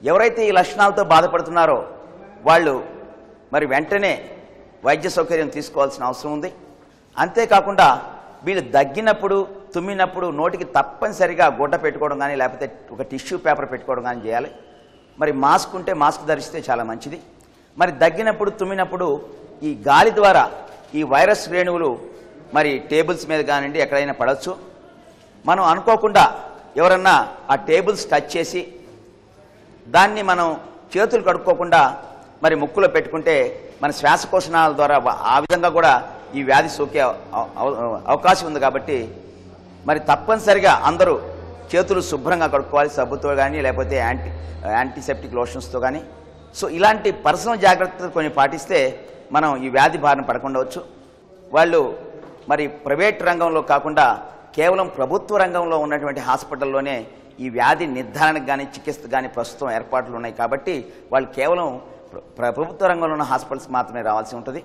ఎవరైతే ఈ లక్షణాలతో బాధపడుతున్నారో వాళ్ళు మరి వెంటనే వైద్య సౌకర్యం తీసుకోవాల్సిన అవసరం ఉంది అంతేకాకుండా వీళ్ళు దగ్గినప్పుడు తుమ్మినప్పుడు నోటికి తప్పనిసరిగా గుడ్డ పెట్టుకోవడం కానీ లేకపోతే ఒక టిష్యూ పేపర్ పెట్టుకోవడం కానీ చేయాలి మరి మాస్క్ ఉంటే మాస్క్ ధరిస్తే చాలా మంచిది మరి దగ్గినప్పుడు తుమ్మినప్పుడు ఈ గాలి ద్వారా ఈ వైరస్ రేణువులు మరి టేబుల్స్ మీద కానివ్వండి ఎక్కడైనా పడవచ్చు మనం అనుకోకుండా ఎవరన్నా ఆ టేబుల్స్ టచ్ చేసి దాన్ని మనం చేతులు కడుక్కోకుండా మరి ముక్కులో పెట్టుకుంటే మన శ్వాసకోశనాల ద్వారా వ- ఆ విధంగా కూడా ఈ వ్యాధి సోకే అవ- అవ- అవకాశం ఉంది కాబట్టి మరి తప్పనిసరిగా అందరూ చేతులు శుభ్రంగా కడుక్కోవాలి సబ్బుతో కానీ లేకపోతే యాంటీ యాంటీసెప్టిక్ లోషన్స్తో కానీ సో ఇలాంటి పర్సనల్ జాగ్రత్తలు కొన్ని పాటిస్తే మనం ఈ వ్యాధి బారిన పడకుండా వచ్చు వాళ్ళు మరి ప్రైవేట్ రంగంలో కాకుండా కేవలం ప్రభుత్వ రంగంలో ఉన్నటువంటి హాస్పిటల్లోనే ఈ వ్యాధి నిర్ధారణకు కానీ చికిత్స కానీ ప్రస్తుతం ఏర్పాట్లు ఉన్నాయి కాబట్టి వాళ్ళు కేవలం ప్ర- ప్రభుత్వ రంగంలో ఉన్న హాస్పిటల్స్ మాత్రమే రావాల్సి ఉంటుంది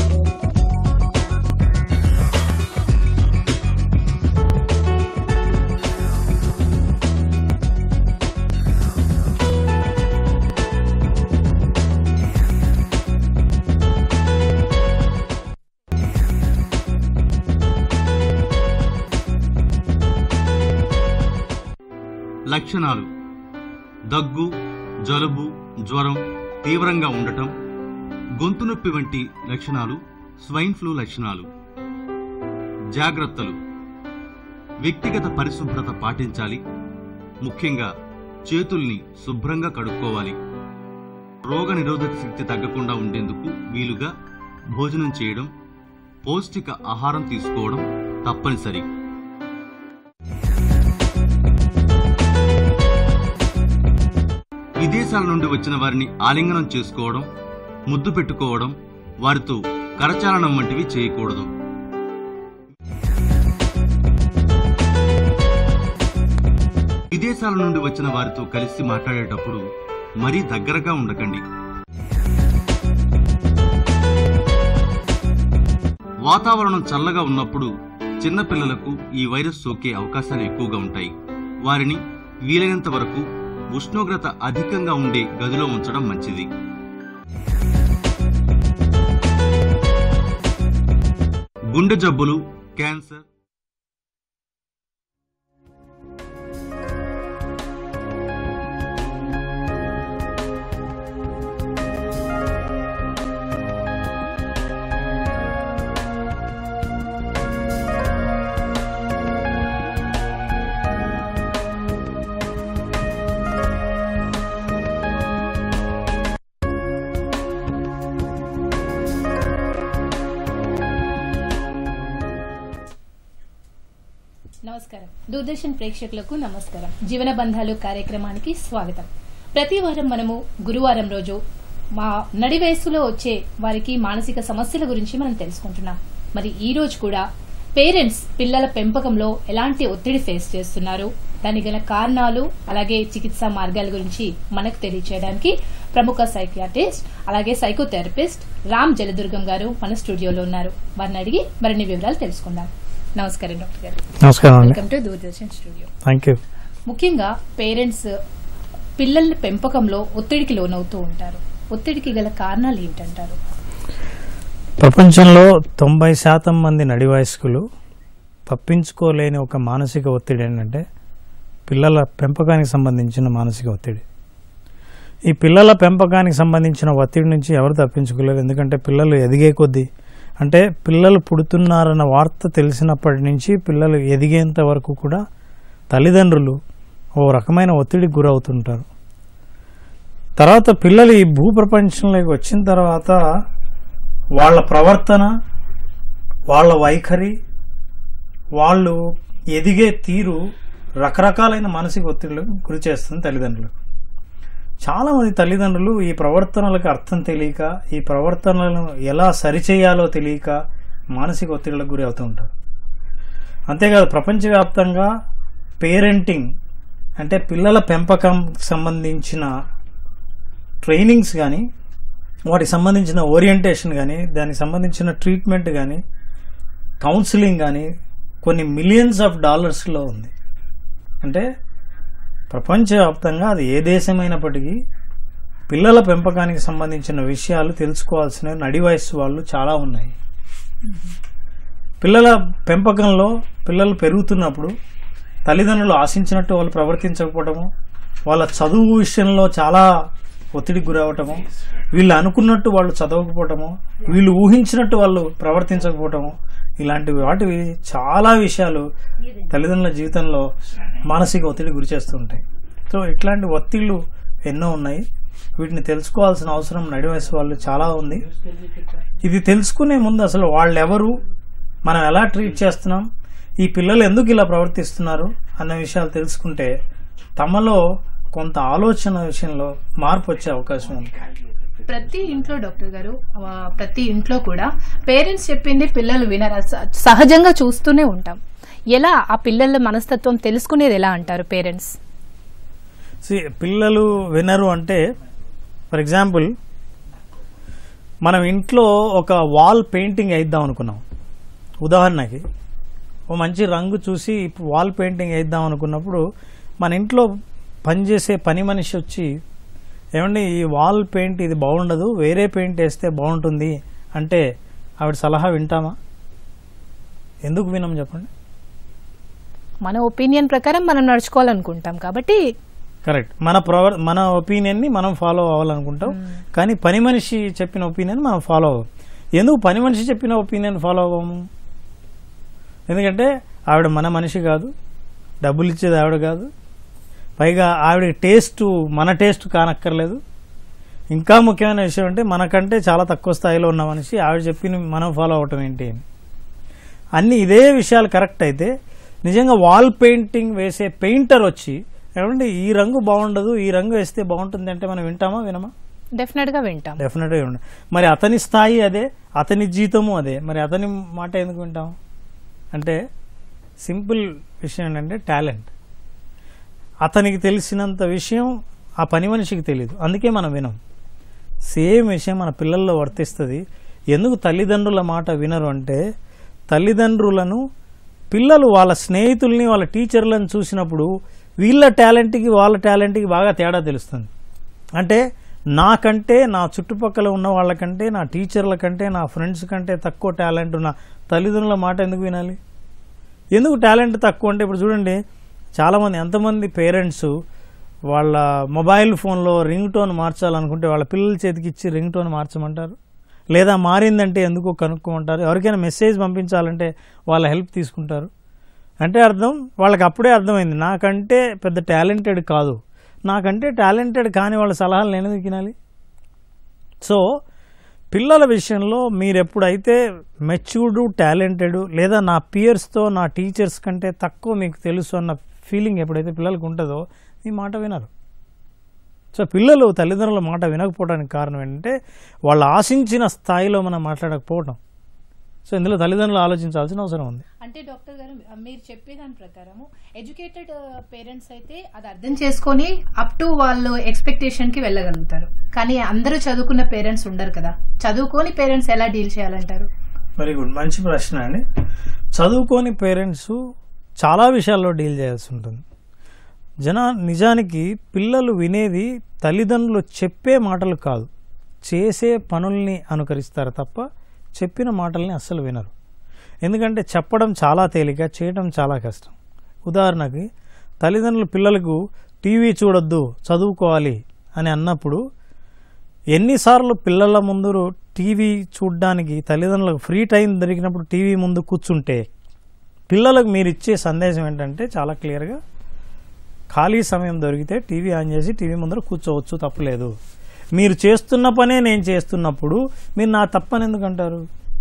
లక్షణాలు దగ్గు జలుబు జ్వరం తీవ్రంగా ఉండటం గొంతు నొప్పి వంటి లక్షణాలు స్వైన్ ఫ్లూ లక్షణాలు జాగ్రత్తలు వ్యక్తిగత పరిశుభ్రత పాటించాలి ముఖ్యంగా చేతుల్ని శుభ్రంగా కడుక్కోవాలి రోగ నిరోధక శక్తి తగ్గకుండా ఉండేందుకు వీలుగా భోజనం చేయడం పౌష్టిక ఆహారం తీసుకోవడం తప్పనిసరి విదేశాల నుండి వచ్చిన వారిని ఆలింగనం చేసుకోవడం ముద్దు పెట్టుకోవడం వారితో కరచాలనం వంటివి చేయకూడదు విదేశాల నుండి వచ్చిన వారితో కలిసి మాట్లాడేటప్పుడు మరీ దగ్గరగా ఉండకండి వాతావరణం చల్లగా ఉన్నప్పుడు చిన్నపిల్లలకు ఈ వైరస్ సోకే అవకాశాలు ఎక్కువగా ఉంటాయి వారిని వీలైనంత వరకు ఉష్ణోగ్రత అధికంగా ఉండే గదిలో ఉంచడం మంచిది గుండె జబ్బులు క్యాన్సర్ నమస్కారం దూరదర్శన్ ప్రేక్షకులకు నమస్కారం జీవన బంధాలు కార్యక్రమానికి స్వాగతం ప్రతి వారం మనము గురువారం రోజు మా నడి వయస్సులో వచ్చే వారికి మానసిక సమస్యల గురించి మనం తెలుసుకుంటున్నాం మరి ఈ రోజు కూడా పేరెంట్స్ పిల్లల పెంపకంలో ఎలాంటి ఒత్తిడి ఫేస్ చేస్తున్నారు దానికి గల కారణాలు అలాగే చికిత్సా మార్గాల గురించి మనకు తెలియచేయడానికి ప్రముఖ సైకియాట్రిస్ట్ అలాగే సైకోథెరపిస్ట్ రామ్ జలదుర్గం గారు మన స్టూడియోలో ఉన్నారు వారిని అడిగి మరిన్ని వివరాలు తెలుసుకుందాం నమస్కారం డాక్టర్ గారు నమస్కారం అండి welcome to Doordarshan studio thank you ముఖ్యంగా పేరెంట్స్ పిల్లల పెంపకంలో ఒత్తిడికి లోనవుతూ ఉంటారు ఒత్తిడికి గల కారణాలు ఏంటంటారు ప్రపంచంలో తొంభై శాతం మంది నడి వయస్కులు తప్పించుకోలేని ఒక మానసిక ఒత్తిడి ఏంటంటే పిల్లల పెంపకానికి సంబంధించిన మానసిక ఒత్తిడి ఈ పిల్లల పెంపకానికి సంబంధించిన ఒత్తిడి నుంచి ఎవరు తప్పించుకోలేరు ఎందుకంటే పిల్లలు ఎదిగే కొద్దీ అంటే పిల్లలు పుడుతున్నారన్న వార్త తెలిసినప్పటి నుంచి పిల్లలు ఎదిగేంత వరకు కూడా తల్లిదండ్రులు ఓ రకమైన ఒత్తిడికి గురవుతుంటారు తర్వాత పిల్లలు ఈ భూప్రపంచంలోకి వచ్చిన తర్వాత వాళ్ళ ప్రవర్తన వాళ్ళ వైఖరి వాళ్ళు ఎదిగే తీరు రకరకాలైన మానసిక ఒత్తిళ్లకు గురి చేస్తుంది తల్లిదండ్రులకు చాలామంది తల్లిదండ్రులు ఈ ప్రవర్తనలకు అర్థం తెలియక ఈ ప్రవర్తనలను ఎలా సరిచేయాలో తెలియక మానసిక ఒత్తిళ్లకు గురి అవుతూ ఉంటారు అంతేకాదు ప్రపంచవ్యాప్తంగా పేరెంటింగ్ అంటే పిల్లల పెంపకం సంబంధించిన ట్రైనింగ్స్ కానీ వాటికి సంబంధించిన ఓరియంటేషన్ కానీ దానికి సంబంధించిన ట్రీట్మెంట్ కానీ కౌన్సిలింగ్ కానీ కొన్ని మిలియన్స్ ఆఫ్ డాలర్స్లో ఉంది అంటే ప్రపంచవ్యాప్తంగా అది ఏ దేశమైనప్పటికీ పిల్లల పెంపకానికి సంబంధించిన విషయాలు తెలుసుకోవాల్సిన నడి వయస్సు వాళ్ళు చాలా ఉన్నాయి పిల్లల పెంపకంలో పిల్లలు పెరుగుతున్నప్పుడు తల్లిదండ్రులు ఆశించినట్టు వాళ్ళు ప్రవర్తించకపోవటము వాళ్ళ చదువు విషయంలో చాలా ఒత్తిడికి గురవటము వీళ్ళు అనుకున్నట్టు వాళ్ళు చదవకపోవటము వీళ్ళు ఊహించినట్టు వాళ్ళు ప్రవర్తించకపోవటము ఇలాంటి వాటివి చాలా విషయాలు తల్లిదండ్రుల జీవితంలో మానసిక ఒత్తిడి గురి చేస్తుంటాయి సో ఇట్లాంటి ఒత్తిళ్ళు ఎన్నో ఉన్నాయి వీటిని తెలుసుకోవాల్సిన అవసరం నడి వయసు వాళ్ళు చాలా ఉంది ఇది తెలుసుకునే ముందు అసలు వాళ్ళెవరు మనం ఎలా ట్రీట్ చేస్తున్నాం ఈ పిల్లలు ఎందుకు ఇలా ప్రవర్తిస్తున్నారు అన్న విషయాలు తెలుసుకుంటే తమలో కొంత ఆలోచన విషయంలో మార్పు వచ్చే అవకాశం ఉంది ప్రతి ఇంట్లో డాక్టర్ గారు ఆ, ప్రతి ఇంట్లో కూడా పేరెంట్స్ చెప్పింది పిల్లలు వినరు స- సహజంగా చూస్తూనే ఉంటాం ఎలా ఆ పిల్లల మనస్తత్వం తెలుసుకునేది ఎలా అంటారు పేరెంట్స్ See, పిల్లలు వినరు అంటే ఫర్ ఎగ్జాంపుల్ మనం ఇంట్లో ఒక వాల్ పెయింటింగ్ వేద్దాం అనుకున్నాం ఉదాహరణకి ఓ మంచి రంగు చూసి వాల్ పెయింటింగ్ వేద్దాం అనుకున్నప్పుడు మన ఇంట్లో పనిచేసే పని మనిషి వచ్చి ఏమండి ఈ వాల్ పెయింట్ ఇది బాగుండదు వేరే పెయింట్ వేస్తే బాగుంటుంది అంటే ఆవిడ సలహా వింటామా ఎందుకు వినం చెప్పండి మన ఒపీనియన్ ప్రకారం మనం నడుచుకోవాలనుకుంటాం కాబట్టి కరెక్ట్ మన ప్రవర్ మన ఒపీనియన్ని మనం ఫాలో అవ్వాలనుకుంటాం కానీ పని మనిషి చెప్పిన ఒపీనియన్ మనం ఫాలో అవ్వం ఎందుకు పని మనిషి చెప్పిన ఒపీనియన్ ఫాలో అవ్వము ఎందుకంటే ఆవిడ మన మనిషి కాదు డబ్బులు ఇచ్చేది ఆవిడ కాదు పైగా ఆవిడ టేస్ట్ మన టేస్ట్ కానక్కర్లేదు ఇంకా ముఖ్యమైన విషయం అంటే మనకంటే చాలా తక్కువ స్థాయిలో ఉన్న మనిషి ఆవిడ చెప్పిన మనం ఫాలో అవ్వటం ఏంటి అని అన్ని ఇదే విషయాలు కరెక్ట్ అయితే నిజంగా వాల్ పెయింటింగ్ వేసే పెయింటర్ వచ్చి ఏమంటే ఈ రంగు బాగుండదు ఈ రంగు వేస్తే బాగుంటుంది అంటే మనం వింటామా వినమా డెఫినెట్ గా వింటాం డెఫినెట్గా ఉండదు మరి అతని స్థాయి అదే అతని జీతము అదే మరి అతని మాట ఎందుకు వింటాం అంటే సింపుల్ విషయం ఏంటంటే టాలెంట్ అతనికి తెలిసినంత విషయం ఆ పని మనిషికి తెలియదు అందుకే మనం వినం సేమ్ విషయం మన పిల్లల్లో వర్తిస్తుంది ఎందుకు తల్లిదండ్రుల మాట వినరు అంటే తల్లిదండ్రులను పిల్లలు వాళ్ళ స్నేహితుల్ని వాళ్ళ టీచర్లను చూసినప్పుడు వీళ్ళ టాలెంట్కి వాళ్ళ టాలెంట్కి బాగా తేడా తెలుస్తుంది అంటే నాకంటే నా చుట్టుపక్కల ఉన్న వాళ్ళకంటే నా టీచర్ల కంటే నా ఫ్రెండ్స్ కంటే తక్కువ టాలెంట్ ఉన్న తల్లిదండ్రుల మాట ఎందుకు వినాలి ఎందుకు టాలెంట్ తక్కువ అంటే ఇప్పుడు చూడండి చాలామంది ఎంతమంది పేరెంట్స్ వాళ్ళ మొబైల్ ఫోన్లో రింగ్ టోన్ మార్చాలనుకుంటే వాళ్ళ పిల్లల చేతికి ఇచ్చి రింగ్ టోన్ మార్చమంటారు లేదా మారిందంటే ఎందుకో కనుక్కోమంటారు ఎవరికైనా మెసేజ్ పంపించాలంటే వాళ్ళ హెల్ప్ తీసుకుంటారు అంటే అర్థం వాళ్ళకి అప్పుడే అర్థమైంది నాకంటే పెద్ద టాలెంటెడ్ కాదు నాకంటే టాలెంటెడ్ కాని వాళ్ళ సలహాలు నేను ఎందుకు వినాలి సో పిల్లల విషయంలో మీరు ఎప్పుడైతే మెచ్యూర్డ్ టాలెంటెడ్ లేదా నా పియర్స్తో నా టీచర్స్ కంటే తక్కువ మీకు తెలుసు అన్న ఫీలింగ్ ఎప్పుడైతే పిల్లలకు ఉంటుందో మీ మాట వినరు సో పిల్లలు తల్లిదండ్రుల మాట వినకపోవడానికి కారణం ఏంటంటే వాళ్ళు ఆశించిన స్థాయిలో మనం మాట్లాడకపోవడం సో ఇందులో తల్లిదండ్రులు ఆలోచించాల్సిన అవసరం ఉంది అంటే డాక్టర్ గారు మీరు చెప్పేదాని ప్రకారము ఎడ్యుకేటెడ్ పేరెంట్స్ అయితే అది అర్థం చేసుకొని అప్ టు వాళ్ళు ఎక్స్పెక్టేషన్ కి వెళ్ళగలుగుతారు కానీ అందరూ చదువుకున్న పేరెంట్స్ ఉండరు కదా చదువుకోని పేరెంట్స్ ఎలా డీల్ చేయాలంటారు వెరీ గుడ్ మంచి ప్రశ్న అండి చదువుకోని పేరెంట్స్ చాలా విషయాల్లో డీల్ చేయాల్సి ఉంటుంది జన నిజానికి పిల్లలు వినేది తల్లిదండ్రులు చెప్పే మాటలు కాదు చేసే పనుల్ని అనుకరిస్తారు తప్ప చెప్పిన మాటల్ని అస్సలు వినరు ఎందుకంటే చెప్పడం చాలా తేలిక చేయడం చాలా కష్టం ఉదాహరణకి తల్లిదండ్రులు పిల్లలకు టీవీ చూడొద్దు చదువుకోవాలి అని అన్నప్పుడు ఎన్నిసార్లు పిల్లల ముందు టీవీ చూడడానికి తల్లిదండ్రులకు ఫ్రీ టైం దొరికినప్పుడు టీవీ ముందు కూర్చుంటే పిల్లలకు మీరు ఇచ్చే సందేశం ఏంటంటే చాలా క్లియర్గా ఖాళీ సమయం దొరికితే టీవీ ఆన్ చేసి టీవీ ముందర కూర్చోవచ్చు తప్పలేదు మీరు చేస్తున్న పనే నేను చేస్తున్నప్పుడు మీరు నా తప్పని ఎందుకు అంటారు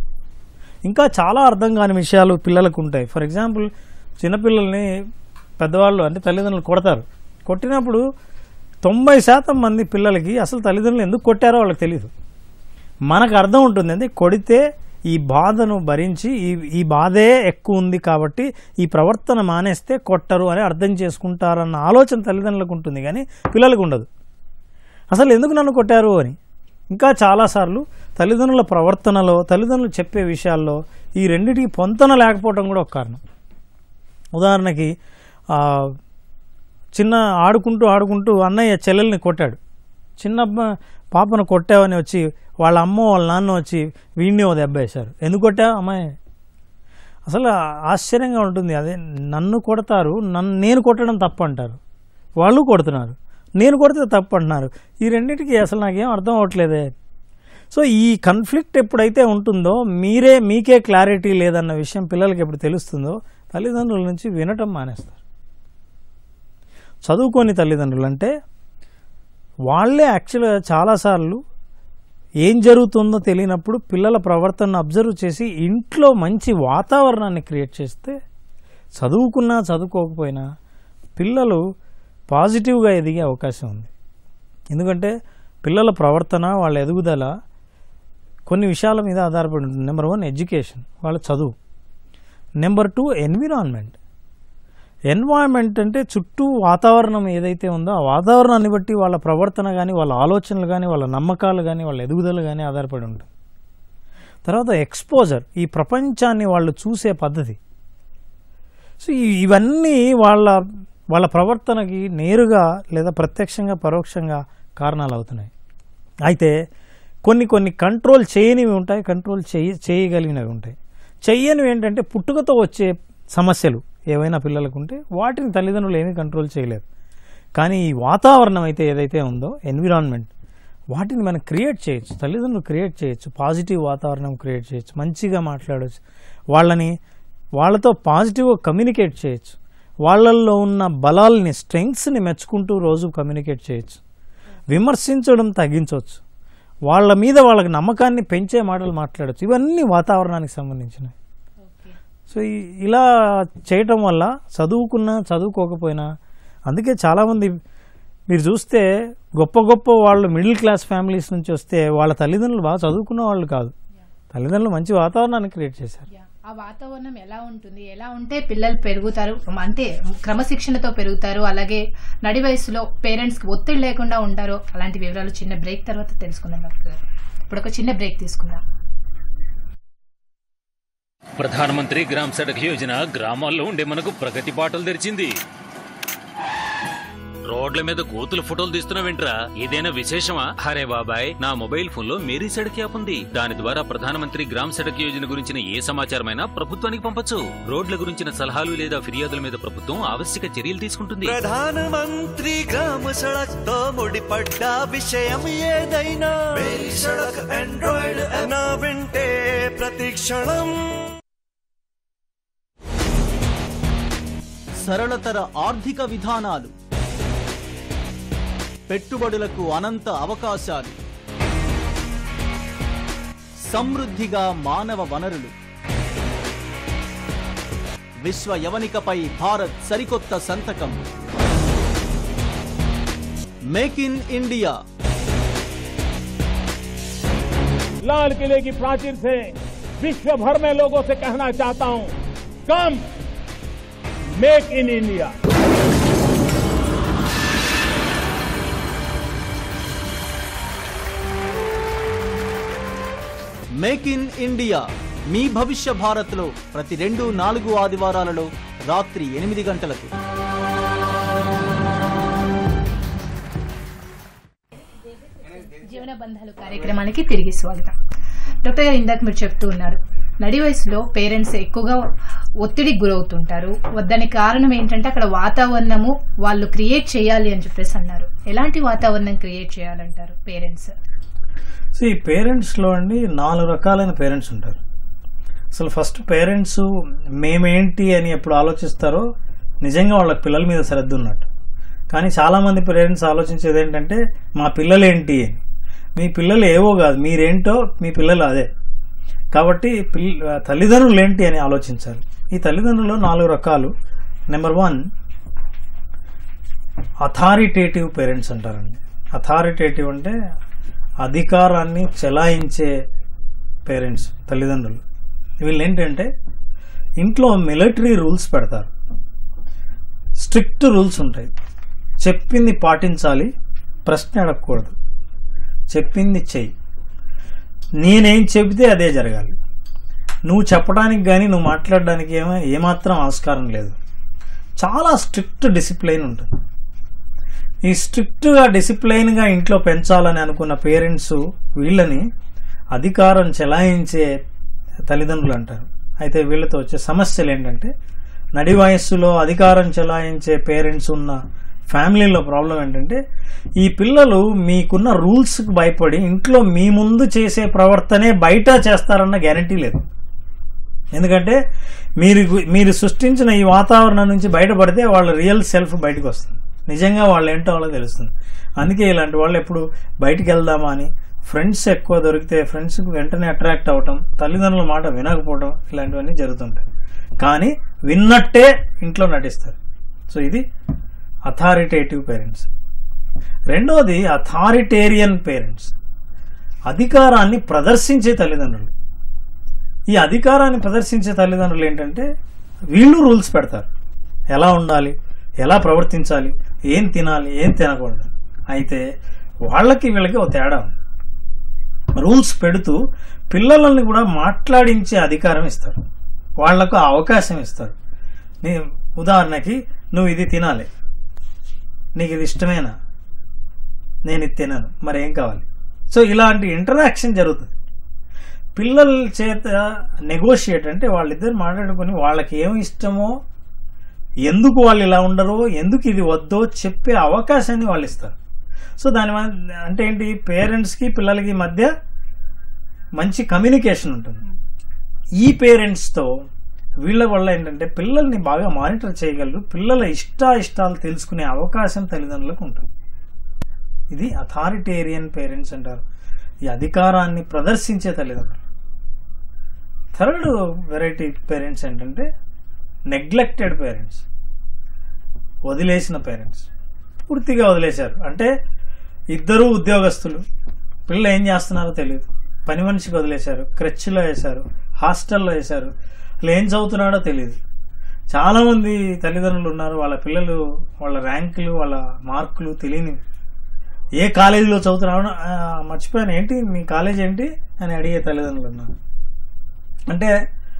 ఇంకా చాలా అర్థం కాని విషయాలు పిల్లలకు ఉంటాయి ఫర్ ఎగ్జాంపుల్ చిన్నపిల్లల్ని పెద్దవాళ్ళు అంటే తల్లిదండ్రులు కొడతారు కొట్టినప్పుడు తొంభై శాతం మంది పిల్లలకి అసలు తల్లిదండ్రులు ఎందుకు కొట్టారో వాళ్ళకి తెలియదు మనకు అర్థం ఉంటుంది అంటే కొడితే ఈ బాధను భరించి ఈ ఈ బాధే ఎక్కువ ఉంది కాబట్టి ఈ ప్రవర్తన మానేస్తే కొట్టరు అని అర్థం చేసుకుంటారన్న ఆలోచన తల్లిదండ్రులకు ఉంటుంది కానీ పిల్లలకు ఉండదు అసలు ఎందుకు నన్ను కొట్టారు అని ఇంకా చాలాసార్లు తల్లిదండ్రుల ప్రవర్తనలో తల్లిదండ్రులు చెప్పే విషయాల్లో ఈ రెండిటికి పొంతన లేకపోవడం కూడా ఒక కారణం ఉదాహరణకి ఆ, చిన్న ఆడుకుంటూ ఆడుకుంటూ అన్నయ్య చెల్లెల్ని కొట్టాడు చిన్న అబ్బ- పాపను కొట్టావని వచ్చి వాళ్ళ అమ్మ వాళ్ళ నాన్న వచ్చి వీడిని ఓ దెబ్బ వేశారు ఎందుకు కొట్టావు అమ్మాయి అసలు ఆశ్చర్యంగా ఉంటుంది అదే నన్ను కొడతారు నన్ను నేను కొట్టడం తప్పు అంటారు వాళ్ళు కొడుతున్నారు నేను కొడితే తప్పు అంటున్నారు ఈ రెండింటికి అసలు నాకేం అర్థం అవ్వట్లేదే సో ఈ కన్ఫ్లిక్ట్ ఎప్పుడైతే ఉంటుందో మీరే మీకే క్లారిటీ లేదన్న విషయం పిల్లలకి ఎప్పుడు తెలుస్తుందో తల్లిదండ్రుల నుంచి వినటం మానేస్తారు చదువుకోని తల్లిదండ్రులు అంటే వాళ్ళే యాక్చువల్గా చాలాసార్లు ఏం జరుగుతుందో తెలియనప్పుడు పిల్లల ప్రవర్తనను అబ్జర్వ్ చేసి ఇంట్లో మంచి వాతావరణాన్ని క్రియేట్ చేస్తే చదువుకున్నా చదువుకోకపోయినా పిల్లలు పాజిటివ్గా ఎదిగే అవకాశం ఉంది ఎందుకంటే పిల్లల ప్రవర్తన వాళ్ళ ఎదుగుదల కొన్ని విషయాల మీద ఆధారపడి ఉంటుంది నెంబర్ వన్ ఎడ్యుకేషన్ వాళ్ళ చదువు నెంబర్ టూ ఎన్విరాన్మెంట్ ఎన్వైరన్మెంట్ అంటే చుట్టూ వాతావరణం ఏదైతే ఉందో ఆ వాతావరణాన్ని బట్టి వాళ్ళ ప్రవర్తన కానీ వాళ్ళ ఆలోచనలు కానీ వాళ్ళ నమ్మకాలు కానీ వాళ్ళ ఎదుగుదల కానీ ఆధారపడి ఉంటుంది తర్వాత ఎక్స్పోజర్ ఈ ప్రపంచాన్ని వాళ్ళు చూసే పద్ధతి సో ఈ- ఇవన్నీ వాళ్ళ వాళ్ళ ప్రవర్తనకి నేరుగా లేదా ప్రత్యక్షంగా పరోక్షంగా కారణాలు అవుతున్నాయి అయితే కొన్ని కొన్ని కంట్రోల్ చేయనివి ఉంటాయి కంట్రోల్ చేయ చేయగలిగినవి ఉంటాయి చెయ్యనివి ఏంటంటే పుట్టుకతో వచ్చే సమస్యలు ఏవైనా పిల్లలకు ఉంటే వాటిని తల్లిదండ్రులు ఏమీ కంట్రోల్ చేయలేరు కానీ ఈ వాతావరణం అయితే ఏదైతే ఉందో ఎన్విరాన్మెంట్ వాటిని మనం క్రియేట్ చేయొచ్చు తల్లిదండ్రులు క్రియేట్ చేయొచ్చు పాజిటివ్ వాతావరణం క్రియేట్ చేయొచ్చు మంచిగా మాట్లాడవచ్చు వాళ్ళని వాళ్ళతో పాజిటివ్గా కమ్యూనికేట్ చేయొచ్చు వాళ్ళల్లో ఉన్న బలాల్ని స్ట్రెంగ్స్ని మెచ్చుకుంటూ రోజు కమ్యూనికేట్ చేయొచ్చు విమర్శించడం తగ్గించవచ్చు వాళ్ళ మీద వాళ్ళకి నమ్మకాన్ని పెంచే మాటలు మాట్లాడచ్చు ఇవన్నీ వాతావరణానికి సంబంధించినవి సో ఈ- ఇలా చేయటం వల్ల చదువుకున్నా చదువుకోకపోయినా అందుకే చాలామంది మీరు చూస్తే గొప్ప గొప్ప వాళ్ళు మిడిల్ క్లాస్ ఫ్యామిలీస్ నుంచి వస్తే వాళ్ళ తల్లిదండ్రులు బాగా చదువుకున్న వాళ్ళు కాదు తల్లిదండ్రులు మంచి వాతావరణాన్ని క్రియేట్ చేశారు యా. ఆ వాతావరణం ఎలా ఉంటుంది ఎలా ఉంటే పిల్లలు పెరుగుతారు అంటే క్రమశిక్షణతో పెరుగుతారు అలాగే నడి వయసులో పేరెంట్స్ కి ఒత్తిడి లేకుండా ఉంటారు అలాంటి వివరాలు చిన్న బ్రేక్ తర్వాత తెలుసుకుందాం డాక్టర్ గారు ఇప్పుడు ఒక చిన్న బ్రేక్ తీసుకుందాం ప్రధానమంత్రి గ్రామ్ సడక్ యోజన గ్రామాల్లో ఉండే మనకు ప్రగతి బాటలు తెరిచింది రోడ్ల మీద కోతుల ఫోటోలు తీస్తున్నావేంట్రా ఏదైనా విశేషమా అరే బాబాయ్ నా మొబైల్ ఫోన్ లో మేరీ సడక్ యాప్ ఉంది దాని ద్వారా ప్రధానమంత్రి గ్రామ్ సడక్ యోజన గురించిన ఏ సమాచారమైనా ప్రభుత్వానికి పంపొచ్చు రోడ్ల గురించిన సలహాలు లేదా ఫిర్యాదుల మీద ప్రభుత్వం ఆవశ్యక చర్యలు తీసుకుంటుంది ప్రధానమంత్రి గ్రామ సడక్ తో ముడిపడ్డ విషయం ఏదైనా మేరీ సడక్ ఆండ్రాయిడ్ నా వింటే ప్రతి క్షణం సరళతర ఆర్థిక విధానాలు పెట్టుబడులకు అనంత అవకాశాలు సమృద్ధిగా మానవ వనరులు విశ్వ యవనికపై భారత్ సరికొత్త సంతకం మేక్ ఇన్ ఇండియా लाल किले की प्राचीर से विश्व भर में लोगों से कहना चाहता हूं come make in India make in India మీ భవిష్య భారత్లో ప్రతి రెండు నాలుగు ఆదివారాలలో రాత్రి ఎనిమిది గంటలకు జీవన బంధాలు కార్యక్రమానికి తిరిగి స్వాగతం డాక్టర్ గారు ఇందాక మీరు చెప్తూ ఉన్నారు నడి వయసులో పేరెంట్స్ ఎక్కువగా ఒత్తిడికి గురవుతుంటారు దానికి కారణం ఏంటంటే అక్కడ వాతావరణము వాళ్ళు క్రియేట్ చేయాలి అని చెప్పేసి అన్నారు ఎలాంటి వాతావరణం క్రియేట్ చేయాలంటారు పేరెంట్స్ సో ఈ పేరెంట్స్లో అండి నాలుగు రకాలైన పేరెంట్స్ ఉంటారు అసలు ఫస్ట్ పేరెంట్స్ మేమేంటి అని ఎప్పుడు ఆలోచిస్తారో నిజంగా వాళ్ళ పిల్లల మీద శ్రద్ధ ఉన్నట్టు కానీ చాలామంది పేరెంట్స్ ఆలోచించేది ఏంటంటే మా పిల్లలు ఏంటి అని మీ పిల్లలు ఏవో కాదు మీరేంటో మీ పిల్లలు అదే కాబట్టి పిల్ల తల్లిదండ్రులు ఏంటి అని ఆలోచించాలి ఈ తల్లిదండ్రులు నాలుగు రకాలు నెంబర్ వన్ అథారిటేటివ్ పేరెంట్స్ అంటారండి అథారిటేటివ్ అంటే అధికారాన్ని చెలాయించే పేరెంట్స్ తల్లిదండ్రులు వీళ్ళు ఏంటంటే ఇంట్లో మిలిటరీ రూల్స్ పెడతారు స్ట్రిక్ట్ రూల్స్ ఉంటాయి చెప్పింది పాటించాలి ప్రశ్న అడగకూడదు చెప్పింది చెయ్యి నేనేం చెబితే అదే జరగాలి నువ్వు చెప్పడానికి కానీ నువ్వు మాట్లాడడానికి ఏమో ఏమాత్రం ఆస్కారం లేదు చాలా స్ట్రిక్ట్ డిసిప్లైన్ ఉంటుంది ఈ స్ట్రిక్ట్గా డిసిప్లైన్గా ఇంట్లో పెంచాలని అనుకున్న పేరెంట్స్ వీళ్ళని అధికారం చెలాయించే తల్లిదండ్రులు అంటారు అయితే వీళ్ళతో వచ్చే సమస్యలు ఏంటంటే నడి వయస్సులో అధికారం చెలాయించే పేరెంట్స్ ఉన్న ఫ్యామిలీలో ప్రాబ్లం ఏంటంటే ఈ పిల్లలు మీకున్న రూల్స్కి భయపడి ఇంట్లో మీ ముందు చేసే ప్రవర్తనే బయట చేస్తారన్న గ్యారంటీ లేదు ఎందుకంటే మీరు మీరు సృష్టించిన ఈ వాతావరణం నుంచి బయటపడితే వాళ్ళ రియల్ సెల్ఫ్ బయటకు వస్తుంది నిజంగా వాళ్ళు ఏంటో వాళ్ళకి తెలుస్తుంది అందుకే ఇలాంటి వాళ్ళు ఎప్పుడు బయటికి వెళ్దామా అని ఫ్రెండ్స్ ఎక్కువ దొరికితే ఫ్రెండ్స్కి వెంటనే అట్రాక్ట్ అవ్వటం తల్లిదండ్రుల మాట వినకపోవటం ఇలాంటివన్నీ జరుగుతుంటాయి కానీ విన్నట్టే ఇంట్లో నటిస్తారు సో ఇది అథారిటేటివ్ పేరెంట్స్ రెండోది అథారిటేరియన్ పేరెంట్స్ అధికారాన్ని ప్రదర్శించే తల్లిదండ్రులు ఈ అధికారాన్ని ప్రదర్శించే తల్లిదండ్రులు ఏంటంటే వీళ్ళు రూల్స్ పెడతారు ఎలా ఉండాలి ఎలా ప్రవర్తించాలి ఏం తినాలి ఏం తినకూడదు అయితే వాళ్ళకి వీళ్ళకి ఒక తేడా ఉంది రూల్స్ పెడుతూ పిల్లలని కూడా మాట్లాడించే అధికారం ఇస్తారు వాళ్లకు ఆ అవకాశం ఇస్తారు నీ ఉదాహరణకి నువ్వు ఇది తినాలి నీకు ఇది ఇష్టమేనా నేను ఇది తినను మరి ఏం కావాలి సో ఇలాంటి ఇంటరాక్షన్ జరుగుతుంది పిల్లల చేత నెగోషియేట్ అంటే వాళ్ళిద్దరు మాట్లాడుకొని వాళ్ళకి ఏమి ఇష్టమో ఎందుకు వాళ్ళు ఇలా ఉండరో ఎందుకు ఇది వద్దో చెప్పే అవకాశాన్ని వాళ్ళు ఇస్తారు సో దాని వల్ల అంటే ఏంటి పేరెంట్స్కి పిల్లలకి మధ్య మంచి కమ్యూనికేషన్ ఉంటుంది ఈ పేరెంట్స్తో వీళ్ళ వల్ల ఏంటంటే పిల్లల్ని బాగా మానిటర్ చేయగలరు పిల్లల ఇష్ట ఇష్టాలు తెలుసుకునే అవకాశం తల్లిదండ్రులకు ఉంటుంది ఇది అథారిటేరియన్ పేరెంట్స్ అంటారు ఈ అధికారాన్ని ప్రదర్శించే తల్లిదండ్రులు థర్డ్ వెరైటీ పేరెంట్స్ ఏంటంటే నెగ్లెక్టెడ్ పేరెంట్స్ వదిలేసిన పేరెంట్స్ పూర్తిగా వదిలేశారు అంటే ఇద్దరు ఉద్యోగస్తులు పిల్లలు ఏం చేస్తున్నారో తెలియదు పని మనిషికి వదిలేశారు క్రెచ్లో వేశారు హాస్టల్లో వేశారు అసలు ఏం చదువుతున్నాడో తెలియదు చాలా మంది తల్లిదండ్రులు ఉన్నారు వాళ్ళ పిల్లలు వాళ్ళ ర్యాంకులు వాళ్ళ మార్కులు తెలియని ఏ కాలేజీలో చదువుతున్నాడో "ఆ, మర్చిపోయాను ఏంటి మీ కాలేజ్ ఏంటి అని అడిగే తల్లిదండ్రులు ఉన్నారు అంటే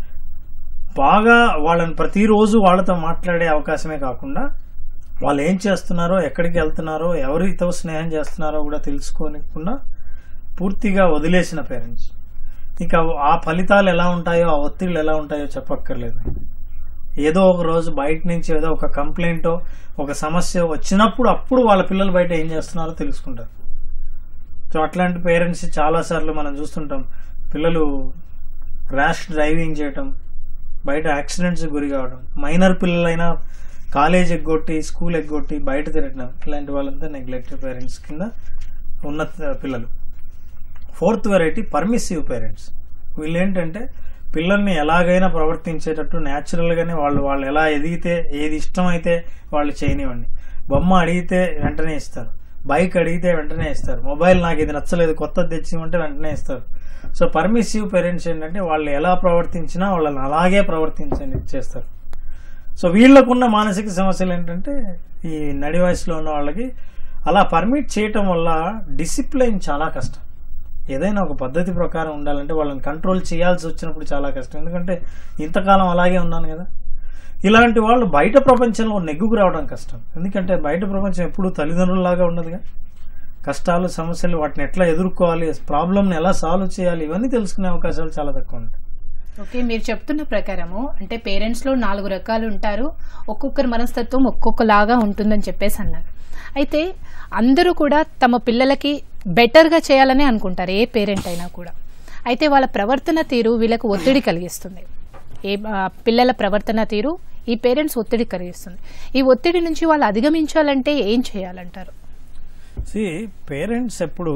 బాగా వాళ్ళని ప్రతిరోజు వాళ్ళతో మాట్లాడే అవకాశమే కాకుండా వాళ్ళు ఏం చేస్తున్నారో ఎక్కడికి వెళ్తున్నారో ఎవరితో స్నేహం చేస్తున్నారో కూడా తెలుసుకోనికుండా పూర్తిగా వదిలేసిన పేరెంట్స్ ఇక ఆ ఫలితాలు ఎలా ఉంటాయో ఆ ఒత్తిళ్ళు ఎలా ఉంటాయో చెప్పక్కర్లేదు ఏదో ఒక రోజు బయట నుంచి ఏదో ఒక కంప్లైంటో ఒక సమస్య వచ్చినప్పుడు అప్పుడు వాళ్ళ పిల్లలు బయట ఏం చేస్తున్నారో తెలుసుకుంటారు సో అట్లాంటి పేరెంట్స్ చాలాసార్లు మనం చూస్తుంటాం పిల్లలు ర్యాష్ డ్రైవింగ్ చేయటం బయట యాక్సిడెంట్స్ గురి కావడం మైనర్ పిల్లలైనా కాలేజ్ ఎగ్గొట్టి స్కూల్ ఎగ్గొట్టి బయట తిరగడం ఇలాంటి వాళ్ళంతా నెగ్లెక్టెడ్ పేరెంట్స్ కింద ఉన్న పిల్లలు ఫోర్త్ వెరైటీ పర్మిసివ్ పేరెంట్స్ వీళ్ళు ఏంటంటే పిల్లల్ని ఎలాగైనా ప్రవర్తించేటట్టు న్యాచురల్గానే వాళ్ళు వాళ్ళు ఎలా ఎదిగితే ఏది ఇష్టమైతే వాళ్ళు చేయనివ్వండి బొమ్మ అడిగితే వెంటనే ఇస్తారు బైక్ అడిగితే వెంటనే ఇస్తారు మొబైల్ నాకు ఇది నచ్చలేదు కొత్తది తెచ్చిమంటే వెంటనే ఇస్తారు సో పర్మిసివ్ పేరెంట్స్ ఏంటంటే వాళ్ళు ఎలా ప్రవర్తించినా వాళ్ళని అలాగే ప్రవర్తించని చేస్తారు సో వీళ్ళకున్న మానసిక సమస్యలు ఏంటంటే ఈ నడి వయసులో ఉన్న వాళ్ళకి అలా పర్మిట్ చేయటం వల్ల డిసిప్లైన్ చాలా కష్టం ఏదైనా ఒక పద్ధతి ప్రకారం ఉండాలంటే వాళ్ళని కంట్రోల్ చేయాల్సి వచ్చినప్పుడు చాలా కష్టం ఎందుకంటే ఇంతకాలం అలాగే ఉన్నాను కదా ఇలాంటి వాళ్ళు బయట ప్రపంచంలో నెగ్గుకు రావడం కష్టం ఎందుకంటే బయట ప్రపంచం ఎప్పుడూ తల్లిదండ్రులలాగా ఉన్నదిగా కష్టాలు సమస్యలు వాటిని ఎట్లా ఎదుర్కోవాలి ప్రాబ్లమ్ని ఎలా సాల్వ్ చేయాలి ఇవన్నీ తెలుసుకునే అవకాశాలు చాలా తక్కువ ఉంటాయి ఓకే మీరు చెప్తున్న ప్రకారము అంటే పేరెంట్స్ లో నాలుగు రకాలు ఉంటారు ఒక్కొక్కరి మనస్తత్వం ఒక్కొక్కలాగా ఉంటుందని చెప్పేసి అన్నారు అయితే అందరూ కూడా తమ పిల్లలకి బెటర్గా చేయాలని అనుకుంటారు ఏ పేరెంట్ అయినా కూడా అయితే వాళ్ళ ప్రవర్తన తీరు వీళ్ళకు ఒత్తిడి కలిగిస్తుంది ఏ ఆ, పిల్లల ప్రవర్తన తీరు ఈ పేరెంట్స్ ఒత్తిడి కలిగిస్తుంది ఈ ఒత్తిడి నుంచి వాళ్ళు అధిగమించాలంటే ఏం చేయాలంటారు సి పేరెంట్స్ ఎప్పుడు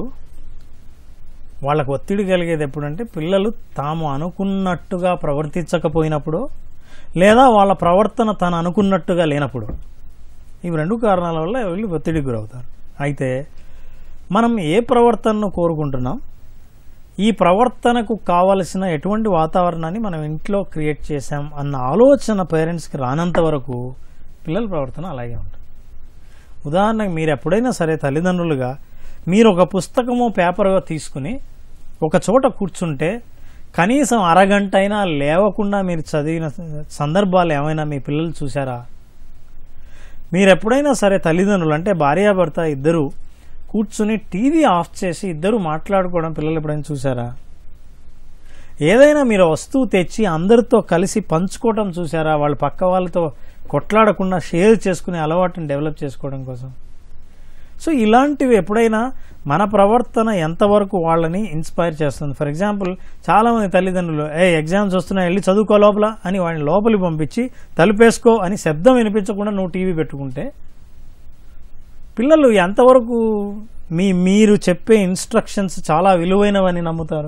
వాళ్ళకు ఒత్తిడి కలిగేది ఎప్పుడంటే పిల్లలు తాము అనుకున్నట్టుగా ప్రవర్తించకపోయినప్పుడు లేదా వాళ్ళ ప్రవర్తన తను అనుకున్నట్టుగా లేనప్పుడు ఇవి రెండు కారణాల వల్ల వీళ్ళు ఒత్తిడికి గురవుతారు అయితే మనం ఏ ప్రవర్తనను కోరుకుంటున్నాం ఈ ప్రవర్తనకు కావలసిన ఎటువంటి వాతావరణాన్ని మనం ఇంట్లో క్రియేట్ చేశాం అన్న ఆలోచన పేరెంట్స్కి రానంత వరకు పిల్లల ప్రవర్తన అలాగే ఉంటుంది ఉదాహరణకు మీరు ఎప్పుడైనా సరే తల్లిదండ్రులుగా మీరు ఒక పుస్తకము పేపర్గా తీసుకుని ఒక చోట కూర్చుంటే కనీసం అరగంట అయినా లేవకుండా మీరు చదివిన సందర్భాలు ఏమైనా మీ పిల్లలు చూసారా మీరు ఎప్పుడైనా సరే తల్లిదండ్రులు అంటే భార్యాభర్త ఇద్దరు కూర్చుని టీవీ ఆఫ్ చేసి ఇద్దరు మాట్లాడుకోవడం పిల్లలు ఎప్పుడైనా చూసారా ఏదైనా మీరు వస్తువు తెచ్చి అందరితో కలిసి పంచుకోవడం చూసారా వాళ్ళ పక్క వాళ్ళతో కొట్లాడకుండా షేర్ చేసుకునే అలవాటుని డెవలప్ చేసుకోవడం కోసం సో ఇలాంటివి ఎప్పుడైనా మన ప్రవర్తన ఎంతవరకు వాళ్ళని ఇన్స్పైర్ చేస్తుంది ఫర్ ఎగ్జాంపుల్ చాలామంది తల్లిదండ్రులు ఏ ఎగ్జామ్స్ వస్తున్నాయి వెళ్ళి చదువుకో లోపల అని వాడిని లోపలికి పంపించి తలుపేసుకో అని శబ్దం వినిపించకుండా నువ్వు టీవీ పెట్టుకుంటే పిల్లలు ఎంతవరకు మీ మీరు చెప్పే ఇన్స్ట్రక్షన్స్ చాలా విలువైనవని నమ్ముతారు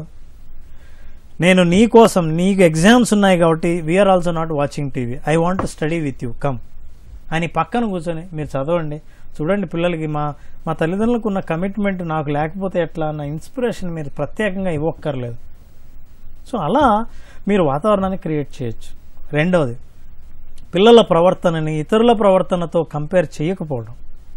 నేను నీ కోసం నీకు ఎగ్జామ్స్ ఉన్నాయి కాబట్టి we are also not watching TV I want to study with you come అని పక్కన కూర్చొని మీరు చదవండి చూడండి పిల్లలకి మా మా తల్లిదండ్రులకు ఉన్న కమిట్మెంట్ నాకు లేకపోతే ఎట్లా అన్న ఇన్స్పిరేషన్ మీరు ప్రత్యేకంగా ఇవ్వక్కర్లేదు సో అలా మీరు వాతావరణాన్ని క్రియేట్ చేయొచ్చు రెండవది పిల్లల ప్రవర్తనని ఇతరుల ప్రవర్తనతో కంపేర్ చేయకపోవడం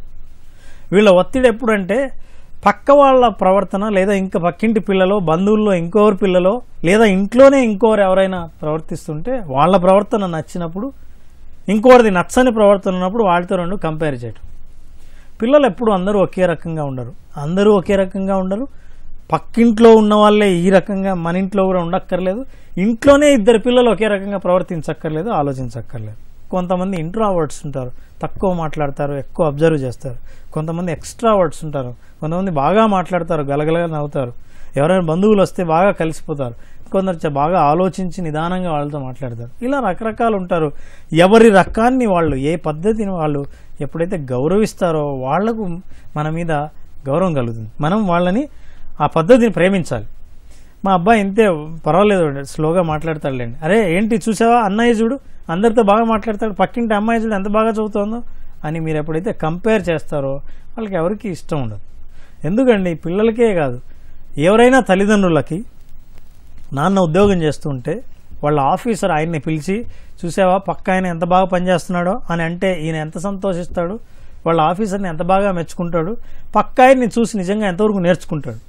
వీళ్ళ ఒత్తిడి ఎప్పుడంటే పక్క వాళ్ళ ప్రవర్తన లేదా ఇంకా పక్కింటి పిల్లలో బంధువుల్లో ఇంకోరు పిల్లలో లేదా ఇంట్లోనే ఇంకోరు ఎవరైనా ప్రవర్తిస్తుంటే వాళ్ళ ప్రవర్తన నచ్చినప్పుడు ఇంకోరిది నచ్చని ప్రవర్తన ఉన్నప్పుడు వాటితో రెండు కంపేర్ చేయడం పిల్లలు ఎప్పుడు అందరూ ఒకే రకంగా ఉండరు అందరూ ఒకే రకంగా ఉండరు పక్కింట్లో ఉన్న వాళ్ళే ఈ రకంగా మన ఇంట్లో కూడా ఉండక్కర్లేదు ఇంట్లోనే ఇద్దరు పిల్లలు ఒకే రకంగా ప్రవర్తించక్కర్లేదు ఆలోచించక్కర్లేదు కొంతమంది ఇంట్రావర్డ్స్ ఉంటారు తక్కువ మాట్లాడతారు ఎక్కువ అబ్జర్వ్ చేస్తారు కొంతమంది ఎక్స్ట్రావర్డ్స్ ఉంటారు కొంతమంది బాగా మాట్లాడతారు గలగలగా నవ్వుతారు ఎవరైనా బంధువులు వస్తే బాగా కలిసిపోతారు కొందరు చ- బాగా ఆలోచించి నిదానంగా వాళ్ళతో మాట్లాడతారు ఇలా రకరకాలు ఉంటారు ఎవరి రకాన్ని వాళ్ళు ఏ పద్ధతిని వాళ్ళు ఎప్పుడైతే గౌరవిస్తారో వాళ్లకు మన మీద గౌరవం కలుగుతుంది మనం వాళ్ళని ఆ పద్ధతిని ప్రేమించాలి మా అబ్బాయి ఇంతే పర్వాలేదు స్లోగా మాట్లాడతాడులేండి అరే ఏంటి చూసావా అన్నయ్య చూడు అందరితో బాగా మాట్లాడతాడు పక్కింటి అమ్మాయి చూడు ఎంత బాగా చదువుతోందో అని మీరు ఎప్పుడైతే కంపేర్ చేస్తారో వాళ్ళకి ఎవరికి ఇష్టం ఉండదు ఎందుకండి పిల్లలకే కాదు ఎవరైనా తల్లిదండ్రులకి నాన్న ఉద్యోగం చేస్తుంటే వాళ్ళ ఆఫీసర్ ఆయన్ని పిలిచి చూసావా పక్క ఆయన ఎంత బాగా పనిచేస్తున్నాడో అని అంటే ఈయన ఎంత సంతోషిస్తాడు వాళ్ళ ఆఫీసర్ని ఎంత బాగా మెచ్చుకుంటాడు పక్క ఆయన్ని చూసి నిజంగా ఎంతవరకు నేర్చుకుంటాడు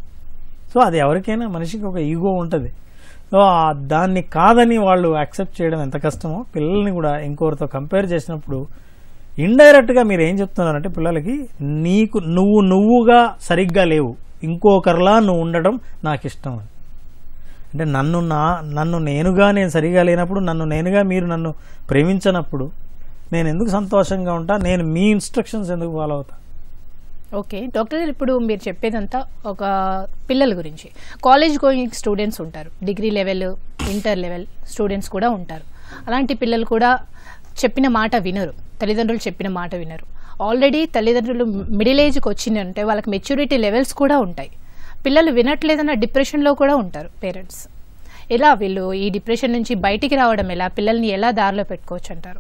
సో అది ఎవరికైనా మనిషికి ఒక ఈగో ఉంటుంది సో ఆ దాన్ని కాదని వాళ్ళు యాక్సెప్ట్ చేయడం ఎంత కష్టమో పిల్లల్ని కూడా ఇంకొకరితో కంపేర్ చేసినప్పుడు ఇండైరెక్ట్గా మీరు ఏం చెప్తున్నారంటే పిల్లలకి నీకు నువ్వు నువ్వుగా సరిగ్గా లేవు ఇంకొకరిలా నువ్వు ఉండడం నాకు ఇష్టం అని అంటే నన్ను నా నన్ను నేనుగా నేను సరిగా లేనప్పుడు నన్ను నేనుగా మీరు నన్ను ప్రేమించనప్పుడు నేను ఎందుకు సంతోషంగా ఉంటా నేను మీ ఇన్స్ట్రక్షన్స్ ఎందుకు ఫాలో అవుతా ఓకే డాక్టర్ గారు ఇప్పుడు మీరు చెప్పేదంతా ఒక పిల్లల గురించి కాలేజ్ గోయింగ్ స్టూడెంట్స్ ఉంటారు degree level inter level students కూడా ఉంటారు అలాంటి పిల్లలు కూడా చెప్పిన మాట వినరు తల్లిదండ్రులు చెప్పిన మాట వినరు ఆల్రెడీ తల్లిదండ్రులు మిడిల్ ఏజ్కి వచ్చిందంటే వాళ్ళకి మెచ్యూరిటీ లెవెల్స్ కూడా ఉంటాయి పిల్లలు వినట్లేదన్న డిప్రెషన్లో కూడా ఉంటారు పేరెంట్స్ ఎలా వీళ్ళు ఈ డిప్రెషన్ నుంచి బయటికి రావడం ఎలా పిల్లల్ని ఎలా దారిలో పెట్టుకోవచ్చు అంటారు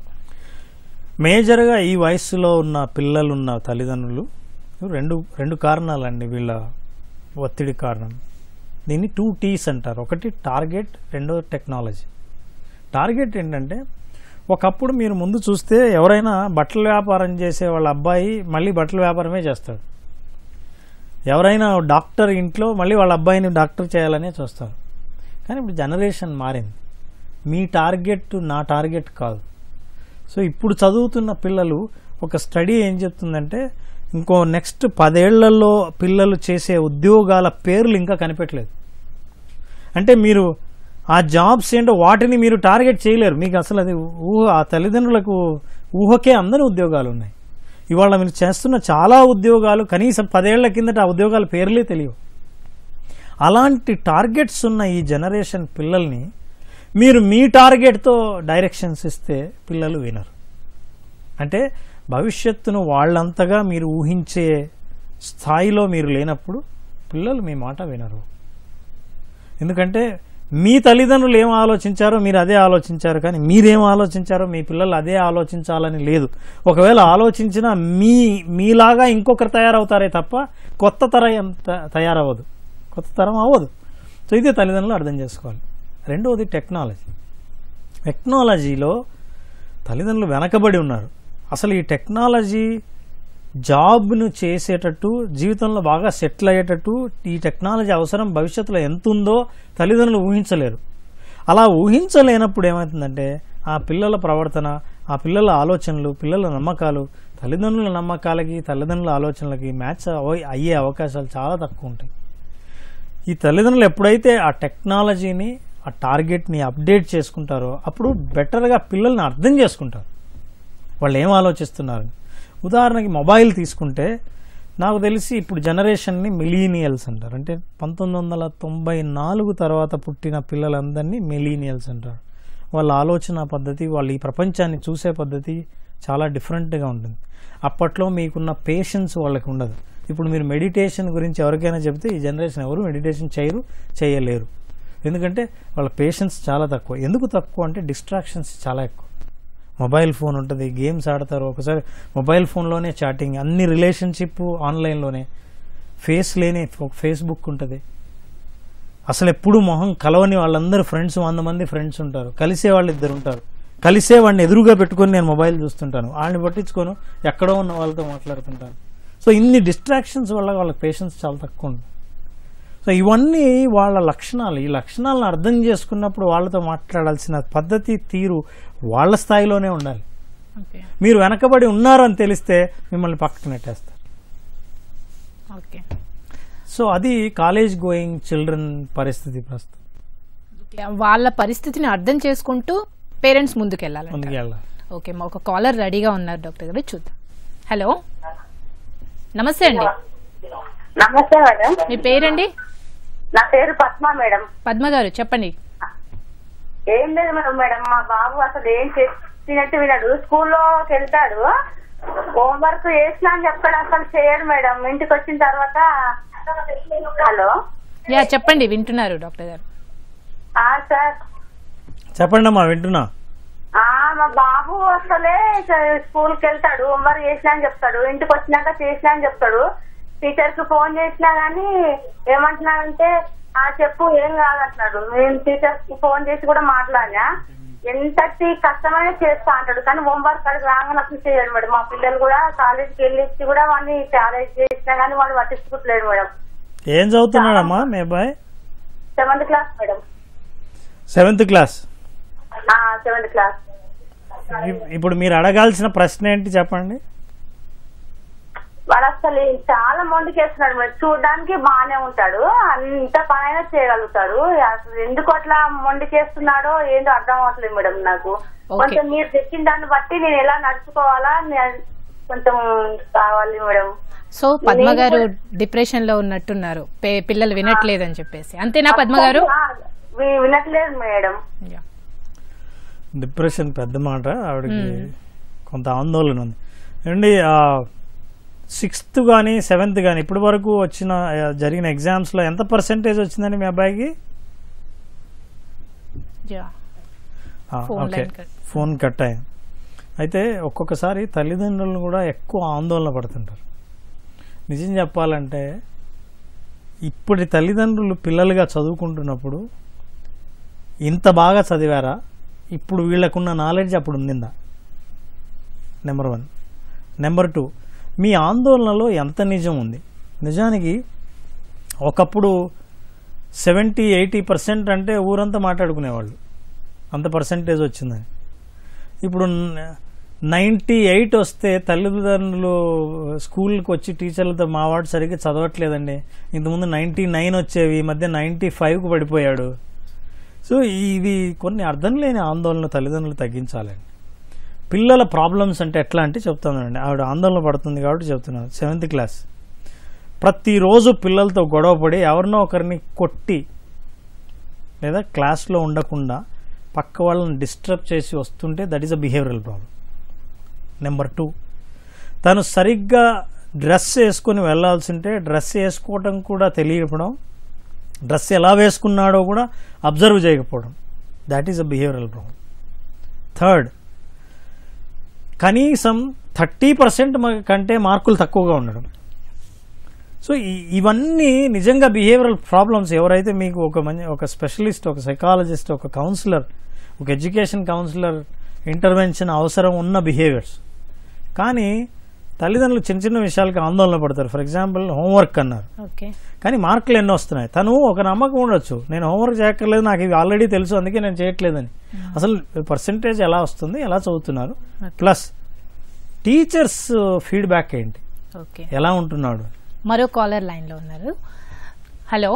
మేజర్గా ఈ వయస్సులో ఉన్న పిల్లలున్న తల్లిదండ్రులు రెండు రెండు కారణాలండి వీళ్ళ ఒత్తిడి కారణం దీన్ని టూ టీస్ అంటారు ఒకటి టార్గెట్ రెండో టెక్నాలజీ టార్గెట్ ఏంటంటే ఒకప్పుడు మీరు ముందు చూస్తే ఎవరైనా బట్టల వ్యాపారం చేసే వాళ్ళ అబ్బాయి మళ్ళీ బట్టల వ్యాపారమే చేస్తాడు ఎవరైనా డాక్టర్ ఇంట్లో మళ్ళీ వాళ్ళ అబ్బాయిని డాక్టర్ చేయాలనే చూస్తారు కానీ ఇప్పుడు జనరేషన్ మారింది మీ టార్గెట్ నా టార్గెట్ కాదు సో ఇప్పుడు చదువుతున్న పిల్లలు ఒక స్టడీ ఏం చెప్తుందంటే ఇంకో నెక్స్ట్ పదేళ్లలో పిల్లలు చేసే ఉద్యోగాల పేర్లు ఇంకా కనిపెట్టలేదు అంటే మీరు ఆ జాబ్స్ ఏంటో వాటిని మీరు టార్గెట్ చేయలేరు మీకు అసలు అది ఊహ ఆ తల్లిదండ్రులకు ఊహకే అందని ఉద్యోగాలు ఉన్నాయి ఇవాళ మీరు చేస్తున్న చాలా ఉద్యోగాలు కనీసం పదేళ్ల కిందట ఆ ఉద్యోగాల పేర్లే తెలియవు అలాంటి టార్గెట్స్ ఉన్న ఈ జనరేషన్ పిల్లల్ని మీరు మీ టార్గెట్తో డైరెక్షన్స్ ఇస్తే పిల్లలు వినరు అంటే భవిష్యత్తును వాళ్ళంతగా మీరు ఊహించే స్థాయిలో మీరు లేనప్పుడు పిల్లలు మీ మాట వినరు ఎందుకంటే మీ తల్లిదండ్రులు ఏం ఆలోచించారో మీరు అదే ఆలోచించారు కానీ మీరేం ఆలోచించారో మీ పిల్లలు అదే ఆలోచించాలని లేదు ఒకవేళ ఆలోచించినా మీ మీలాగా ఇంకొకరు తయారవుతారే తప్ప కొత్త తరం త- తయారవ్వదు కొత్త తరం అవ్వదు సో ఇదే తల్లిదండ్రులు అర్థం చేసుకోవాలి రెండవది టెక్నాలజీ టెక్నాలజీలో తల్లిదండ్రులు వెనకబడి ఉన్నారు అసలు ఈ టెక్నాలజీ జాబ్ను చేసేటట్టు జీవితంలో బాగా సెటిల్ అయ్యేటట్టు ఈ టెక్నాలజీ అవసరం భవిష్యత్తులో ఎంత ఉందో తల్లిదండ్రులు ఊహించలేరు అలా ఊహించలేనప్పుడు ఏమవుతుందంటే ఆ పిల్లల ప్రవర్తన ఆ పిల్లల ఆలోచనలు పిల్లల నమ్మకాలు తల్లిదండ్రుల నమ్మకాలకి తల్లిదండ్రుల ఆలోచనలకి మ్యాచ్ అవ- అయ్యే అవకాశాలు చాలా తక్కువ ఉంటాయి ఈ తల్లిదండ్రులు ఎప్పుడైతే ఆ టెక్నాలజీని ఆ టార్గెట్ని అప్డేట్ చేసుకుంటారో అప్పుడు బెటర్గా పిల్లల్ని అర్థం చేసుకుంటారు వాళ్ళు ఏం ఆలోచిస్తున్నారు ఉదాహరణకి మొబైల్ తీసుకుంటే నాకు తెలిసి ఇప్పుడు జనరేషన్ని మిలీనియల్స్ అంటారు అంటే పంతొమ్మిది వందల తొంభై నాలుగు తర్వాత పుట్టిన పిల్లలందరినీ మిలీనియల్స్ అంటారు వాళ్ళ ఆలోచన పద్ధతి వాళ్ళు ఈ ప్రపంచాన్ని చూసే పద్ధతి చాలా డిఫరెంట్గా ఉంటుంది అప్పట్లో మీకున్న పేషెన్స్ వాళ్ళకి ఉండదు ఇప్పుడు మీరు మెడిటేషన్ గురించి ఎవరికైనా చెబితే ఈ జనరేషన్ ఎవరు మెడిటేషన్ చేయరు చేయలేరు ఎందుకంటే వాళ్ళ పేషెన్స్ చాలా తక్కువ ఎందుకు తక్కువ అంటే డిస్ట్రాక్షన్స్ చాలా ఎక్కువ మొబైల్ ఫోన్ ఉంటుంది గేమ్స్ ఆడతారు ఒకసారి మొబైల్ ఫోన్లోనే చాటింగ్ అన్ని రిలేషన్షిప్ ఆన్లైన్లోనే ఫేస్ లేని ఒక ఫేస్బుక్ ఉంటుంది అసలు ఎప్పుడు మొహం కలవని వాళ్ళందరూ ఫ్రెండ్స్ వంద మంది ఫ్రెండ్స్ ఉంటారు కలిసే వాళ్ళు ఇద్దరు ఉంటారు కలిసే వాడిని ఎదురుగా పెట్టుకొని నేను మొబైల్ చూస్తుంటాను వాళ్ళని పట్టించుకోను ఎక్కడో ఉన్న వాళ్ళతో మాట్లాడుతుంటాను సో ఇన్ని డిస్ట్రాక్షన్స్ వల్ల వాళ్ళ పేషెన్స్ చాలా తక్కువ ఉంది సో ఇవన్నీ వాళ్ళ లక్షణాలు ఈ లక్షణాలను అర్థం చేసుకున్నప్పుడు వాళ్ళతో మాట్లాడాల్సిన పద్ధతి తీరు వాళ్ళ స్థాయిలోనే ఉండాలి ఓకే మీరు వెనకబడి ఉన్నారని తెలిస్తే మిమ్మల్ని పక్కకు నెట్టేస్తారు ఓకే సో అది కాలేజ్ గోయింగ్ చిల్డ్రన్ పరిస్థితి ప్రస్తుతం ఓకే. వాళ్ళ పరిస్థితిని అర్థం చేసుకుంటూ పేరెంట్స్ ముందుకెళ్ళాలి ముందుకెళ్ళాలి ఓకే మా ఒక కాలర్ రెడీగా ఉన్నారు డాక్టర్ గారు చూద్దాం హలో నమస్తే అండి నమస్తే మేడం మీ పేరండి నా పేరు పద్మ మేడం పద్మ గారు చెప్పండి ఏం లేదు మేడం మేడం మా బాబు అసలు ఏం చెప్పినట్టు వినడు స్కూల్లోకి వెళ్తాడు హోంవర్క్ చేసినా అని చెప్తాడు అసలు చేయడు మేడం ఇంటికి వచ్చిన తర్వాత హలో యా చెప్పండి వింటున్నారు డాక్టర్ గారు ఆ సార్ చెప్పండి అమ్మా వింటున్నా ఆ మా బాబు అసలే స్కూల్ కి వెళ్తాడు హోంవర్క్ చేసినా అని చెప్తాడు ఇంటికి వచ్చినాక చేసినా అని చెప్తాడు టీచర్ కి ఫోన్ చేసినా గానీ ఏమంటున్నాడంటే ఆ చెప్పు ఏం కాదంటున్నాడు నేను టీచర్ కి ఫోన్ చేసి కూడా మాట్లాడినా ఎంతటి కష్టమైన చేస్తా అంటాడు కానీ హోంవర్క్ అడిగి రాగానే అసలు చేయడు మేడం మా పిల్లలు కూడా కాలేజీకి వెళ్ళి కూడా వాడిని కాలేజ్ చేసినా గానీ వాడు పట్టించుకోవట్లేడు మేడం ఏం చదువుతున్నాడమ్మా మీ అబ్బాయి seventh class madam seventh class seventh class ఇప్- ఇప్పుడు మీరు అడగాల్సిన ప్రశ్న ఏంటి చెప్పండి వాడు అసలు చాలా మొండికేస్తున్నాడు మరి చూడడానికి బాగానే ఉంటాడు అంత పనైనా చేయగలుగుతాడు అసలు ఎందుకు అట్లా మొండికేస్తున్నాడో ఏందో అర్థం అవ్వట్లేదు మేడం నాకు Okay. కొంచెం మీరు చెప్పిన దాన్ని బట్టి నేను ఎలా నడుచుకోవాలా నే- కొంచెం కావాలి మేడం సో పద్మ నేను గారు కూడా- డిప్రెషన్ లో ఉన్నట్టున్నారు పే- పిల్లలు వినట్లేదని చెప్పేసి అంతేనా పద్మ గారు ఆ, వి- వినట్లేదు మేడం యా. డిప్రెషన్ పెద్ద మాట ఆవిడకి కొంత ఆందోళన ఉంది ఏమండి సిక్స్త్ కానీ సెవెంత్ కానీ ఇప్పటి వరకు వచ్చిన ఆ, జరిగిన ఎగ్జామ్స్లో ఎంత పర్సెంటేజ్ వచ్చిందండి మీ అబ్బాయికి యా. ఆ, phone okay line cut. Phone cut అయింది అయితే ఒక్కొక్కసారి తల్లిదండ్రులను కూడా ఎక్కువ ఆందోళన పడుతుంటారు నిజం చెప్పాలంటే ఇప్పటి తల్లిదండ్రులు పిల్లలుగా చదువుకుంటున్నప్పుడు ఇంత బాగా చదివారా ఇప్పుడు వీళ్ళకున్న నాలెడ్జ్ అప్పుడు ఉండిందా నెంబర్ వన్ నెంబర్ టూ మీ ఆందోళనలో ఎంత నిజం ఉంది నిజానికి ఒకప్పుడు సెవెంటీ ఎయిటీ పర్సెంట్ అంటే ఊరంతా మాట్లాడుకునేవాళ్ళు అంత పర్సెంటేజ్ వచ్చిందని ఇప్పుడు నైంటీ ఎయిట్ వస్తే తల్లిదండ్రులు స్కూల్కి వచ్చి టీచర్లతో మావాడు సరిగ్గా చదవట్లేదండి ఇంతకుముందు నైంటీ నైన్ వచ్చేవి ఈ మధ్య నైంటీ ఫైవ్కి పడిపోయాడు సో ఇవి కొన్ని అర్థం లేని ఆందోళన తల్లిదండ్రులు తగ్గించాలండి పిల్లల ప్రాబ్లమ్స్ అంటే ఎట్లా అంటే చెప్తానండి ఆవిడ ఆందోళన పడుతుంది కాబట్టి చెప్తున్నాను సెవెంత్ క్లాస్ ప్రతిరోజు పిల్లలతో గొడవపడి ఎవరినో ఒకరిని కొట్టి లేదా క్లాస్లో ఉండకుండా పక్క వాళ్ళని డిస్టర్బ్ చేసి వస్తుంటే that is a behavioural problem number two తను సరిగ్గా డ్రెస్ వేసుకొని వెళ్ళాల్సి ఉంటే డ్రెస్ వేసుకోవడం కూడా తెలియకపోవడం డ్రెస్ ఎలా వేసుకున్నాడో కూడా అబ్జర్వ్ చేయకపోవడం that is a behavioural problem third కనీసం థర్టీ పర్సెంట్ కంటే మార్కులు తక్కువగా ఉండడం సో ఈ- ఇవన్నీ నిజంగా బిహేవియరల్ ప్రాబ్లమ్స్ ఎవరైతే మీకు ఒక మంచి ఒక స్పెషలిస్ట్ ఒక సైకాలజిస్ట్ ఒక కౌన్సిలర్ ఒక ఎడ్యుకేషన్ కౌన్సిలర్ ఇంటర్వెన్షన్ అవసరం ఉన్న బిహేవియర్స్ కానీ తల్లిదండ్రులు చిన్న చిన్న విషయాలకి ఆందోళన పడతారు ఫర్ ఎగ్జాంపుల్ హోంవర్క్ అన్నారు ఓకే కానీ మార్కులు ఎన్నో వస్తున్నాయి తను ఒక నమ్మకం ఉండొచ్చు నేను హోంవర్క్ చేయక్కర్లేదు నాకు ఇవి ఆల్రెడీ తెలుసు అందుకే నేను చేయట్లేదని అసలు పర్సంటేజ్ ఎలా వస్తుంది ఎలా చదువుతున్నారు ప్లస్ టీచర్స్ ఫీడ్బ్యాక్ ఏంటి ఓకే ఎలా ఉంటున్నాడు మరో కాలర్ లైన్ లో ఉన్నారు హలో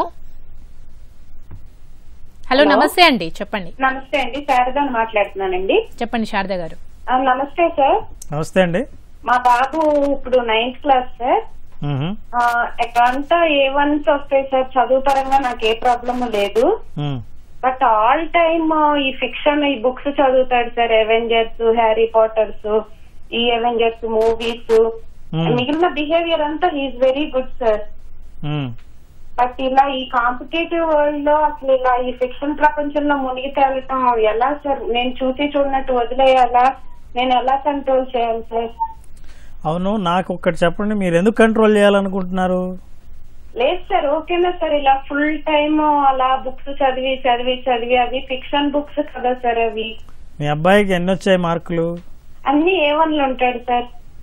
హలో నమస్తే అండి చెప్పండి నమస్తే అండి శారదాని మాట్లాడుతున్నానండి చెప్పండి శారద గారు ఆ, నమస్తే సార్ నమస్తే అండి మా బాబు ఇప్పుడు నైన్త్ క్లాస్ సార్ మ్మ్. ఆ, ఎక్కడంతా ఏ వన్స్ వస్తాయి సార్ చదువు పరంగా నాకు ఏ ప్రాబ్లమ్ లేదు మ్మ్. బట్ ఆల్ టైమ్ ఈ ఫిక్షన్ ఈ బుక్స్ చదువుతాడు సార్ అవెంజర్స్ హ్యారీ పాటర్స్ ఈ అవెంజర్స్ మూవీస్ Hmm. మిగిలిన బిహేవియర్ అంతా హీఈస్ వెరీ గుడ్ సార్ మ్మ్. బట్ ఇలా ఈ కాంపిటేటివ్ వరల్డ్ లో అసలు ఇలా ఈ ఫిక్షన్ ప్రపంచంలో మునిగి తేలటం ఎలా సార్ నేను చూసి చూడనట్టు వదిలేయాలా నేను ఎలా కంట్రోల్ చేయాలి సార్ అవును నాకు ఒక్కటి చెప్పండి మీరు ఎందుకు కంట్రోల్ చేయాలనుకుంటున్నారు లేదు సార్ ఓకేనా సార్ ఇలా ఫుల్ టైమ్ అలా బుక్స్ చదివి చదివి చదివి అవి ఫిక్షన్ బుక్స్ కదా సార్ అవి మీ అబ్బాయికి ఎన్ని వచ్చాయి మార్కులు అన్ని ఏ వన్లు ఉంటాడు సార్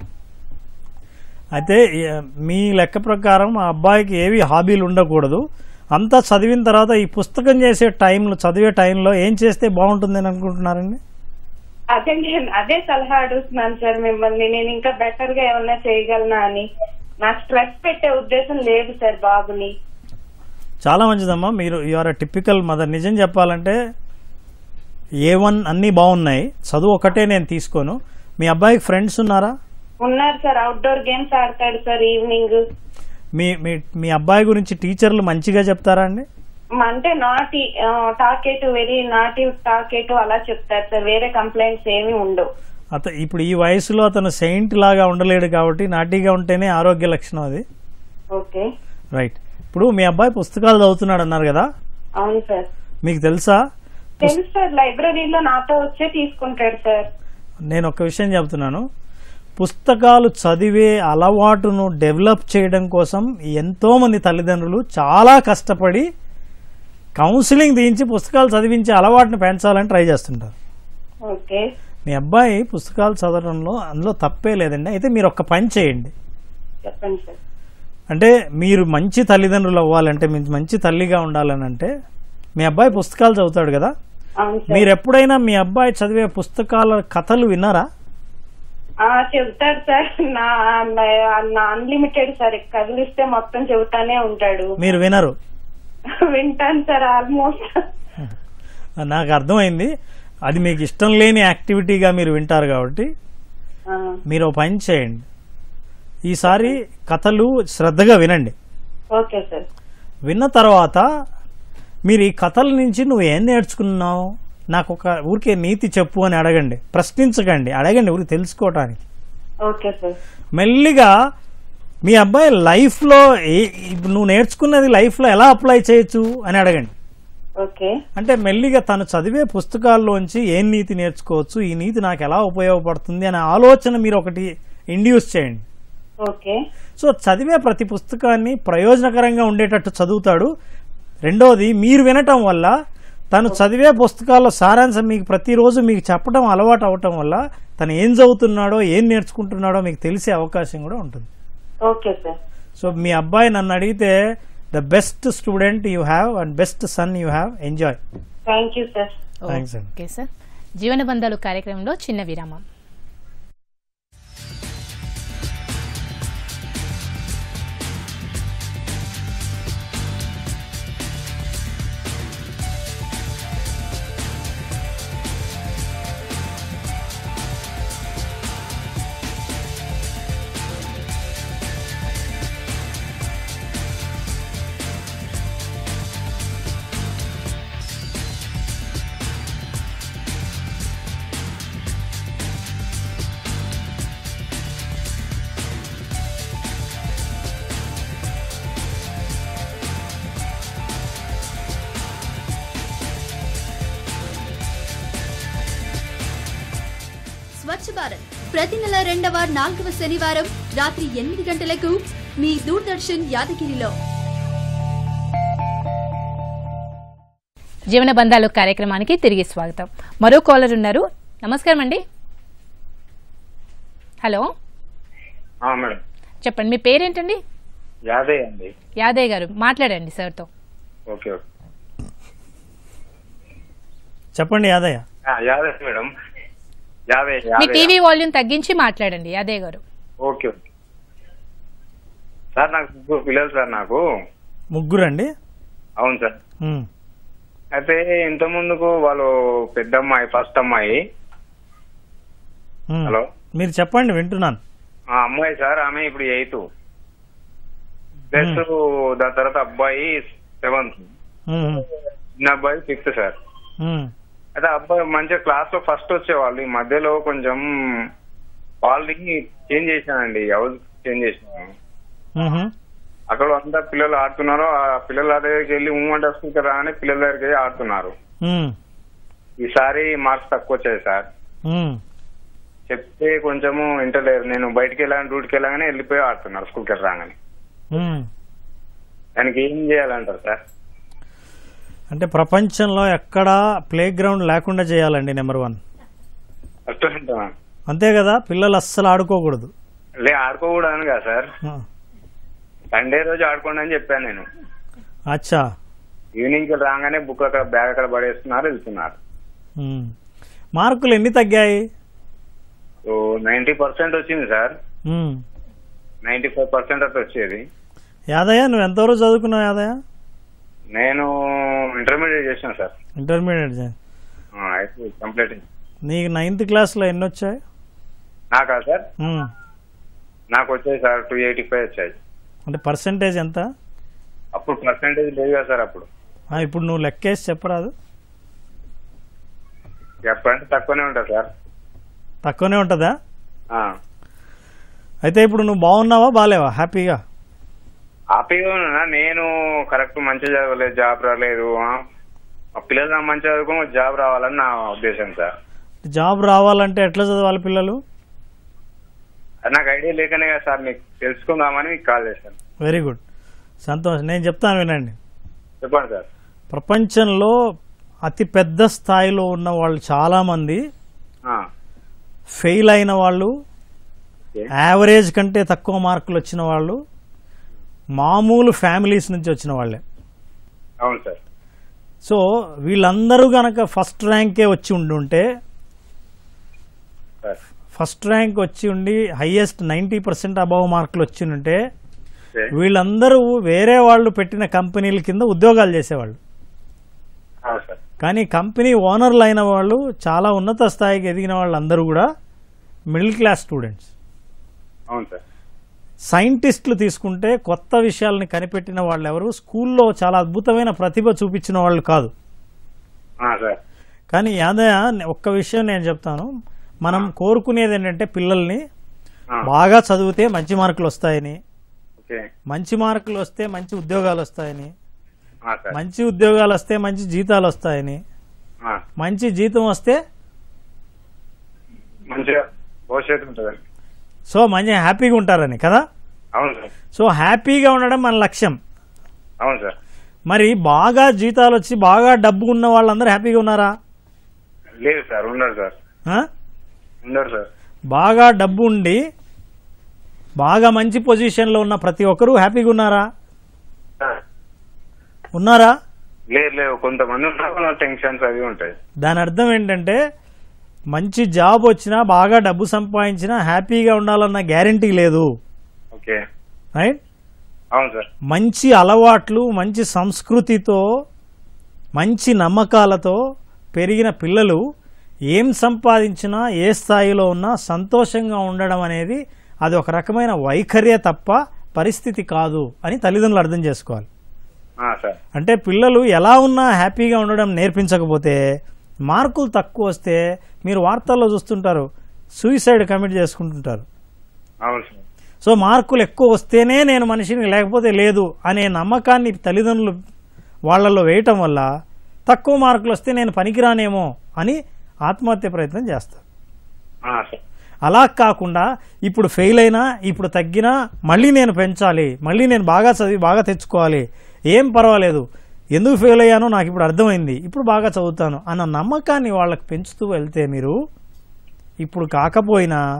అయితే ఈ- మీ లెక్క ప్రకారం ఆ అబ్బాయికి ఏవి హాబీలు ఉండకూడదు అంతా చదివిన తర్వాత ఈ పుస్తకం చేసే టైంలో చదివే టైంలో ఏం చేస్తే బాగుంటుందని అనుకుంటున్నారండి అదే నేను అదే సలహా అడుగుతున్నాను సార్ మిమ్మల్ని నేను ఇంకా బెటర్ గా ఏమన్నా చేయగలనా అని నాకు స్ట్రెస్ పెట్టే ఉద్దేశం లేదు సార్ బాబుని చాలా మంచిదమ్మా మీరు యూఆర్ టిపికల్ మదర్ నిజం చెప్పాలంటే ఏ వన్ అన్నీ బాగున్నాయి చదువు ఒకటే నేను తీసుకోను మీ అబ్బాయికి ఫ్రెండ్స్ ఉన్నారా ఉన్నారు సార్ అవుట్డోర్ గేమ్స్ ఆడతాడు సార్ ఈవినింగ్ మీ మీ మీ అబ్బాయి గురించి టీచర్లు మంచిగా చెప్తారా అండి అంటే నాటి టాకేటివ్ వెరీ నాటి టాకేటివ్ అలా చెప్తారు సార్ వేరే కంప్లైంట్స్ ఏమీ ఉండవు అత ఇప్పుడు ఈ వయసులో అతను సెయింట్ లాగా ఉండలేడు కాబట్టి నాటీగా ఉంటేనే ఆరోగ్య లక్షణం అది ఓకే రైట్ ఇప్పుడు మీ అబ్బాయి పుస్తకాలు చదువుతున్నాడు అన్నారు కదా అవును సార్ మీకు తెలుసా తెలుసు సార్ లైబ్రరీలో నాతో వచ్చే తీసుకుంటాడు సార్ నేను ఒక విషయం చెప్తున్నాను పుస్తకాలు చదివే అలవాటును డెవలప్ చేయడం కోసం ఎంతో మంది తల్లిదండ్రులు చాలా కష్టపడి కౌన్సిలింగ్ దించి పుస్తకాలు చదివించే అలవాటును పెంచాలని ట్రై చేస్తుంటారు ఓకే మీ అబ్బాయి పుస్తకాలు చదవడంలో అందులో తప్పే లేదండి అయితే మీరు ఒక పని చేయండి చెప్పండి సార్ అంటే మీరు మంచి తల్లిదండ్రులు అవ్వాలంటే మీరు మంచి తల్లిగా ఉండాలని అంటే మీ అబ్బాయి పుస్తకాలు చదువుతాడు కదా అవును సార్ మీరు ఎప్పుడైనా మీ అబ్బాయి చదివే పుస్తకాల కథలు విన్నారా ఆ చెబుతాడు సార్ నా నా అన్లిమిటెడ్ సార్ కదిలిస్తే మొత్తం చెబుతానే ఉంటాడు మీరు వినరు వింటాను సార్ ఆల్మోస్ట్ నాకు అర్థమైంది అది మీకు ఇష్టం లేని యాక్టివిటీగా మీరు వింటారు కాబట్టి మీరు ఓ పని చేయండి ఈసారి కథలు శ్రద్ధగా వినండి ఓకే సార్ విన్న తర్వాత మీరు ఈ కథల నుంచి నువ్వు ఏం నేర్చుకున్నావు నాకు ఒక ఊరికే నీతి చెప్పు అని అడగండి ప్రశ్నించకండి అడగండి ఊరికి తెలుసుకోవటానికి ఓకే సార్ మెల్లిగా మీ అబ్బాయి లైఫ్లో ఏ ఇప్పుడు నువ్వు నేర్చుకున్నది లైఫ్లో ఎలా అప్లై చేయొచ్చు అని అడగండి ఓకే అంటే మెల్లిగా తను చదివే పుస్తకాల్లోంచి ఏం నీతి నేర్చుకోవచ్చు ఈ నీతి నాకు ఎలా ఉపయోగపడుతుంది అనే ఆలోచన మీరు ఒకటి ఇండ్యూస్ చేయండి ఓకే సో చదివే ప్రతి పుస్తకాన్ని ప్రయోజనకరంగా ఉండేటట్టు చదువుతాడు రెండోది మీరు వినటం వల్ల తను చదివే పుస్తకాల్లో సారాంశం మీకు ప్రతిరోజు మీకు చెప్పడం అలవాటు అవటం వల్ల తను ఏం చదువుతున్నాడో ఏం నేర్చుకుంటున్నాడో మీకు తెలిసే అవకాశం కూడా ఉంటుంది ఓకే సార్ సో మీ అబ్బాయి నన్ను అడిగితే the best student you have and best son you have enjoy thank you sir thanks అండి ఓకే సార్ జీవన బంధాలు కార్యక్రమంలో చిన్న విరామం స్వచ్ఛ భారత్ ప్రతి నెల రెండవ నాలుగవ శనివారం రాత్రి ఎనిమిది గంటలకు మీ దూరదర్శన్ యాదగిరిలో జీవన బంధాలు కార్యక్రమానికి తిరిగి స్వాగతం మరో కాలర్ ఉన్నారు నమస్కారం అండి హలో ఆ, మేడం చెప్పండి మీ పేరేంటండి యాదే అండి యాదయ్య గారు మాట్లాడండి సార్తో ఓకే ఓకే చెప్పండి యాదయ్య ఆ, యాదే మేడం యాదే మీ యాదే టీవీ వాల్యూమ్ తగ్గించి మాట్లాడండి యాదయ్య గారు ఓకే ఓకే సార్ నాకు ముగ్గురు పిల్లలు సార్ నాకు ముగ్గురండి అవును సార్ ఉమ్, అయితే ఇంత ముందుకు వాళ్ళు పెద్ద అమ్మాయి ఫస్ట్ అమ్మాయి ఉమ్. హలో మీరు చెప్పండి వింటున్నాను ఆ అమ్మాయి సార్ ఆమె ఇప్పుడు ఎయిత్ ప్లస్ దాని తర్వాత అబ్బాయి సెవెంత్ ఉమ్, చిన్న అబ్బాయి సిక్స్త్ సార్ ఉమ్, అయితే అబ్బాయి మంచిగా క్లాస్ లో ఫస్ట్ వచ్చేవాళ్ళు ఈ మధ్యలో కొంచెం వాళ్ళని చేంజ్ చేశానండి హౌస్ చేంజ్ చేశాను ఉమ్, అక్కడ అంతా పిల్లలు ఆడుతున్నారు ఆ పిల్లల దగ్గరికి వెళ్ళి ఊమంటే వస్తుంది కదా అని పిల్లల దగ్గరికి వెళ్ళి ఆడుతున్నారు ఉమ్, ఈసారి మార్క్స్ తక్కువ వచ్చాయి సార్ ఉమ్. చెప్తే కొంచెము ఇంటలేరు నేను బయటికి వెళ్ళాను డ్యూటీకి వెళ్ళగానే వెళ్ళిపోయి ఆడుతున్నారు స్కూల్కి వెళ్ళి రాగానే ఉమ్. దానికి ఏం చేయాలంటారు సార్ అంటే ప్రపంచంలో ఎక్కడా ప్లే గ్రౌండ్ లేకుండా చేయాలండి నెంబర్ వన్ ఫస్ట్ అంటున్నా అంతే కదా పిల్లలు అస్సలు ఆడుకోకూడదు లే ఆడుకోకూడదు కదా సార్ ఆ, సండే రోజు ఆడుకోండి అని చెప్పాను నేను అచ్చా ఈవినింగ్ కి రాగానే బుక్ అక్కడ బ్యాగ్ అక్కడ పడేస్తున్నారు వెళ్తున్నారు ఉమ్. మార్కులు ఎన్ని తగ్గాయి సో నైన్టీ పర్సెంట్ వచ్చింది sir um. Ninety five percent అట్లా వచ్చేది యాదయ్య నువ్వు ఎంతవరకు చదువుకున్నావు యాదయ్య నేను ఇంటర్మీడియట్ చేసిన సార్ ఇంటర్మీడియట్ చే- ఆ, అయితే కంప్లీట్ నీకు నైన్త్ క్లాస్లో ఎన్ని వచ్చాయి నాకా సార్ ఉమ్. నాకు వచ్చాయి సార్ టూ ఎయిటీ ఫైవ్ వచ్చాయి అంటే పర్సంటేజ్ ఎంత అప్పుడు పర్సెంటేజ్ లేదు కదా సార్ అప్పుడు ఆ, ఇప్పుడు నువ్వు లెక్కేసి చెప్పరాదు ఎప్పుడంటే తక్కువనే ఉంటుంది సార్ తక్కువనే ఉంటుందా ఆ. అయితే ఇప్పుడు నువ్వు బాగున్నావా బాగాలేవా హ్యాపీగా హ్యాపీగా ఉన్నా నేను కరెక్ట్ మంచిగా చదవలేదు జాబ్ రాలేదు ఆ. మా పిల్లలు నాకు మంచిగా చదువుకో జాబ్ రావాలని నా ఉద్దేశం సార్ జాబ్ రావాలంటే ఎట్లా చదవాలి పిల్లలు అది నాకు ఐడియా లేకనే కదా సార్ మీకు తెలుసుకుందామని మీకు కాల్ చేశాను వెరీ గుడ్ సంతోషం నేను చెప్తాను వినండి చెప్పండి సార్ ప్రపంచంలో అతి పెద్ద స్థాయిలో ఉన్న వాళ్ళు చాలామంది ఆ. ఫెయిల్ అయిన వాళ్ళు ఓకే. యావరేజ్ కంటే తక్కువ మార్కులు వచ్చిన వాళ్ళు మామూలు ఫ్యామిలీస్ నుంచి వచ్చిన వాళ్ళే అవును సార్ సో వీళ్ళందరూ గనక ఫస్ట్ ర్యాంకే వచ్చి ఉండుంటే సార్ ఫస్ట్ ర్యాంక్ వచ్చి ఉండి హైయెస్ట్ నైంటీ పర్సెంట్ అబవ్ మార్కులు వచ్చి ఉంటే ఓకే. వీళ్ళందరూ వేరే వాళ్ళు పెట్టిన కంపెనీల కింద ఉద్యోగాలు చేసేవాళ్ళు అవును సార్ కానీ కంపెనీ ఓనర్లు అయిన వాళ్ళు చాలా ఉన్నత స్థాయికి ఎదిగిన వాళ్ళందరూ కూడా మిడిల్ క్లాస్ స్టూడెంట్స్ అవును సార్ సైంటిస్టులు తీసుకుంటే కొత్త విషయాల్ని కనిపెట్టిన వాళ్ళు ఎవరు స్కూల్లో చాలా అద్భుతమైన ప్రతిభ చూపించిన వాళ్ళు కాదు ఆ, సార్ కానీ యాదయ్య ఒక్క విషయం నేను చెప్తాను మనం కోరుకునేది ఏంటంటే పిల్లల్ని ఆ. బాగా చదివితే మంచి మార్కులు వస్తాయని ఓకే మంచి మార్కులు వస్తే మంచి ఉద్యోగాలు వస్తాయని ఆ, సార్ మంచి ఉద్యోగాలు వస్తే మంచి జీతాలు వస్తాయని ఆ. మంచి జీతం వస్తే మంచిగా భవిష్యత్తు ఉంటుందండి సో మంచి హ్యాపీగా ఉంటారని కదా అవును సార్ సో హ్యాపీగా ఉండడం మన లక్ష్యం అవును సార్ మరి బాగా జీతాలు వచ్చి బాగా డబ్బు ఉన్న వాళ్ళందరూ హ్యాపీగా ఉన్నారా లేదు సార్ ఉండరు సార్ ఆ? ఉండరు సార్ బాగా డబ్బు ఉండి బాగా మంచి పొజిషన్లో ఉన్న ప్రతి ఒక్కరూ హ్యాపీగా ఉన్నారా ఉన్నారా లేదు లేదు కొంతమంది ఉన్నారు టెన్షన్స్ అవి ఉంటాయి దాని అర్థం ఏంటంటే మంచి జాబ్ వచ్చినా బాగా డబ్బు సంపాదించినా హ్యాపీగా ఉండాలన్న గ్యారంటీ లేదు ఓకే రైట్ అవును సార్ మంచి అలవాట్లు మంచి సంస్కృతితో మంచి నమ్మకాలతో పెరిగిన పిల్లలు ఏం సంపాదించినా ఏ స్థాయిలో ఉన్నా సంతోషంగా ఉండడం అనేది అది ఒక రకమైన వైఖర్య తప్ప పరిస్థితి కాదు అని తల్లిదండ్రులు అర్థం చేసుకోవాలి ఆ, సార్ అంటే పిల్లలు ఎలా ఉన్నా హ్యాపీగా ఉండడం నేర్పించకపోతే మార్కులు తక్కువ వస్తే మీరు వార్తల్లో చూస్తుంటారు సూసైడ్ కమిట్ చేసుకుంటుంటారు అవును సార్ సో మార్కులు ఎక్కువ వస్తేనే నేను మనిషిని లేకపోతే లేదు అనే నమ్మకాన్ని తల్లిదండ్రులు వాళ్ళలో వేయటం వల్ల తక్కువ మార్కులు వస్తే నేను పనికిరానేమో అని ఆత్మహత్య ప్రయత్నం చేస్తారు ఆ, సార్ అలా కాకుండా ఇప్పుడు ఫెయిల్ అయినా ఇప్పుడు తగ్గినా మళ్ళీ నేను పెంచాలి మళ్ళీ నేను బాగా చదివి బాగా తెచ్చుకోవాలి ఏం పర్వాలేదు ఎందుకు ఫెయిల్ అయ్యానో నాకు ఇప్పుడు అర్థమైంది ఇప్పుడు బాగా చదువుతాను అన్న నమ్మకాన్ని వాళ్ళకి పెంచుతూ వెళ్తే మీరు ఇప్పుడు కాకపోయినా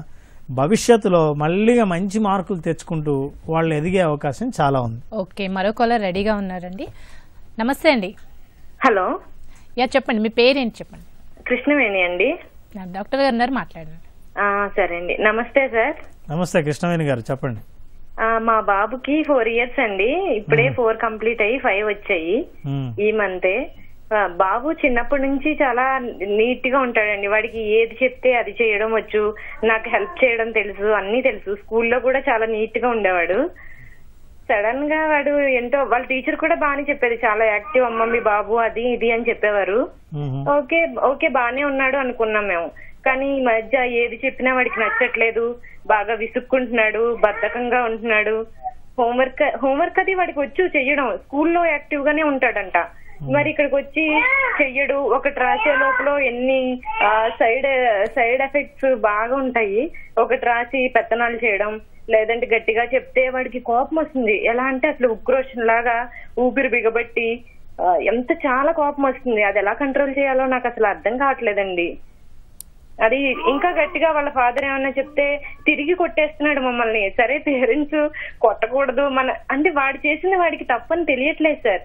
భవిష్యత్తులో మళ్ళీగా మంచి మార్కులు తెచ్చుకుంటూ వాళ్ళు ఎదిగే అవకాశం చాలా ఉంది ఓకే మరో కాలర్ రెడీగా ఉన్నారండి నమస్తే అండి హలో యా చెప్పండి మీ పేరేంటి చెప్పండి కృష్ణవేణి అండి నా డాక్టర్ గారు ఉన్నారు మాట్లాడండి ఆ, సరే అండి నమస్తే సార్ నమస్తే కృష్ణవేణి గారు చెప్పండి ఆ, మా బాబుకి ఫోర్ ఇయర్స్ అండి ఇప్పుడే ఫోర్ కంప్లీట్ అయ్యి ఫైవ్ వచ్చాయి మ్మ్. ఈ మంతే ఆ, బాబు చిన్నప్పటి నుంచి చాలా నీట్ గా ఉంటాడండి వాడికి ఏది చెప్తే అది చేయడం వచ్చు నాకు హెల్ప్ చేయడం తెలుసు అన్ని తెలుసు స్కూల్లో కూడా చాలా నీట్ గా ఉండేవాడు సడన్ గా వాడు ఏంటో వాళ్ళ టీచర్ కూడా బాగానే చెప్పేది చాలా యాక్టివ్ అమ్మ మీ బాబు అది ఇది అని చెప్పేవారు ఓకే ఓకే బానే ఉన్నాడు అనుకున్నాం మేము కానీ ఈ మధ్య ఏది చెప్పినా వాడికి నచ్చట్లేదు బాగా విసుక్కుంటున్నాడు బద్ధకంగా ఉంటున్నాడు హోంవర్క్ హోంవర్క్ అది వాడికి వచ్చు చెయ్యడం స్కూల్లో యాక్టివ్ గానే ఉంటాడంట మరి ఇక్కడికి వచ్చి చెయ్యడు ఒకటి రాసే లోపల ఎన్ని సైడ్ సైడ్ ఎఫెక్ట్స్ బాగా ఉంటాయి ఒకటి రాసి పెత్తనాలు చేయడం లేదంటే గట్టిగా చెప్తే వాడికి కోపం వస్తుంది ఎలా అంటే అసలు ఉక్రోషం లాగా ఊపిరి బిగబట్టి ఆ, ఎంత చాలా కోపం వస్తుంది అది ఎలా కంట్రోల్ చేయాలో నాకు అసలు అర్థం కావట్లేదండి అది ఇంకా గట్టిగా వాళ్ళ ఫాదర్ ఏమన్నా చెప్తే తిరిగి కొట్టేస్తున్నాడు మమ్మల్ని సరే పేరెంట్స్ కొట్టకూడదు మన అంటే వాడు చేసింది వాడికి తప్పని తెలియట్లేదు సార్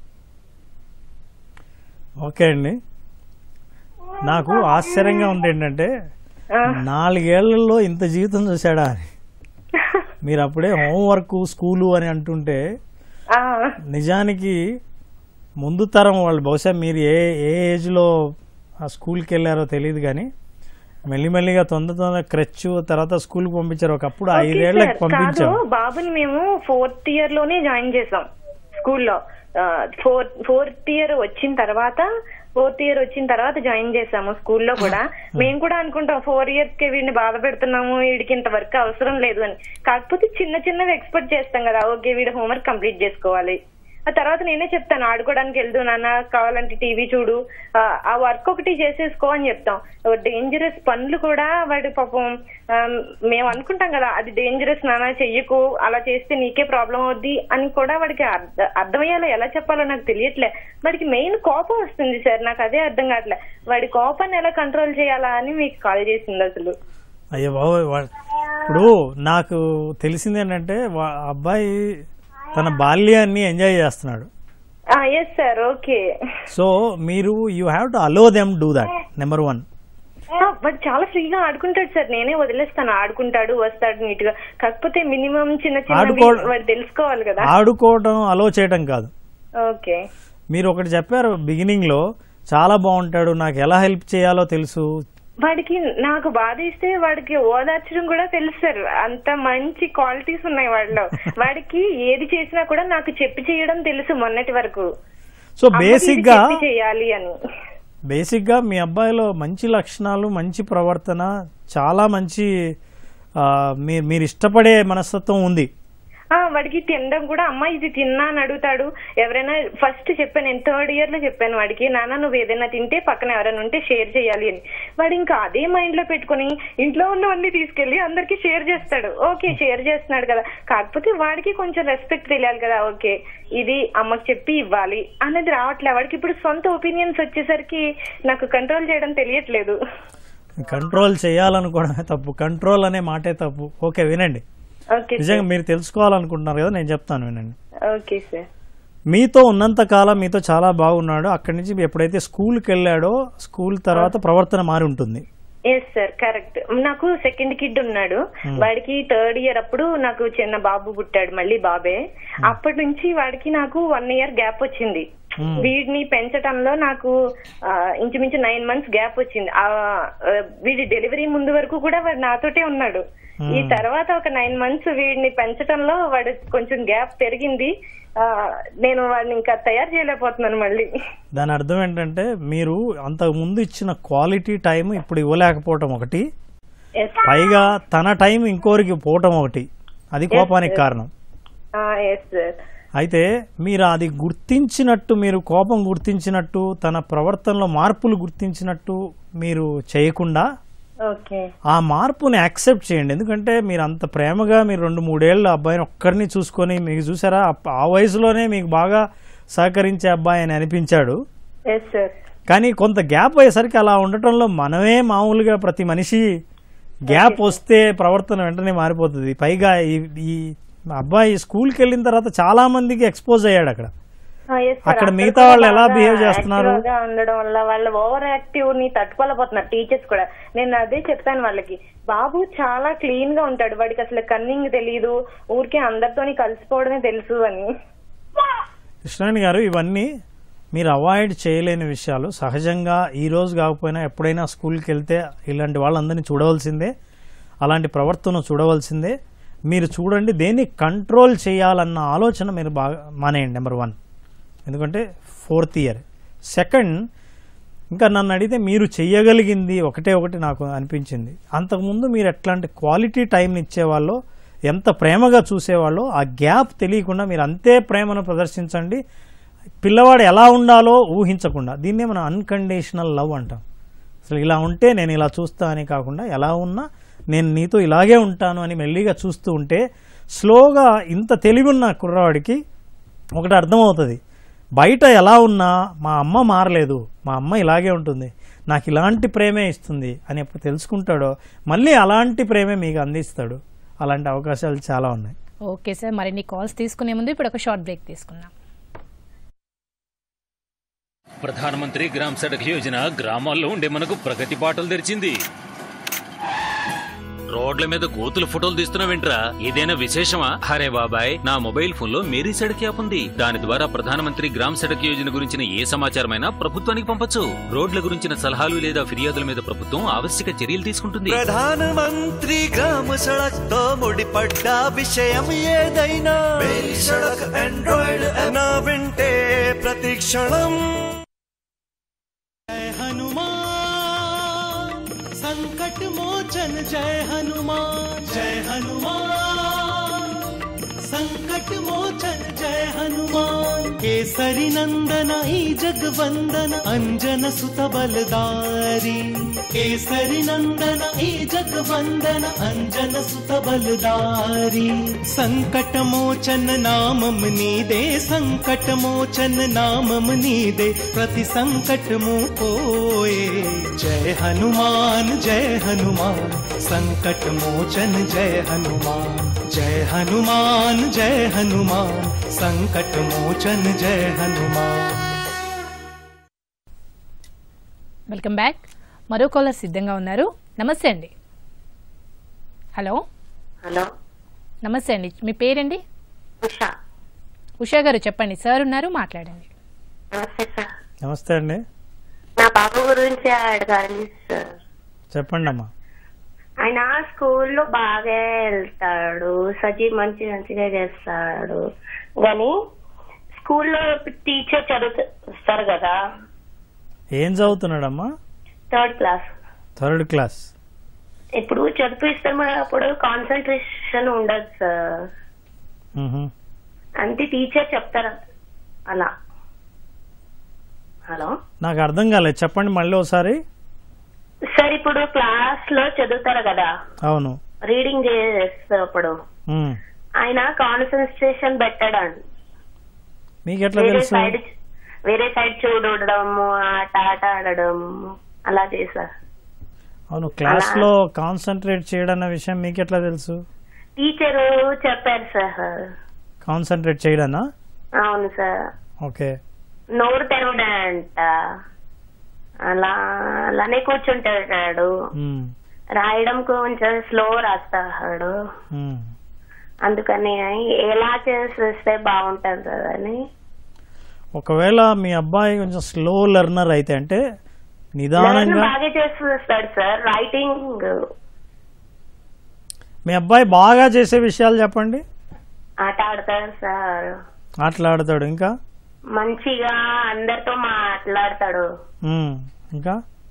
ఓకే అండి నాకు ఆశ్చర్యంగా ఉంది ఏంటంటే నాలుగేళ్లలో ఇంత జీవితం చూశాడా అని మీరు అప్పుడే హోంవర్క్ స్కూలు అని అంటుంటే ఆ, నిజానికి ముందు తరం వాళ్ళు బహుశా మీరు ఏ ఏ ఏజ్లో ఆ స్కూల్కి వెళ్ళారో తెలియదు కానీ మెల్లిమెల్లిగా తొందర తొందర క్రచ్ తర్వాత స్కూల్కి పంపించారు ఒకప్పుడు ఓకే ఐదేళ్లకు సార్. కాదు పంపించాం బాబుని మేము ఫోర్త్ ఇయర్ లోనే జాయిన్ చేసాం స్కూల్లో ఫోర్త్ ఫోర్త్ ఇయర్ వచ్చిన తర్వాత ఫోర్త్ ఇయర్ వచ్చిన తర్వాత జాయిన్ చేసాము స్కూల్లో కూడా మేము కూడా అనుకుంటాం ఫోర్ ఇయర్స్ కి వీడిని బాధ పెడుతున్నాము వీడికి ఇంత వర్క్ అవసరం లేదు అని కాకపోతే చిన్న చిన్నవి ఎక్స్పెక్ట్ చేస్తాం కదా ఓకే వీడు హోంవర్క్ కంప్లీట్ చేసుకోవాలి ఆ తర్వాత నేనే చెప్తాను ఆడుకోవడానికి వెళ్దు నాన్న కావాలంటే టీవీ చూడు ఆ, ఆ వర్క్ ఒకటి చేసేసుకో అని చెప్తాం డేంజరస్ పనులు కూడా వాడు పాపం ఆ, మేము అనుకుంటాం కదా అది డేంజరస్ నాన్న చెయ్యకు అలా చేస్తే నీకే ప్రాబ్లం అవుద్ది అని కూడా వాడికి అర్థ- అర్థమయ్యేలా ఎలా చెప్పాలో నాకు తెలియట్లే వాడికి మెయిన్ కోపం వస్తుంది సార్ నాకు అదే అర్థం కావట్లే వాడి కోపాన్ని ఎలా కంట్రోల్ చేయాలా అని మీకు కాల్ చేసింది అసలు అయ్యో బాబోయ్ వా- ఇప్పుడు నాకు తెలిసింది ఏంటంటే వా- అబ్బాయి తన బాల్యాన్ని ఎంజాయ్ చేస్తున్నాడు ఎస్ సార్ ఓకే సో మీరు you have to allow them do that number one వాడు చాలా ఫ్రీగా ఆడుకుంటాడు సార్ నేనే వదిలేస్తాను ఆడుకుంటాడు వస్తాడు నీట్ గా కాకపోతే మినిమం చిన్న చిన్న ఆడుకోవడం- వాడు తెలుసుకోవాలి కదా ఆడుకోవడం అలో చేయడం కాదు ఓకే మీరు ఒకటి చెప్పారు బిగినింగ్ లో చాలా బాగుంటాడు నాకు ఎలా హెల్ప్ చేయాలో తెలుసు వాడికి నాకు బాధ ఇస్తే వాడికి ఓదార్చడం కూడా తెలుసు సార్ అంత మంచి క్వాలిటీస్ ఉన్నాయి వాడిలో వాడికి ఏది చేసినా కూడా నాకు చెప్పి చేయడం తెలుసు మొన్నటి వరకు సో అమ్మకి బేసిక్ ఇది గా చెప్పి చేయాలి అని బేసిక్ గా మీ అబ్బాయిలో మంచి లక్షణాలు మంచి ప్రవర్తన చాలా మంచి ఆ, మీ- మీరు ఇష్టపడే మనస్తత్వం ఉంది ఆ వాడికి తినడం కూడా అమ్మ ఇది తిన్నా అని అడుగుతాడు ఎవరైనా ఫస్ట్ చెప్పాను నేను థర్డ్ ఇయర్ లో చెప్పాను వాడికి నాన్న నువ్వు ఏదైనా తింటే పక్కన ఎవరైనా ఉంటే షేర్ చేయాలి అని వాడు ఇంకా అదే మైండ్ లో పెట్టుకుని ఇంట్లో ఉన్నవన్నీ తీసుకెళ్లి అందరికి షేర్ చేస్తాడు ఓకే షేర్ చేస్తున్నాడు కదా కాకపోతే వాడికి కొంచెం రెస్పెక్ట్ తెలియాలి కదా ఓకే ఇది అమ్మకి చెప్పి ఇవ్వాలి అనేది రావట్లే వాడికి ఇప్పుడు సొంత ఒపీనియన్స్ వచ్చేసరికి నాకు కంట్రోల్ చేయడం తెలియట్లేదు కంట్రోల్ చేయాలనుకోవడమే తప్పు కంట్రోల్ అనే మాటే తప్పు ఓకే వినండి ఓకే నిజంగా మీరు తెలుసుకోవాలనుకుంటున్నారు కదా నేను చెప్తాను వినండి ఓకే సార్ మీతో ఉన్నంత కాలం మీతో చాలా బాగున్నాడు అక్కడి నుంచి ఎప్పుడైతే స్కూల్కి వెళ్ళాడో స్కూల్ తర్వాత ప్రవర్తన మారి ఉంటుంది ఎస్ సార్ కరెక్ట్ నాకు సెకండ్ కిడ్ ఉన్నాడు వాడికి థర్డ్ ఇయర్ అప్పుడు నాకు చిన్న బాబు పుట్టాడు మళ్ళీ బాబే అప్పటి నుంచి వాడికి నాకు వన్ ఇయర్ గ్యాప్ వచ్చింది Hmm. వీడిని పెంచటంలో నాకు ఆ, ఇంచుమించు నైన్ మంత్స్ గ్యాప్ వచ్చింది ఆ ఆ, వీడి డెలివరీ ముందు వరకు కూడా వాడు నాతోటే ఉన్నాడు ఈ తర్వాత ఒక నైన్ మంత్స్ వీడిని పెంచటంలో వాడు కొంచెం గ్యాప్ పెరిగింది ఆ, నేను వాడిని ఇంకా తయారు చేయలేకపోతున్నాను మళ్ళీ దాని అర్థం ఏంటంటే మీరు అంతకు ముందు ఇచ్చిన క్వాలిటీ టైం ఇప్పుడు ఇవ్వలేకపోవటం ఒకటి ఎస్ పైగా తన టైం ఇంకోరికి పోవటం ఒకటి అది కోపానికి కారణం ఎస్ సార్ అయితే మీరు అది గుర్తించినట్టు మీరు కోపం గుర్తించినట్టు తన ప్రవర్తనలో మార్పులు గుర్తించినట్టు మీరు చేయకుండా ఓకే ఆ మార్పుని యాక్సెప్ట్ చేయండి ఎందుకంటే మీరు అంత ప్రేమగా మీరు రెండు మూడేళ్ళు అబ్బాయిని ఒక్కరిని చూసుకొని మీకు చూసారా అప్ప- ఆ వయసులోనే మీకు బాగా సహకరించే అబ్బాయి అని అనిపించాడు ఎస్ సార్ కానీ కొంత గ్యాప్ అయ్యేసరికి అలా ఉండటంలో మనమే మామూలుగా ప్రతి మనిషి గ్యాప్ వస్తే ప్రవర్తన వెంటనే మారిపోతుంది పైగా ఈ ఈ అబ్బాయి స్కూల్కి వెళ్ళిన తర్వాత చాలా మందికి ఎక్స్పోజ్ అయ్యాడు అక్కడ ఆ, yes sir. అక్కడ మిగతా కూడా వాళ్ళు ఎలా బాగా behave చేస్తున్నారు? active గా ఉండడం వల్ల వాళ్ళు ఓవర్ యాక్టివ్ ని తట్టుకోలేకపోతున్నారు టీచర్స్ కూడా నేను అదే చెప్పాను వాళ్ళకి బాబు చాలా క్లీన్ గా ఉంటాడు వాడికి అసలు కన్నింగ్ తెలియదు ఊరికే అందరితోని కలిసిపోవడమే తెలుసు అని కృష్ణాని గారు ఇవన్నీ మీరు అవాయిడ్ చేయలేని విషయాలు సహజంగా ఈ రోజు కాకపోయినా ఎప్పుడైనా స్కూల్కి వెళ్తే ఇలాంటి వాళ్ళందరినీ చూడవలసిందే అలాంటి ప్రవర్తన చూడవలసిందే మీరు చూడండి దేన్ని కంట్రోల్ చేయాలన్న ఆలోచన మీరు బాగా మానేయండి నెంబర్ వన్ ఎందుకంటే ఫోర్త్ ఇయర్ సెకండ్ ఇంకా నన్ను అడిగితే మీరు చెయ్యగలిగింది ఒకటే ఒకటి నాకు అనిపించింది అంతకుముందు మీరు ఎట్లాంటి క్వాలిటీ టైంని ఇచ్చేవాళ్ళో ఎంత ప్రేమగా చూసేవాళ్ళో ఆ గ్యాప్ తెలియకుండా మీరు అంతే ప్రేమను ప్రదర్శించండి పిల్లవాడు ఎలా ఉండాలో ఊహించకుండా దీన్నే మనం అన్కండిషనల్ లవ్ అంటాం అసలు ఇలా ఉంటే నేను ఇలా చూస్తా అని కాకుండా ఎలా ఉన్నా నేను నీతో ఇలాగే ఉంటాను అని మెల్లిగా చూస్తూ ఉంటే స్లోగా ఇంత తెలివి ఉన్న కుర్రవాడికి ఒకటి అర్థమవుతుంది బయట ఎలా ఉన్నా మా అమ్మ మారలేదు మా అమ్మ ఇలాగే ఉంటుంది నాకు ఇలాంటి ప్రేమే ఇస్తుంది అని ఎప్పుడు తెలుసుకుంటాడో మళ్ళీ అలాంటి ప్రేమే మీకు అందిస్తాడు అలాంటి అవకాశాలు చాలా ఉన్నాయి ఓకే సార్ మరిన్ని కాల్స్ తీసుకునే ముందు ఇప్పుడు ఒక షార్ట్ బ్రేక్ తీసుకుందాం ప్రధానమంత్రి గ్రామ్ సడక్ యోజన గ్రామాల్లో ఉండే మనకు ప్రగతి బాటలు తెరిచింది రోడ్ల మీద కోతులు ఫోటోలు తీస్తున్నావేంట్రా ఏదైనా విశేషమా అరే బాబాయ్ నా మొబైల్ ఫోన్ లో మేరీ సడక్ యాప్ ఉంది దాని ద్వారా ప్రధానమంత్రి గ్రామ్ సడక్ యోజన గురించిన ఏ సమాచారమైనా ప్రభుత్వానికి పంపొచ్చు రోడ్ల గురించిన సలహాలు లేదా ఫిర్యాదుల మీద ప్రభుత్వం ఆవశ్యక చర్యలు తీసుకుంటుంది ప్రధానమంత్రి గ్రామ సడక్ తో ముడిపడ్డ విషయం ఏదైనా మేరీ సడక్ ఆండ్రాయిడ్ నా వింటే ప్రతి క్షణం जय हनुमान संकट मोचन जय हनुमान जय हनुमान संकट मोचन जय हनुमान केसरी नंदन ई जगवंदन अंजन सुत बलदारी केसरी नंदन ई जगवंदन अंजन सुत बलदारी संकट मोचन नामम नीदे संकट मोचन नामम नीदे प्रति संकट मुकोए जय हनुमान जय हनुमान संकट मोचन जय हनुमान जय हनुमान जय हनुमान संकट मोचन जय हनुमान వెల్కమ్ బ్యాక్ మరో కాలర్ సిద్ధంగా ఉన్నారు నమస్తే అండి హలో హలో నమస్తే అండి మీ పేరండి ఉషా ఉషా గారు చెప్పండి సార్ ఉన్నారు మాట్లాడండి నమస్తే సార్ నమస్తే అండి నా బాబు గురించి అడగాలి సార్ చెప్పండి అమ్మా ఆయన స్కూల్లో బాగా వెళ్తాడు సజీ మంచి మంచిగా చేస్తాడు కానీ స్కూల్లో టీచర్ చదువుతారు కదా ఏం చదువుతున్నాడమ్మా థర్డ్ క్లాస్ థర్డ్ క్లాస్ ఇప్పుడు చదివిస్తున్నప్పుడు కాన్సన్ట్రేషన్ ఉండదు సార్ మ్హూ. అంటే టీచర్ చెప్తారు అలా హలో నాకు అర్థం కాలేదు చెప్పండి మళ్ళీ ఒకసారి సార్ ఇప్పుడు క్లాస్ లో చదువుతారు కదా అవును రీడింగ్ చేసేటప్పుడు మ్. ఆయన కాన్సన్ట్రేషన్ పెట్టడం మీకు ఎట్లా వేరే తెలుసు సైడ్ వేరే సైడ్ చూడడము ఆట ఆట ఆడడం అలా చేశారు అవును క్లాస్ లో కాన్సన్ట్రేట్ చేయడం అన్న విషయం మీకు ఎట్లా తెలుసు టీచరు చెప్పారు సార్ కాన్సన్ట్రేట్ చేయడనా అవును సార్ ఓకే నోరు తెరవడంట అలా అలానే కూర్చుంటాడు మ్. రాయడం కొంచెం స్లో రాస్తాడు మ్. అందుకని ఎలా చేసేస్తే బాగుంటుంది సార్ అని ఒకవేళ మీ అబ్బాయి కొంచెం స్లో లెర్నర్ అయితే అంటే లెర్న్ నిదానంగా బాగా చేసేస్తాడు సార్ రైటింగ్ మీ అబ్బాయి బాగా చేసే విషయాలు చెప్పండి ఆట ఆడతాడు సార్ ఆటలాడతాడు ఇంకా మంచిగా అందరితో మాట్లాడతాడు మ్. ఇంకా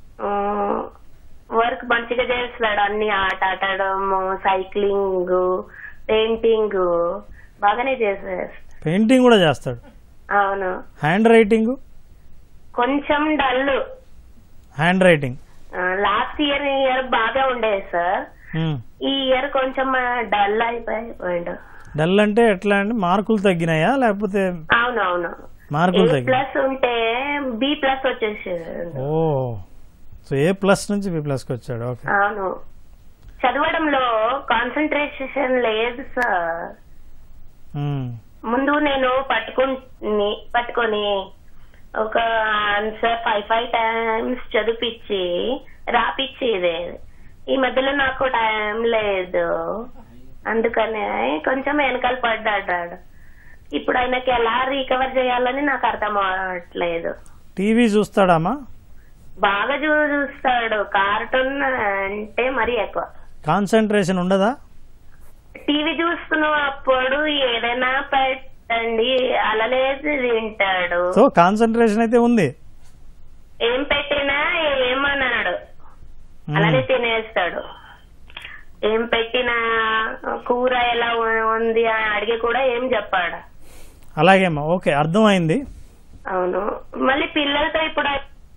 వర్క్ మంచిగా చేస్తాడు అన్ని ఆట ఆడడం సైక్లింగ్ పెయింటింగ్ బాగానే చేసేస్తాడు పెయింటింగ్ కూడా చేస్తాడు అవును హ్యాండ్ రైటింగ్ కొంచెం dull handwriting last year year బాగా ఉండేది సార్ ఈ ఇయర్ కొంచెం డల్ అయిపోయిండు డల్ అంటే ఎట్లా అండి మార్కులు తగ్గినాయా లేకపోతే అవును అవును మార్కులు ఏ తగ్గి ప్లస్ ఉంటే బి ప్లస్ వచ్చేసాడు ఓ సో ఏ ప్లస్ నుంచి బి ప్లస్కి వచ్చాడు ఓకే అవును చదవడంలో కాన్సన్ట్రేషన్ లేదు సార్ ఉమ్, ముందు నేను పట్టుకుని పట్టుకొని ఒక ఆన్సర్ ఫైవ్ ఫైవ్ టైమ్స్ చదివిపించి రాపిచ్చేది ఈ మధ్యలో నాకు టైం లేదు అందుకనే కొంచెం వెనకాల పడ్డాడు ఇప్పుడు ఆయనకి ఎలా రికవర్ చేయాలని నాకు అర్థం అవట్లేదు టీవీ చూస్తాడామా బాగా చూ- చూస్తాడు కార్టూన్ అంటే మరీ ఎక్కువ కాన్సన్ట్రేషన్ ఉండదా టీవీ చూస్తున్నప్పుడు ఏదైనా పెట్టండి అలానే తింటాడు సో కాన్సన్ట్రేషన్ అయితే ఉంది ఏం పెట్టినా ఏమన్నాడు అలానే తినేస్తాడు ఏం పెట్టినా కూర ఎలా ఉ- ఉంది అని అడిగి కూడా ఏం చెప్పాడు అలాగేమ్మా ఓకే అర్థమైంది అవును మళ్ళీ పిల్లలతో ఇప్పుడు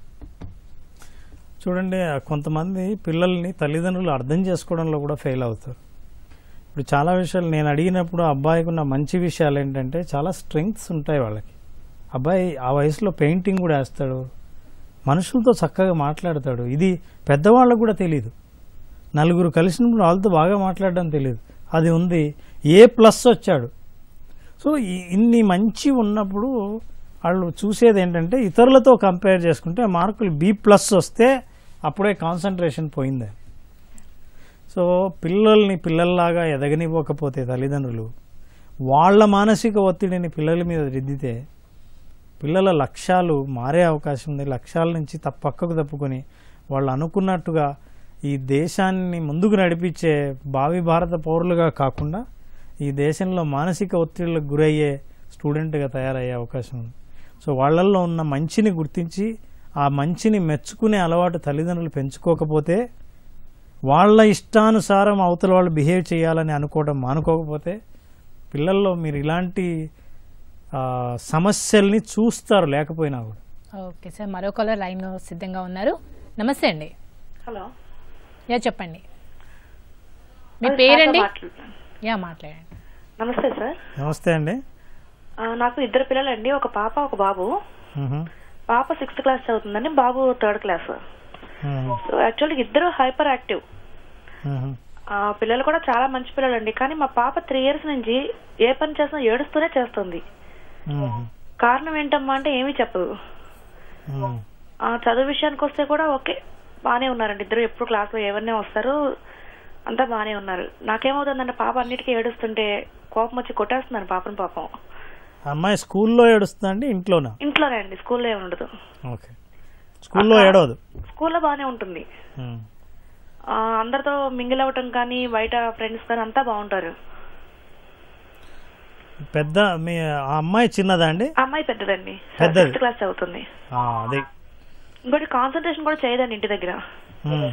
చూడండి ఆ కొంతమంది పిల్లల్ని తల్లిదండ్రులు అర్థం చేసుకోవడంలో కూడా ఫెయిల్ అవుతారు ఇప్పుడు చాలా విషయాలు నేను అడిగినప్పుడు ఆ అబ్బాయికి ఉన్న మంచి విషయాలు ఏంటంటే చాలా స్ట్రెంగ్త్స్ ఉంటాయి వాళ్ళకి అబ్బాయి ఆ వయసులో పెయింటింగ్ కూడా వేస్తాడు మనుషులతో చక్కగా మాట్లాడతాడు ఇది పెద్దవాళ్ళకు కూడా తెలియదు నలుగురు కలిసినప్పుడు వాళ్ళతో బాగా మాట్లాడడం తెలియదు అది ఉంది ఏ ప్లస్ వచ్చాడు సో ఈ- ఇన్ని మంచి ఉన్నప్పుడు వాళ్ళు చూసేది ఏంటంటే ఇతరులతో కంపేర్ చేసుకుంటే మార్కులు బి ప్లస్ వస్తే అప్పుడే కాన్సన్ట్రేషన్ పోయింది సో పిల్లల్ని పిల్లల్లాగా ఎదగనివ్వకపోతే తల్లిదండ్రులు వాళ్ళ మానసిక ఒత్తిడిని పిల్లల మీద రుద్దితే పిల్లల లక్ష్యాలు మారే అవకాశం ఉంది లక్ష్యాల నుంచి తప్ప పక్కకు తప్పుకొని వాళ్ళు అనుకున్నట్టుగా ఈ దేశాన్ని ముందుకు నడిపించే భావి భారత పౌరులుగా కాకుండా ఈ దేశంలో మానసిక ఒత్తిళ్లకు గురయ్యే స్టూడెంట్గా తయారయ్యే అవకాశం ఉంది సో వాళ్ళల్లో ఉన్న మంచిని గుర్తించి ఆ మంచిని మెచ్చుకునే అలవాటు తల్లిదండ్రులు పెంచుకోకపోతే వాళ్ళ ఇష్టానుసారం అవతల వాళ్ళు బిహేవ్ చేయాలని అనుకోవడం మానుకోకపోతే పిల్లల్లో మీరు ఇలాంటి ఆ, సమస్యల్ని చూస్తారు లేకపోయినా కూడా ఓకే సార్ మరో కాలర్ లైన్ సిద్ధంగా ఉన్నారు నమస్తే అండి హలో యా చెప్పండి మీ అది పేరండి శారద మాట్లాడుతున్నాను. యా మాట్లాడండి నమస్తే సార్ నమస్తే అండి ఆ, నాకు ఇద్దరు పిల్లలండి ఒక పాప ఒక బాబు మ్హూ. పాప సిక్స్త్ క్లాస్ చదువుతుందండి బాబు థర్డ్ క్లాస్ మ్హూ. సో యాక్చువల్గా ఇద్దరు హైపర్ యాక్టివ్ మ్హూ. ఆ పిల్లలు కూడా చాలా మంచి పిల్లలండి కానీ మా పాప త్రీ ఇయర్స్ నుంచి ఏ పని చేసినా ఏడుస్తూనే చేస్తుంది మ్హూ. కారణం ఏంటమ్మా అంటే ఏమీ చెప్పదు మ్హూ. ఆ చదువు విషయానికి వస్తే కూడా ఓకే బానే ఉన్నారండి ఇద్దరు ఎప్పుడు క్లాస్ లో ఎవరినే వస్తారు అంతా బానే ఉన్నారు నాకేమవుతుందంటే పాప అన్నిటికీ ఏడుస్తుంటే కోపం వచ్చి కొట్టేస్తున్నాను పాపను పాపం అమ్మాయి స్కూల్లో ఏడుస్తుందా అండి ఇంట్లోనా ఇంట్లోనే అండి స్కూల్లో ఏమి ఉండదు ఓకే స్కూల్లో ఏడవదు స్కూల్లో బానే ఉంటుంది మ్. ఆ, అందరితో మింగిల్ అవ్వటం కానీ బయట ఫ్రెండ్స్ కానీ అంతా బాగుంటారు పెద్ద మీ ఆ అమ్మాయి చిన్నదా అండి ఆ అమ్మాయి పెద్దదండి పెద్దది. ఫిఫ్త్ క్లాస్ చదువుతుంది ఆ, అది ఇంకోటి కాన్సన్ట్రేషన్ కూడా చేయదండి ఇంటి దగ్గర మ్.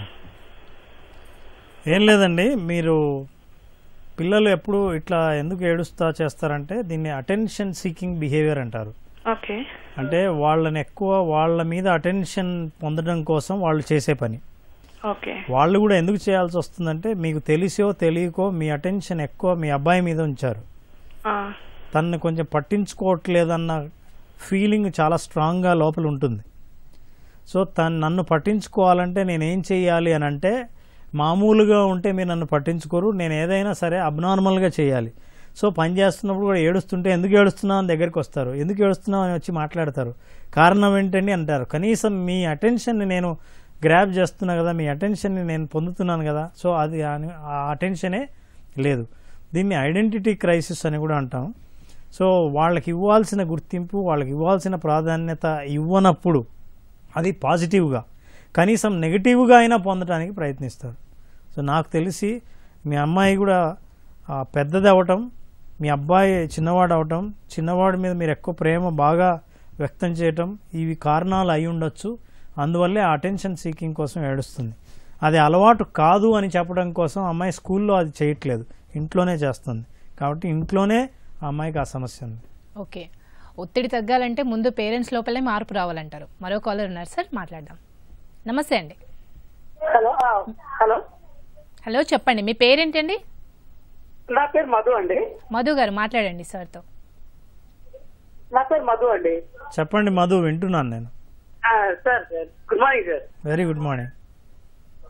ఏం లేదండి మీరు పిల్లలు ఎప్పుడు ఇట్లా ఎందుకు ఏడుస్తా చేస్తారంటే దీన్ని అటెన్షన్ సీకింగ్ బిహేవియర్ అంటారు ఓకే అంటే వాళ్ళని ఎక్కువ వాళ్ళ మీద అటెన్షన్ పొందడం కోసం వాళ్ళు చేసే పని ఓకే వాళ్ళు కూడా ఎందుకు చేయాల్సి వస్తుందంటే మీకు తెలిసో తెలియకో మీ అటెన్షన్ ఎక్కువ మీ అబ్బాయి మీద ఉంచారు ఆ, తనని కొంచెం పట్టించుకోవట్లేదన్న ఫీలింగ్ చాలా స్ట్రాంగ్గా లోపల ఉంటుంది సో తను నన్ను పట్టించుకోవాలంటే నేను ఏం చేయాలి అని అంటే మామూలుగా ఉంటే మీరు నన్ను పట్టించుకోరు నేను ఏదైనా సరే అబ్నార్మల్గా చేయాలి సో పని చేస్తున్నప్పుడు కూడా ఏడుస్తుంటే ఎందుకు ఏడుస్తున్నావు అని దగ్గరికి వస్తారు ఎందుకు ఏడుస్తున్నావు అని వచ్చి మాట్లాడతారు కారణం ఏంటండి అంటారు కనీసం మీ అటెన్షన్ని నేను గ్రాప్ చేస్తున్నా కదా మీ అటెన్షన్ని నేను పొందుతున్నాను కదా సో అది ఆ- ఆ అటెన్షనే లేదు దీన్ని ఐడెంటిటీ క్రైసిస్ అని కూడా అంటాం సో వాళ్ళకి ఇవ్వాల్సిన గుర్తింపు వాళ్ళకి ఇవ్వాల్సిన ప్రాధాన్యత ఇవ్వనప్పుడు అది పాజిటివ్గా కనీసం నెగిటివ్గా అయినా పొందడానికి ప్రయత్నిస్తారు సో నాకు తెలిసి మీ అమ్మాయి కూడా ఆ, పెద్దది అవ్వటం మీ అబ్బాయి చిన్నవాడు అవటం చిన్నవాడి మీద మీరు ఎక్కువ ప్రేమ బాగా వ్యక్తం చేయటం ఇవి కారణాలు అయి ఉండొచ్చు అందువల్లే ఆ అటెన్షన్ సీకింగ్ కోసం ఏడుస్తుంది అది అలవాటు కాదు అని చెప్పడం కోసం అమ్మాయి స్కూల్లో అది చేయట్లేదు ఇంట్లోనే చేస్తుంది కాబట్టి ఇంట్లోనే ఆ అమ్మాయికి ఆ సమస్య ఉంది ఓకే ఒత్తిడి తగ్గాలంటే ముందు పేరెంట్స్ లోపలే మార్పు రావాలంటారు మరో కాలర్ ఉన్నారు సార్ మాట్లాడదాం నమస్తే అండి హలో ఆ, హలో హలో చెప్పండి మీ పేరేంటండి నా పేరు మధు అండి మధు గారు మాట్లాడండి సార్తో నా పేరు మధు అండి చెప్పండి మధు వింటున్నాను నేను ఆ, sir sir good morning sir very good morning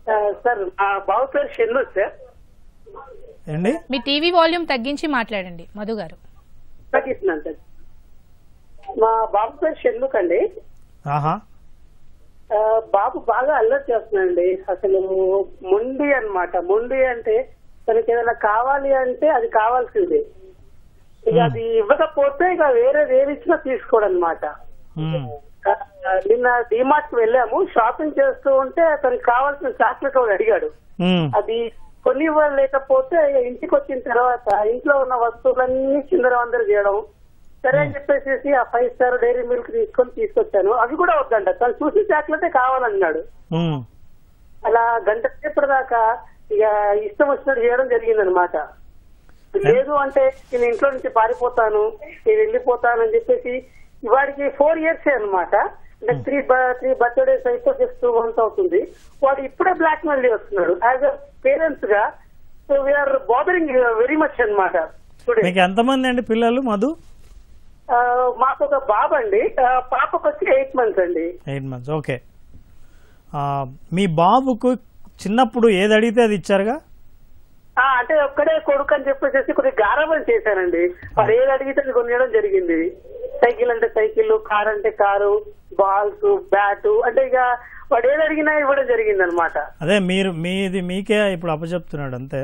ఆ, సార్ మా బాబు పేరు షెన్ను సార్ ఏండి మీ టీవీ వాల్యూమ్ తగ్గించి మాట్లాడండి మధు గారు తగ్గిస్తున్నాను సార్ మా బాబు పేరు షెన్నుక్ అండి ఆహా ఆ, బాబు బాగా అల్లరి చేస్తున్నాడండి అసలు మొండి అన్నమాట మొండి అంటే తనకి ఏదైనా కావాలి అంటే అది కావాల్సిందే ఇక అది ఇవ్వకపోతే ఇక వేరేది ఏది ఇచ్చినా తీసుకోడు అనమాట ఉమ్. నిన్న డిమార్ట్ కి వెళ్ళాము షాపింగ్ చేస్తూ ఉంటే తనకి కావాల్సిన చాక్లెట్ ఒకటి అడిగాడు ఉమ్. అది కొన్ని లేకపోతే ఇంటికి వచ్చిన తర్వాత ఇంట్లో ఉన్న వస్తువులన్నీ చిందర వందర చేయడం సరే అని చెప్పేసి ఆ ఫైవ్ స్టార్ డైరీ మిల్క్ తీసుకొని తీసుకొచ్చాను అవి కూడా వద్దంట తను చూసి చాక్లెటే కావాలన్నాడు ఉమ్. అలా గంట సేపటి దాకా ఇక ఇష్టం వచ్చినట్టు చేయడం జరిగిందనమాట లేదు అంటే నేను ఇంట్లో నుంచి పారిపోతాను నేను వెళ్ళిపోతాను అని చెప్పేసి వాడికి ఫోర్ ఇయర్స్ అన్నమాట అంటే త్రీ త్రీ బర్త్డేస్ అయితే జస్ట్ టూ మంత్స్ అవుతుంది వాడు ఇప్పుడే బ్లాక్ మెయిల్ చేస్తున్నాడు యాజ్ అ పేరెంట్స్ గా so we are bothering very much అనమాట మీకు ఎంతమంది అండి పిల్లలు మధు మాకు ఒక బాబు అండి ఆ, పాపకు వచ్చి ఎయిట్ మంత్స్ అండి ఎయిట్ మంత్స్ ఓకే ఆ, మీ బాబుకు చిన్నప్పుడు ఏది అడిగితే అది ఇచ్చారుగా ఆ, అంటే ఒక్కడే కొడుకు అని చెప్పేసి కొద్దిగా గారవం చేశానండి వాడు ఏది అడిగితే అది కొనియడం జరిగింది సైకిల్ అంటే సైకిల్ కార్ అంటే కారు బాల్స్ బ్యాట్ అంటే ఇక వాడు ఏది అడిగినా ఇవ్వడం జరిగింది అనమాట అదే మీరు మీది మీకే ఇప్పుడు అప్పచెప్తున్నాడు అంతే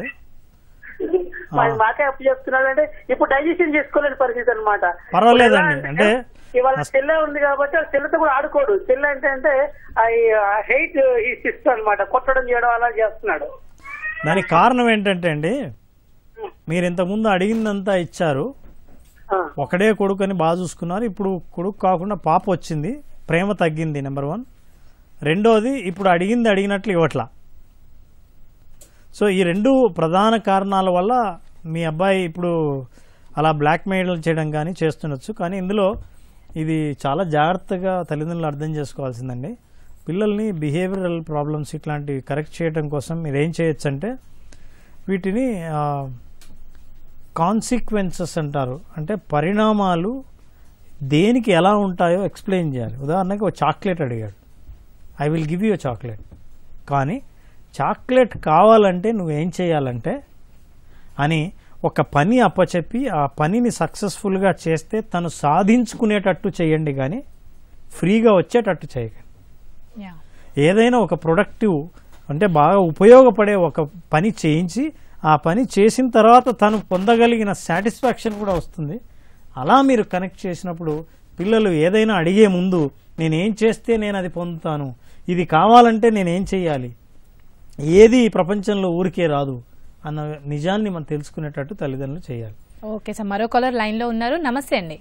మాకే అప్పు చెప్తున్నాడు అంటే ఇప్పుడు డైజెషన్ చేసుకోలేని పరిస్థితి అనమాట పర్వాలేదండి అంటే ఇవాళ చెల్లె ఉంది కాబట్టి ఆ చెల్లెతో కూడా ఆడుకోడు చెల్లె అంటే అంటే హెయిట్ ఈ సిస్టమ్ అనమాట కొట్టడం చేయడం అలా చేస్తున్నాడు దానికి కారణం ఏంటంటే అండి మీరు ఇంతకుముందు అడిగిందంతా ఇచ్చారు ఒకడే కొడుకు అని బాగా చూసుకున్నారు ఇప్పుడు కొడుకు కాకుండా పాప వచ్చింది ప్రేమ తగ్గింది నెంబర్ వన్ రెండోది ఇప్పుడు అడిగింది అడిగినట్లు ఇవ్వట్లా సో ఈ రెండు ప్రధాన కారణాల వల్ల మీ అబ్బాయి ఇప్పుడు అలా బ్లాక్మెయిల్ చేయడం కానీ చేస్తుండొచ్చు కానీ ఇందులో ఇది చాలా జాగ్రత్తగా తల్లిదండ్రులు అర్థం చేసుకోవాల్సిందండి పిల్లల్ని బిహేవియరల్ ప్రాబ్లమ్స్ ఇట్లాంటివి కరెక్ట్ చేయడం కోసం మీరు ఏం చేయొచ్చు అంటే వీటిని కాన్సిక్వెన్సెస్ అంటారు అంటే పరిణామాలు దేనికి ఎలా ఉంటాయో ఎక్స్ప్లెయిన్ చేయాలి ఉదాహరణకి ఒక చాక్లెట్ అడిగాడు I will give you chocolate కానీ చాక్లెట్ కావాలంటే నువ్వేం చేయాలంటే అని ఒక పని అప్పచెప్పి ఆ పనిని సక్సెస్ఫుల్గా చేస్తే తను సాధించుకునేటట్టు చేయండి కానీ ఫ్రీగా వచ్చేటట్టు చేయకండి ఏదైనా ఒక ప్రొడక్టివ్ అంటే బాగా ఉపయోగపడే ఒక పని చేయించి ఆ పని చేసిన తర్వాత తను పొందగలిగిన సాటిస్ఫాక్షన్ కూడా వస్తుంది అలా మీరు కనెక్ట్ చేసినప్పుడు పిల్లలు ఏదైనా అడిగే ముందు నేనేం చేస్తే నేను అది పొందుతాను ఇది కావాలంటే నేనేం చేయాలి ఏది ఈ ప్రపంచంలో ఊరికే రాదు అన్న నిజాన్ని మనం తెలుసుకునేటట్టు తల్లిదండ్రులు చేయాలి ఓకే సార్ మరో కాలర్ లైన్ లో ఉన్నారు నమస్తే అండి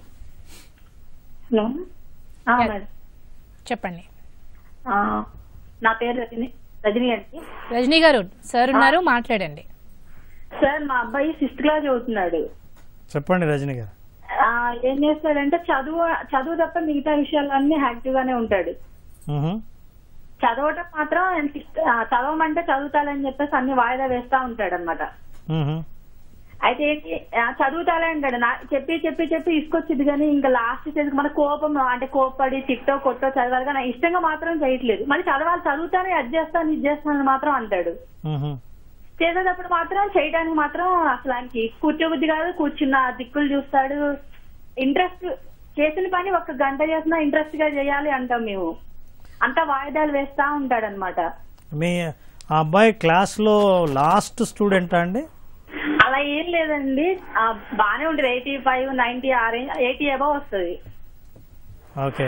హలో ఆ, యా. మేడం. చెప్పండి ఆ, నా పేరు రజని రజని అండి రజనీ గారు సార్ ఉన్నారు మాట్లాడండి సార్ మా అబ్బాయి సిక్స్త్ క్లాస్ చదువుతున్నాడు చెప్పండి రజని గారు ఆ, ఏం చేస్తాడంటే చదువు చదువు తప్ప మిగతా విషయాలన్నీ యాక్టివ్ గానే ఉంటాడు మ్హూ. చదవటం మాత్రం sixth- ఆ, చదవమంటే చదువుతాలని చెప్పేసి అన్ని వాయిదా వేస్తా ఉంటాడు అనమాట మ్హూ. అయితే ఏంటి ఆ, చదువుతాలే అంటాడు నా చెప్పి చెప్పి చెప్పి ఇసుకొచ్చింది కానీ ఇంకా లాస్ట్ స్టేజ్ మన కోపం అంటే కోప్పడి తిట్టో కొట్టో చదవాలి కానీ ఇష్టంగా మాత్రం చేయట్లేదు మళ్ళీ చదవాలి చదువుతాను అది చేస్తాను ఇది చేస్తాను మాత్రం అంటాడు మ్హూ. చేసేటప్పుడు మాత్రం చేయడానికి మాత్రం అసలు ఆయనకి కూర్చోబుద్ధి కాదు కూర్చున్న దిక్కులు చూస్తాడు ఇంట్రెస్ట్ చేసిన పని ఒక గంట చేసినా ఇంట్రెస్ట్ గా చేయాలి అంటాం మేము అంతా వాయిదాలు వేస్తా ఉంటాడనమాట మీ ఆ అబ్బాయి క్లాస్లో లాస్ట్ స్టూడెంటా అండి అలా ఏం లేదండి ఆ, బానే ఉంటుంది ఎయిటీ ఫైవ్ నైన్టీ ఆ రేంజ్ ఎయిటీ అబౌవ్ వస్తుంది ఓకే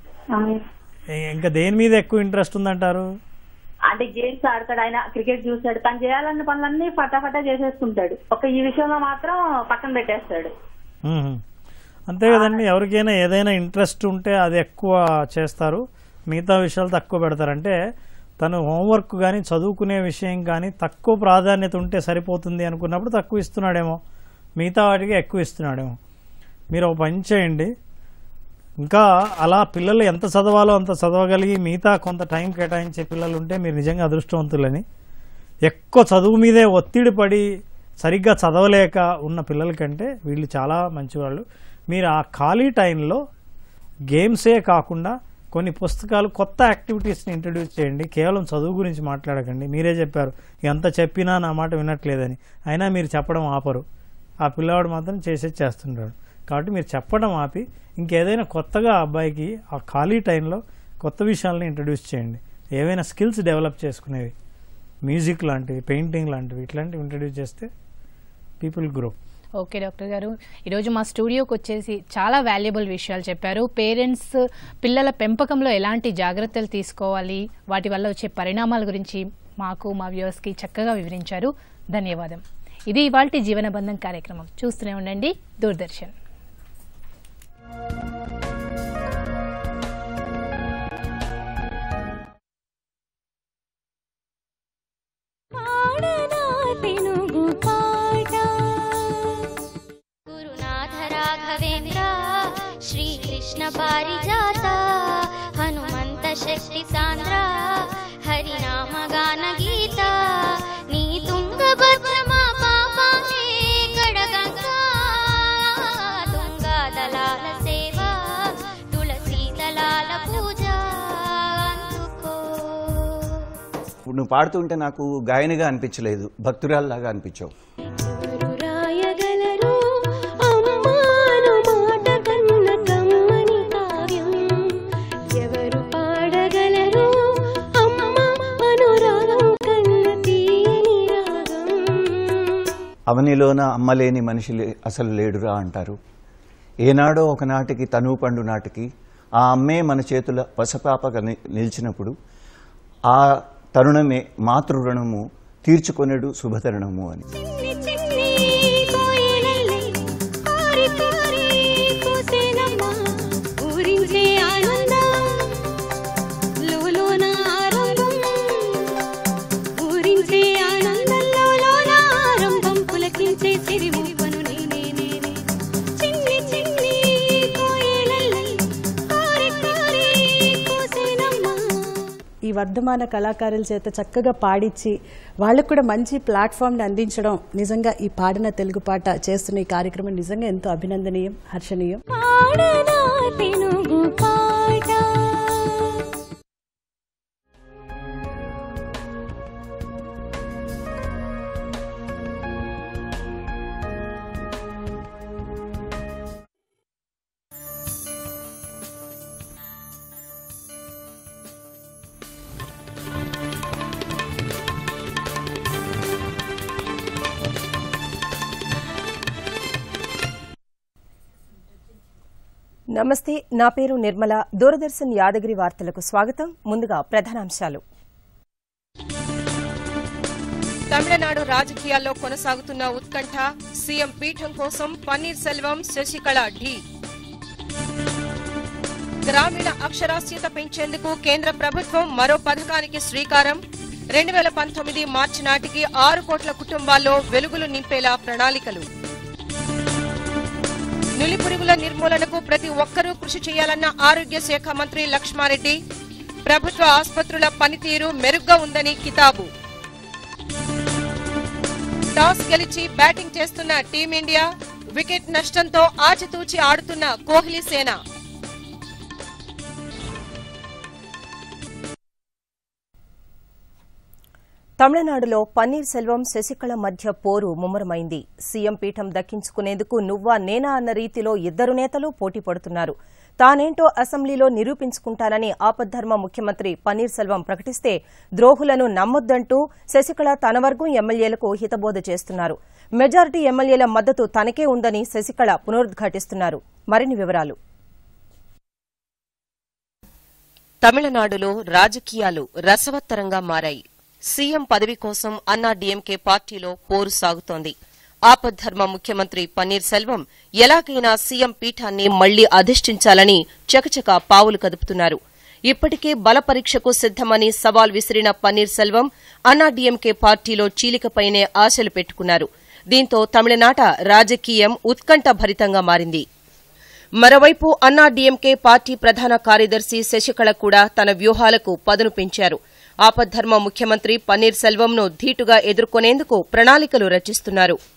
ఇ- ఇంకా దేని మీద ఎక్కువ ఇంట్రెస్ట్ ఉందంటారు అంటే గేమ్స్ ఆడతాడు ఆయన క్రికెట్ చూస్తాడు తను చేయాలన్న పనులన్నీ ఫటాఫటా చేసేసుకుంటాడు ఒక ఈ విషయంలో మాత్రం పక్కన పెట్టేస్తాడు మ్మ్. అంతే కదండి ఎవరికైనా ఏదైనా ఇంట్రెస్ట్ ఉంటే అది ఎక్కువ చేస్తారు మిగతా విషయాలు తక్కువ పెడతారు అంటే తను హోంవర్క్ కానీ చదువుకునే విషయం కానీ తక్కువ ప్రాధాన్యత ఉంటే సరిపోతుంది అనుకున్నప్పుడు తక్కువ ఇస్తున్నాడేమో మిగతా వాటికి ఎక్కువ ఇస్తున్నాడేమో మీరు ఒక పని చేయండి ఇంకా అలా పిల్లలు ఎంత చదవాలో అంత చదవగలిగి మిగతా కొంత టైం కేటాయించే పిల్లలు ఉంటే మీరు నిజంగా అదృష్టవంతులని ఎక్కువ చదువు మీదే ఒత్తిడి పడి సరిగ్గా చదవలేక ఉన్న పిల్లల కంటే వీళ్ళు చాలా మంచివాళ్ళు మీరు ఆ ఖాళీ టైంలో గేమ్సే కాకుండా కొన్ని పుస్తకాలు కొత్త యాక్టివిటీస్ని ఇంట్రడ్యూస్ చేయండి కేవలం చదువు గురించి మాట్లాడకండి మీరే చెప్పారు ఎంత చెప్పినా నా మాట వినట్లేదని అయినా మీరు చెప్పడం ఆపరు ఆ పిల్లవాడు మాత్రం చేసేది చేస్తుంటాడు కాబట్టి మీరు చెప్పడం ఆపి ఇంకేదైనా కొత్తగా ఆ అబ్బాయికి ఆ ఖాళీ టైంలో కొత్త విషయాలను ఇంట్రడ్యూస్ చేయండి ఏవైనా స్కిల్స్ డెవలప్ చేసుకునేవి మ్యూజిక్ లాంటివి పెయింటింగ్ లాంటివి ఇట్లాంటివి ఇంట్రడ్యూస్ చేస్తే పీపుల్ గ్రో ఓకే డాక్టర్ గారు ఈరోజు మా స్టూడియోకి వచ్చేసి చాలా వాల్యుబుల్ విషయాలు చెప్పారు పేరెంట్స్ పిల్లల పెంపకంలో ఎలాంటి జాగ్రత్తలు తీసుకోవాలి వాటి వల్ల వచ్చే పరిణామాల గురించి మాకు మా వ్యూవర్స్కి చక్కగా వివరించారు ధన్యవాదం ఇది ఇవాల్టి జీవన బంధం కార్యక్రమం చూస్తూనే ఉండండి దూరదర్శన్ తెనుగు పాట గురునాథ రాఘవేంద్ర శ్రీకృష్ణ పారిజాత హనుమంత శక్తి సాంద్ర హరినామ గాన గీత నీ తుంగభద్రమా పాపానే గడగంగా తుంగా దళాల సేవ తులసీ దళాల పూజ అందుకో ఇప్పుడు నువ్వు పాడుతుంటే నాకు గాయనిగా అనిపించలేదు భక్తురాల్లాగా అనిపించావు రాయగలరు అమ్మాను మాట కన్న కమ్మని కావ్యం ఎవరు పాడగలరు అమ్మ అనురాగం కన్న తీయని రాగం అవనిలోన అమ్మలేని మనిషి లే- అసలు లేడురా అంటారు ఏనాడో ఒకనాటికి తనువు పండు నాటికి ఆ అమ్మే మన చేతుల పసపాపగా ని- నిలిచినప్పుడు ఆ తరుణమే మాతృ రుణము తీర్చుకొనడు శుభతరుణము అని చిన్ని చిన్ని కోయిలల్లే కోరి కోరి కూసేనమ్మ ఊరించే ఆనందం లోలోన ఆరంభం ఊరించే ఆనందంలో లోన ఆరంభం పులకించే సిరిమూపను నేనే నేనే చిన్ని చిన్ని కోయిలల్లే కోరి కోరి కూసేనమ్మ ఈ వర్ధమాన కళాకారుల చేత చక్కగా పాడించి వాళ్ళకు కూడా మంచి ప్లాట్ఫామ్ని అందించడం నిజంగా ఈ పాడిన తెలుగు పాట చేస్తున్న ఈ కార్యక్రమం నిజంగా ఎంతో అభినందనీయం హర్షణీయం పాడనా తెనుగు పాట నమస్తే నా పేరు నిర్మల దూరదర్శన్ యాదగిరి వార్తలకు స్వాగతం ముందుగా ప్రధానాంశాలు తమిళనాడు రాజకీయాల్లో కొనసాగుతున్న ఉత్కంఠ సీఎం పీఠం కోసం పన్నీర్ సెల్వం శశికళ ఢీ గ్రామీణ అక్షరాస్యత పెంచేందుకు కేంద్ర ప్రభుత్వం మరో పథకానికి శ్రీకారం రెండు వేల పంతొమ్మిది మార్చి నాటికి ఆరు కోట్ల కుటుంబాల్లో వెలుగులు నింపేలా ప్రణాళికలు నులిపురుగుల నిర్మూలనకు ప్రతి ఒక్కరూ కృషి చేయాలన్న ఆరోగ్య శాఖ మంత్రి లక్ష్మారెడ్డి ప్రభుత్వ ఆసుపత్రుల పనితీరు మెరుగ్గా ఉందని కితాబు టాస్ గెలిచి బ్యాటింగ్ చేస్తున్న టీమిండియా వికెట్ నష్టంతో ఆచితూచి ఆడుతున్న కోహ్లీ సేన తమిళనాడులో పన్నీర్ సెల్వం శశికళ మధ్య పోరు ముమ్మరమైంది సీఎం పీఠం దక్కించుకునేందుకు నువ్వా నేనా అన్న రీతిలో ఇద్దరు నేతలు పోటీ పడుతున్నారు తానేంటో అసెంబ్లీలో నిరూపించుకుంటానని ఆపద్ధర్మ ముఖ్యమంత్రి పన్నీర్ సెల్వం ప్రకటిస్తే ద్రోహులను నమ్మొద్దంటూ శశికళ తన వర్గం ఎమ్మెల్యేలకు హితబోధ చేస్తున్నారు మెజారిటీ ఎమ్మెల్యేల మద్దతు తనకే ఉందని శశికళ పునరుద్ఘాటిస్తున్నారు మరిన్ని వివరాలు తమిళనాడులో రాజకీయాలు రసవత్తరంగా మారాయి సీఎం పదవి కోసం అన్నా డీఎంకే పార్టీలో పోరు సాగుతోంది ఆపద్ధర్మ ముఖ్యమంత్రి పన్నీర్ సెల్వం ఎలాగైనా సీఎం పీఠాన్ని మళ్లీ అధిష్ఠించాలని చకచక పావులు కదుపుతున్నారు ఇప్పటికే బల పరీక్షకు సిద్దమని సవాల్ విసిరిన పన్నీర్ సెల్వం అన్నా డీఎంకే పార్టీలో చీలికపైనే ఆశలు పెట్టుకున్నారు దీంతో తమిళనాట రాజకీయం ఉత్కంఠభరితంగా మారింది మరోవైపు అన్నా డీఎంకే పార్టీ ప్రధాన కార్యదర్శి శశికళ కూడా తన వ్యూహాలకు పదును పెంచారు ఆపద్ధర్మ ముఖ్యమంత్రి పన్నీర్ సెల్వంను ధీటుగా ఎదుర్కొనేందుకు ప్రణాళికలు రచిస్తున్నారు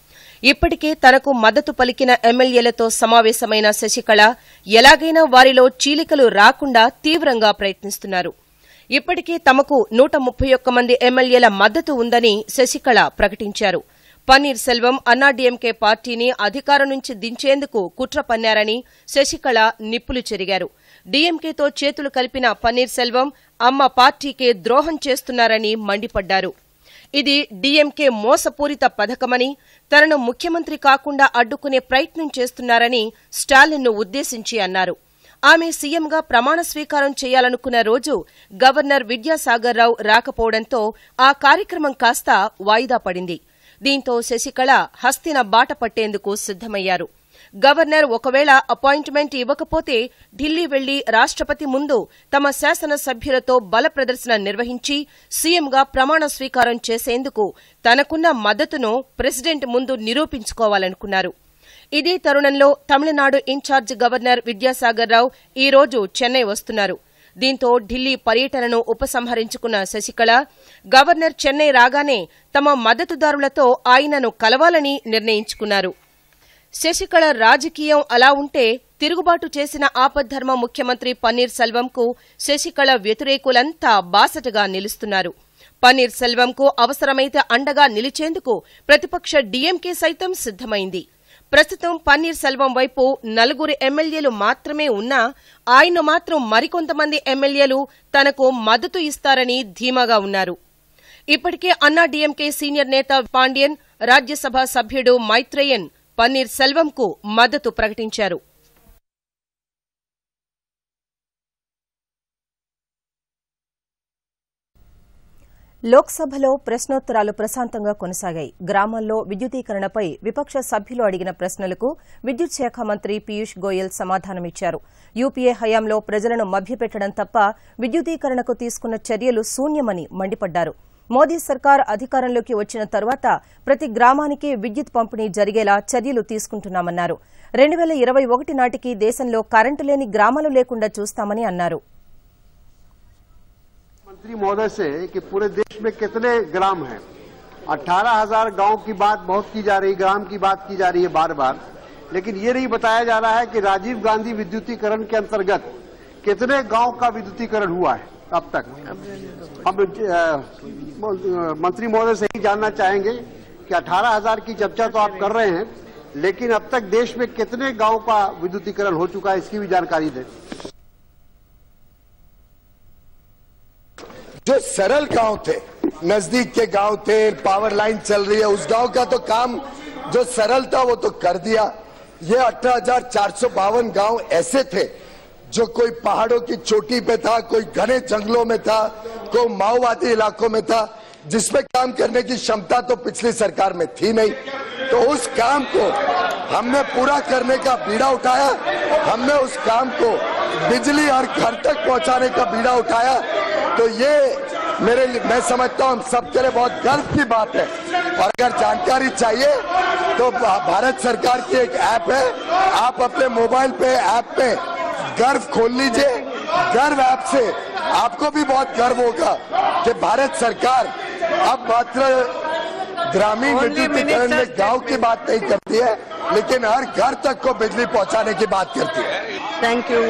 ఇప్పటికే తనకు మద్దతు పలికిన ఎమ్మెల్యేలతో సమావేశమైన శశికళ ఎలాగైనా వారిలో చీలికలు రాకుండా తీవ్రంగా ప్రయత్నిస్తున్నారు ఇప్పటికే తమకు నూట ముప్పై ఒక్క మంది ఎమ్మెల్యేల మద్దతు ఉందని శశికళ ప్రకటించారు పన్నీర్ సెల్వం అన్నాడీఎంకే పార్టీని అధికారం నుంచి దించేందుకు కుట్ర పన్నారని శశికళ నిప్పులు చెరిగారు డీఎంకేతో చేతులు కలిపిన పన్నీర్ సెల్వం అమ్మ పార్టీకే ద్రోహం చేస్తున్నారని మండిపడ్డారు ఇది డీఎంకే మోసపూరిత పథకమని తనను ముఖ్యమంత్రి కాకుండా అడ్డుకునే ప్రయత్నం చేస్తున్నారని స్టాలిన్ను ఉద్దేశించి అన్నారు ఆమె సీఎంగా ప్రమాణ స్వీకారం చేయాలనుకున్న రోజు గవర్నర్ విద్యాసాగర్ రావు రాకపోవడంతో ఆ కార్యక్రమం కాస్త వాయిదా పడింది దీంతో శశికళ హస్తిన బాట పట్టేందుకు సిద్దమయ్యారు గవర్నర్ ఒకవేళ అపాయింట్మెంట్ ఇవ్వకపోతే ఢిల్లీ వెళ్లి రాష్ట్రపతి ముందు తమ శాసనసభ్యులతో బల ప్రదర్శన నిర్వహించి సీఎంగా ప్రమాణ స్వీకారం చేసేందుకు తనకున్న మద్దతును ప్రెసిడెంట్ ముందు నిరూపించుకోవాలనుకున్నారు ఇదే తరుణంలో తమిళనాడు ఇన్ఛార్జ్ గవర్నర్ విద్యాసాగర్ రావు ఈ రోజు చెన్నై వస్తున్నారు దీంతో ఢిల్లీ పర్యటనను ఉపసంహరించుకున్న శశికళ గవర్నర్ చెన్నై రాగానే తమ మద్దతుదారులతో ఆయనను కలవాలని నిర్ణయించుకున్నారు శశికళ రాజకీయం అలా ఉంటే తిరుగుబాటు చేసిన ఆపద్ధర్మ ముఖ్యమంత్రి పన్నీర్ సెల్వంకు శశికళ వ్యతిరేకులంతా బాసటగా నిలుస్తున్నారు పన్నీర్ సెల్వంకు అవసరమైతే అండగా నిలిచేందుకు ప్రతిపక్ష డీఎంకే సైతం సిద్దమైంది ప్రస్తుతం పన్నీర్ సెల్వం వైపు నలుగురు ఎమ్మెల్యేలు మాత్రమే ఉన్నా ఆయన మాత్రం మరికొంతమంది ఎమ్మెల్యేలు తనకు మద్దతు ఇస్తారని ధీమాగా ఉన్నారు ఇప్పటికే అన్నా డీఎంకే సీనియర్ నేత పాండ్యన్ రాజ్యసభ సభ్యుడు మైత్రేయన్ పన్నీర్ సెల్వంకు మద్దతు ప్రకటించారు లోక్సభలో ప్రశ్నోత్తరాలు ప్రశాంతంగా కొనసాగాయి గ్రామాల్లో విద్యుదీకరణపై విపక్ష సభ్యులు అడిగిన ప్రశ్నలకు విద్యుత్ శాఖ మంత్రి పీయూష్ గోయల్ సమాధానమిచ్చారు యూపీఏ హయాంలో ప్రజలను మభ్యపెట్టడం తప్ప విద్యుదీకరణకు తీసుకున్న చర్యలు శూన్యమని మండిపడ్డారు మోదీ సర్కార్ అధికారంలోకి వచ్చిన తర్వాత ప్రతి గ్రామానికి విద్యుత్ పంపిణీ జరిగేలా చర్యలు తీసుకుంటున్నామన్నారు రెండు వేల ఇరవై ఒకటి నాటికి దేశంలో కరెంటు లేని గ్రామాలు లేకుండా చూస్తామని అన్నారు मंत्री महोदय से कि पूरे देश में कितने ग्राम हैं अठारह हजार गाँव की बात बहुत की जा रही ग्राम की बात की जा रही है बार बार लेकिन ये नहीं बताया जा रहा है कि राजीव गांधी विद्युतीकरण के अंतर्गत कितने गांव का विद्युतीकरण हुआ है अब तक हम अ, मंत्री महोदय से ही जानना चाहेंगे कि अठारह हजार की चर्चा तो आप कर रहे हैं लेकिन अब तक देश में कितने गांव का विद्युतीकरण हो चुका है इसकी भी जानकारी दें जो सरल गांव थे नजदीक के गांव थे पावर लाइन चल रही है उस गांव का तो काम जो सरल था वो तो कर दिया ये अठारह हजार चार सौ बावन गाँव ऐसे थे जो कोई पहाड़ों की चोटी पे था कोई घने जंगलों में था कोई माओवादी इलाकों में था जिसमें काम करने की क्षमता तो पिछली सरकार में थी नहीं तो उस काम को हमने पूरा करने का बीड़ा उठाया हमने उस काम को बिजली हर घर तक पहुंचाने का बीड़ा उठाया तो ये मेरे लिए मैं समझता हूँ हम सबके लिए बहुत गर्व की बात है और अगर जानकारी चाहिए तो भा- भारत सरकार की एक ऐप है आप अपने मोबाइल पे ऐप पे गर्व खोल लीजिए गर्व ऐप से आपको भी बहुत गर्व होगा कि भारत सरकार अब मात्र ग्रामीण विद्युतीकरण में गांव की बात नहीं करती है लेकिन हर घर तक को बिजली पहुंचाने की बात करती है థ్యాంక్ యూ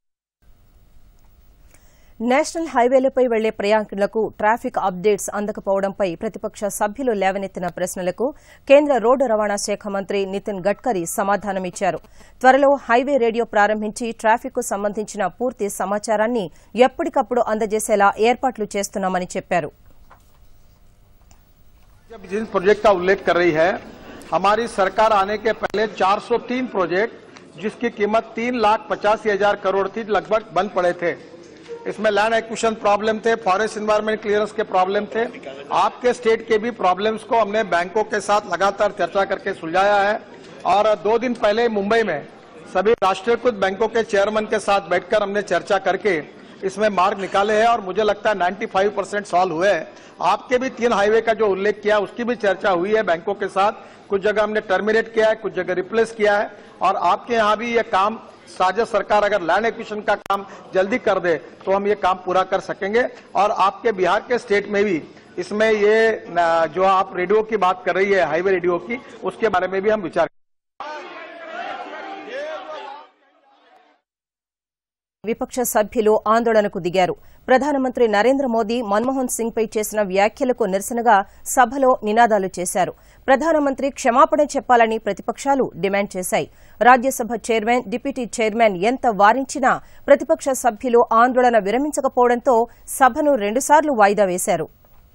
నేషనల్ హైవేలపై వెళ్లే ప్రయాణికులకు ట్రాఫిక్ అప్డేట్స్ అందకపోవడంపై ప్రతిపక్ష సభ్యులు లేవనెత్తిన ప్రశ్నలకు కేంద్ర రోడ్డు రవాణా శాఖ మంత్రి నితిన్ గడ్కరీ సమాధానమిచ్చారు త్వరలో హైవే రేడియో ప్రారంభించి ట్రాఫిక్ కు సంబంధించిన పూర్తి సమాచారాన్ని ఎప్పటికప్పుడు అందజేసేలా ఏర్పాట్లు చేస్తున్నామని చెప్పారు जब जिन प्रोजेक्ट का उल्लेख कर रही है हमारी सरकार आने के पहले 403 प्रोजेक्ट जिसकी कीमत तीन लाख पचासी हजार करोड़ थी लगभग बंद पड़े थे इसमें लैंड एक्विशन प्रॉब्लम थे फॉरेस्ट इन्वायरमेंट क्लियरेंस के प्रॉब्लम थे आपके स्टेट के भी प्रॉब्लम्स को हमने बैंकों के साथ लगातार चर्चा करके सुलझाया है और दो दिन पहले मुंबई में सभी राष्ट्रीयकृत बैंकों के चेयरमैन के साथ बैठकर हमने चर्चा करके इसमें मार्ग निकाले हैं और मुझे लगता है 95 परसेंट सॉल्व हुए हैं आपके भी तीन हाईवे का जो उल्लेख किया उसकी भी चर्चा हुई है बैंकों के साथ कुछ जगह हमने टर्मिनेट किया है कुछ जगह रिप्लेस किया है और आपके यहाँ भी ये काम साझा सरकार अगर लैंड एक्विशन का काम जल्दी कर दे तो हम ये काम पूरा कर सकेंगे और आपके बिहार के स्टेट में भी इसमें ये न, जो आप रेडियो की बात कर रही है हाईवे रेडियो की उसके बारे में भी हम विचार విపక్ష సభ్యులు ఆందోళనకు దిగారు ప్రధానమంత్రి నరేంద్ర మోదీ మన్మోహన్ సింగ్ పై చేసిన వ్యాఖ్యలకు నిరసనగా సభలో నినాదాలు చేశారు ప్రధానమంత్రి క్షమాపణ చెప్పాలని ప్రతిపక్షాలు డిమాండ్ చేశాయి రాజ్యసభ చైర్మన్ డిప్యూటీ చైర్మన్ ఎంత వారించినా ప్రతిపక్ష సభ్యులు ఆందోళన విరమించకపోవడంతో సభను రెండుసార్లు వాయిదా వేశారు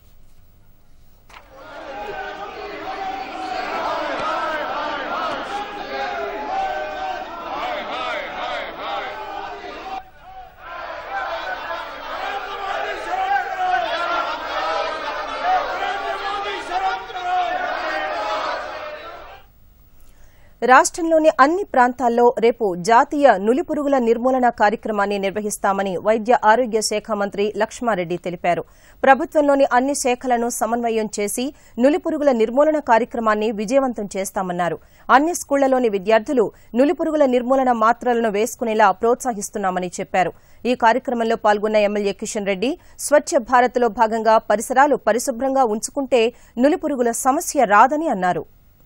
రాష్ట్రంలోని అన్ని ప్రాంతాల్లో రేపు జాతీయ నులిపురుగుల నిర్మూలన కార్యక్రమాన్ని నిర్వహిస్తామని వైద్య ఆరోగ్య శాఖ మంత్రి లక్ష్మారెడ్డి తెలిపారు ప్రభుత్వంలోని అన్ని శాఖలను సమన్వయం చేసి నులిపురుగుల నిర్మూలన కార్యక్రమాన్ని విజయవంతం చేస్తామన్నారు అన్ని స్కూళ్లలోని విద్యార్థులు నులిపురుగుల నిర్మూలన మాత్రలను వేసుకునేలా ప్రోత్సహిస్తున్నామని చెప్పారు ఈ కార్యక్రమంలో పాల్గొన్న ఎమ్మెల్యే కిషన్ రెడ్డి స్వచ్ఛ భారత్లో భాగంగా పరిసరాలు పరిశుభ్రంగా ఉంచుకుంటే నులిపురుగుల సమస్య రాదని అన్నారు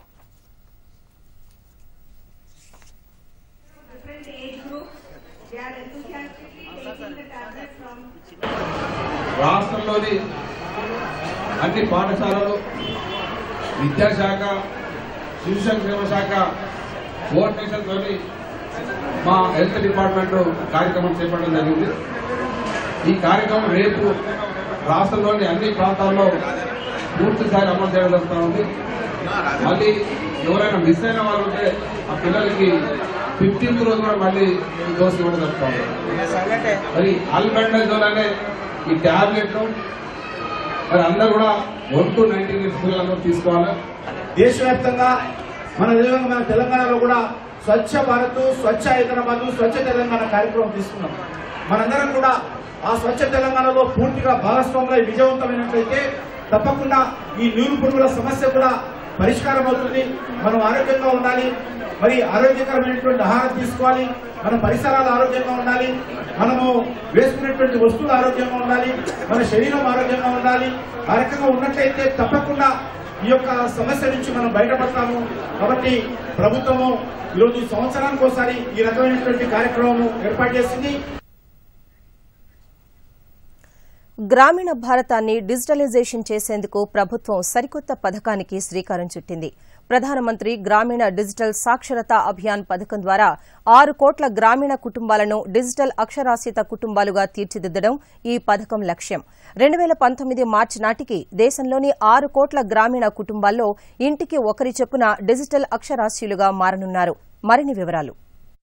రాష్ట్రంలోని అన్ని పాఠశాలలు విద్యాశాఖ శిశు సంక్షేమ శాఖ కోఆర్డినేషన్తో మా హెల్త్ డిపార్ట్మెంట్ కార్యక్రమం చేపట్టడం జరిగింది ఈ కార్యక్రమం రేపు రాష్ట్రంలోని అన్ని ప్రాంతాల్లో పూర్తి స్థాయి అమలు చేయడం జరుగుతూ ఉంది మళ్ళీ ఎవరైనా మిస్ అయిన వాళ్ళు ఉంటే ఆ పిల్లలకి ఫిఫ్టీన్త్ రోజు కూడా మళ్ళీ ఈ డోస్ ఇవ్వడం జరుగుతూ ఉంది మరి అల్బెండజోల్ అనే ఈ టాబ్లెట్లు మరి అందరూ కూడా వన్ టు నైన్టీన్ ఇయర్స్ పిల్లలందరూ తీసుకోవాలి దేశవ్యాప్తంగా మన విధంగా మన తెలంగాణలో కూడా స్వచ్ఛ భారత్ స్వచ్ఛ హైదరాబాద్ స్వచ్ఛ తెలంగాణ కార్యక్రమం తీసుకున్నాం మనందరం కూడా ఆ స్వచ్ఛ తెలంగాణలో పూర్తిగా భాగస్వాములై విజయవంతమైనట్లయితే తప్పకుండా ఈ నీరు పురుగుల సమస్య కూడా పరిష్కారం అవుతుంది మనం ఆరోగ్యంగా ఉండాలి మరి ఆరోగ్యకరమైనటువంటి ఆహారం తీసుకోవాలి మన పరిసరాలు ఆరోగ్యంగా ఉండాలి మనము వేసుకునేటువంటి వస్తువులు ఆరోగ్యంగా ఉండాలి మన శరీరం ఆరోగ్యంగా ఉండాలి ఆ రకంగా ఉన్నట్లయితే తప్పకుండా ఈ యొక్క సమస్య నుంచి మనం బయటపడతాము కాబట్టి ప్రభుత్వము ఈరోజు ఈ సంవత్సరానికి ఒకసారి ఈ రకమైనటువంటి కార్యక్రమం ఏర్పాటు చేసింది గ్రామీణ భారతాన్ని డిజిటలైజేషన్ చేసేందుకు ప్రభుత్వం సరికొత్త పథకానికి శ్రీకారం చుట్టింది ప్రధానమంత్రి గ్రామీణ డిజిటల్ సాక్షరతా అభియాన్ పథకం ద్వారా ఆరు కోట్ల గ్రామీణ కుటుంబాలను డిజిటల్ అక్షరాస్యత కుటుంబాలుగా తీర్చిదిద్దడం ఈ పథకం లక్ష్యం రెండు వేల పంతొమ్మిది మార్చి నాటికి దేశంలోని ఆరు కోట్ల గ్రామీణ కుటుంబాల్లో ఇంటికి ఒకరి చొప్పున డిజిటల్ అక్షరాస్యులుగా మారనున్నారు మరిన్ని వివరాలు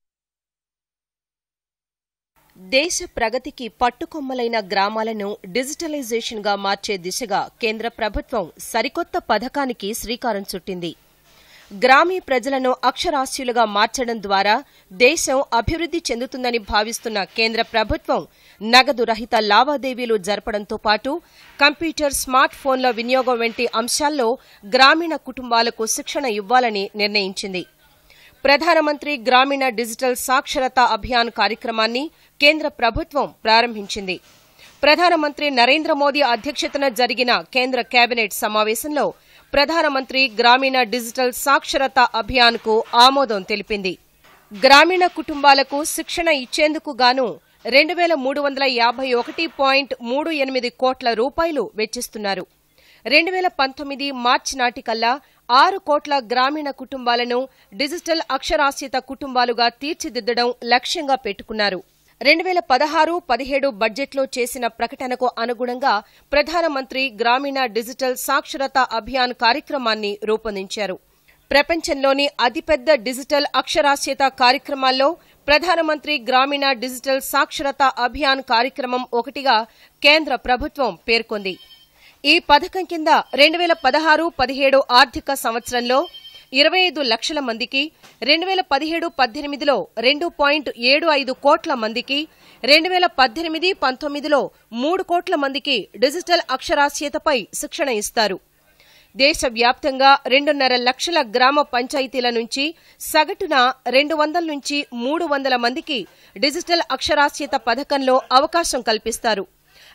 దేశ ప్రగతికి పట్టుకొమ్మలైన గ్రామాలను డిజిటలైజేషన్గా మార్చే దిశగా కేంద్ర ప్రభుత్వం సరికొత్త పథకానికి శ్రీకారం చుట్టింది గ్రామీ ప్రజలను అక్షరాస్యులుగా మార్చడం ద్వారా దేశం అభివృద్ది చెందుతుందని భావిస్తున్న కేంద్ర ప్రభుత్వం నగదు రహిత లావాదేవీలు జరపడంతో పాటు కంప్యూటర్ స్మార్ట్ ఫోన్ల వినియోగం వంటి అంశాల్లో గ్రామీణ కుటుంబాలకు శిక్షణ ఇవ్వాలని నిర్ణయించింది ప్రధానమంత్రి గ్రామీణ డిజిటల్ సాక్షరతా అభియాన్ కార్యక్రమాన్ని కేంద్ర ప్రభుత్వం ప్రారంభించింది ప్రధానమంత్రి నరేంద్ర మోదీ అధ్యక్షతన జరిగిన కేంద్ర కేబినెట్ సమావేశంలో ప్రధానమంత్రి గ్రామీణ డిజిటల్ సాక్షరతా అభియాన్కు ఆమోదం తెలిపింది గ్రామీణ కుటుంబాలకు శిక్షణ ఇచ్చేందుకు గాను రెండు వేల మూడు వందల యాభై ఒకటి పాయింట్ మూడు ఎనిమిది కోట్ల రూపాయలు వెచ్చిస్తున్నారు రెండు వేల పంతొమ్మిది మార్చి నాటికల్లా ఆరు కోట్ల గ్రామీణ కుటుంబాలను డిజిటల్ అక్షరాస్యత కుటుంబాలుగా తీర్చిదిద్దడం లక్ష్యంగా పెట్టుకున్నారు రెండు వేల పదహారు పదిహేడు బడ్జెట్లో చేసిన ప్రకటనకు అనుగుణంగా ప్రధానమంత్రి గ్రామీణ డిజిటల్ సాక్షరతా అభియాన్ కార్యక్రమాన్ని రూపొందించారు ప్రపంచంలోని అతిపెద్ద డిజిటల్ అక్షరాస్యత కార్యక్రమాల్లో ప్రధానమంత్రి గ్రామీణ డిజిటల్ సాక్షరతా అభియాన్ కార్యక్రమం ఒకటిగా కేంద్ర ప్రభుత్వం పేర్కొంది ఈ పథకం కింద రెండు వేల పదహారు పదిహేడు ఆర్థిక సంవత్సరంలో ఇరవై ఐదు లక్షల మందికి రెండు వేల పదిహేడు పద్దెనిమిదిలో రెండు పాయింట్ ఏడు ఐదు కోట్ల మందికి రెండు వేల పద్దెనిమిది పంతొమ్మిదిలో మూడు కోట్ల మందికి డిజిటల్ అక్షరాస్యతపై శిక్షణ ఇస్తారు దేశవ్యాప్తంగా రెండున్నర లక్షల గ్రామ పంచాయతీల నుంచి సగటున రెండు వందల నుంచి మూడు వందల మందికి డిజిటల్ అక్షరాస్యత పథకంలో అవకాశం కల్పిస్తారు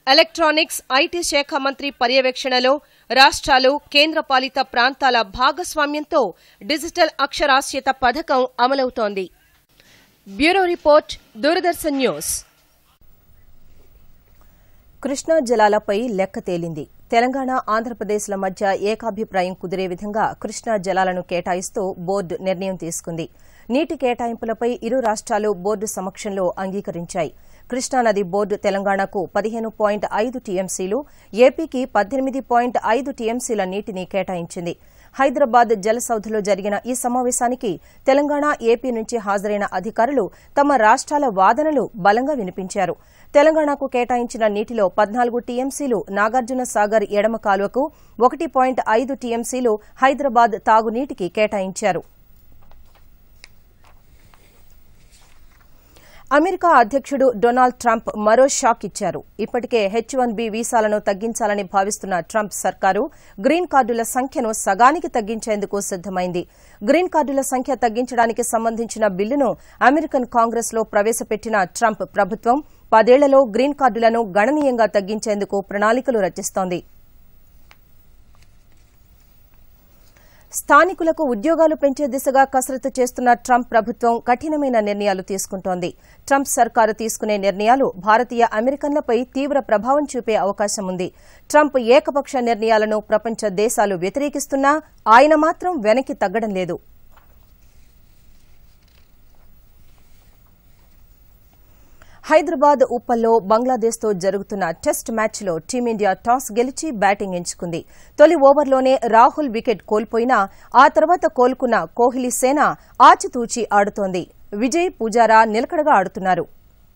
ఎలక్ట్రానిక్స్ ఐటీ శాఖ మంత్రి పర్యవేక్షణలో రాష్ట్రాలు కేంద్రపాలిత ప్రాంతాల భాగస్వామ్యంతో డిజిటల్ అక్షరాస్యత పథకం అమలవుతోంది bureau report Doordarshan news Krishna జలాలపై లెక్క తేలింది తెలంగాణ ఆంధ్రప్రదేశ్ల మధ్య ఏకాభిప్రాయం కుదిరే విధంగా కృష్ణా జలాలను కేటాయిస్తూ బోర్డు నిర్ణయం తీసుకుంది నీటి కేటాయింపులపై ఇరు రాష్ట్రాలు బోర్డు సమక్షంలో అంగీకరించాయి కృష్ణానది బోర్డు తెలంగాణకు పదిహేను పాయింట్ ఐదు టీఎంసీలు ఏపీకి పద్దెనిమిది పాయింట్ ఐదు టీఎంసీల నీటిని కేటాయించింది హైదరాబాద్ జలసౌధలో జరిగిన ఈ సమావేశానికి తెలంగాణ ఏపీ నుంచి హాజరైన అధికారులు తమ రాష్ట్రాల వాదనలు బలంగా వినిపించారు తెలంగాణకు కేటాయించిన నీటిలో పద్నాలుగు టీఎంసీలు నాగార్జున సాగర్ ఎడమ కాలువకు ఒకటి పాయింట్ ఐదు టీఎంసీలు హైదరాబాద్ తాగునీటికి కేటాయించారు అమెరికా అధ్యక్షుడు డొనాల్డ్ ట్రంప్ మరో షాక్ ఇచ్చారు ఇప్పటికే హెచ్ వన్ బి వీసాలను తగ్గించాలని భావిస్తున్న ట్రంప్ సర్కారు గ్రీన్ కార్డుల సంఖ్యను సగానికి తగ్గించేందుకు సిద్దమైంది గ్రీన్ కార్డుల సంఖ్య తగ్గించడానికి సంబంధించిన బిల్లును అమెరికన్ కాంగ్రెస్ లో ప్రవేశపెట్టిన ట్రంప్ ప్రభుత్వం పదేళ్లలో గ్రీన్ కార్డులను గణనీయంగా తగ్గించేందుకు ప్రణాళికలు రచిస్తోంది స్థానికులకు ఉద్యోగాలు పెంచే దిశగా కసరత్తు చేస్తున్న ట్రంప్ ప్రభుత్వం కఠినమైన నిర్ణయాలు తీసుకుంటోంది ట్రంప్ సర్కారు తీసుకునే నిర్ణయాలు భారతీయ అమెరికన్లపై తీవ్ర ప్రభావం చూపే అవకాశం ఉంది ట్రంప్ ఏకపక్ష నిర్ణయాలను ప్రపంచ దేశాలు వ్యతిరేకిస్తున్నా ఆయన మాత్రం వెనక్కి తగ్గడం లేదు హైదరాబాద్ ఉప్పల్లో బంగ్లాదేశ్తో జరుగుతున్న టెస్ట్ మ్యాచ్లో టీమిండియా టాస్ గెలిచి బ్యాటింగ్ ఎంచుకుంది తొలి ఓవర్లోనే రాహుల్ వికెట్ కోల్పోయినా ఆ తర్వాత కోలుకున్న కోహ్లీ సేన ఆచితూచి ఆడుతోంది విజయ్ పూజారా నిలకడగా ఆడుతున్నారు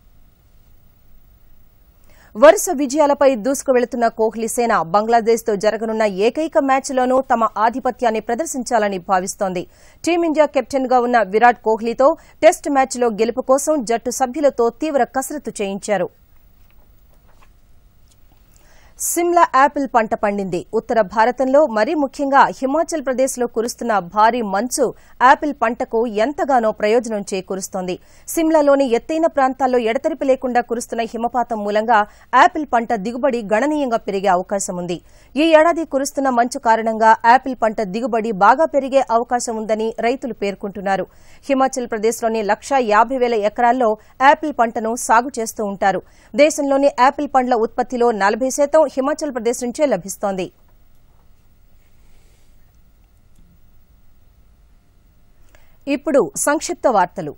వరుస విజయాలపై దూసుకు వెళుతున్న కోహ్లీ సేన బంగ్లాదేశ్తో జరగనున్న ఏకైక మ్యాచ్లోనూ తమ ఆధిపత్యాన్ని ప్రదర్శించాలని భావిస్తోంది టీమిండియా కెప్టెన్గా ఉన్న విరాట్ కోహ్లీతో టెస్ట్ మ్యాచ్లో గెలుపు కోసం జట్టు సభ్యులతో తీవ్ర కసరత్తు చేయించారు సిమ్లా యాపిల్ పంట పండింది ఉత్తర భారతంలో మరీ ముఖ్యంగా హిమాచల్ ప్రదేశ్లో కురుస్తున్న భారీ మంచు యాపిల్ పంటకు ఎంతగానో ప్రయోజనం చేకూరుస్తోంది సిమ్లాలోని ఎత్తైన ప్రాంతాల్లో ఎడతెరిపి లేకుండా కురుస్తున్న హిమపాతం మూలంగా యాపిల్ పంట దిగుబడి గణనీయంగా పెరిగే అవకాశం ఉంది ఈ ఏడాది కురుస్తున్న మంచు కారణంగా యాపిల్ పంట దిగుబడి బాగా పెరిగే అవకాశం ఉందని రైతులు పేర్కొంటున్నారు హిమాచల్ ప్రదేశ్లోని లక్షా యాభై వేల ఎకరాల్లో యాపిల్ పంటను సాగు చేస్తూ ఉంటారు దేశంలోని యాపిల్ పండ్ల ఉత్పత్తిలో నలభై శాతం హిమాచల్ ప్రదేశ్ నుంచే లభిస్తోంది ఇప్పుడు సంక్షిప్త వార్తలు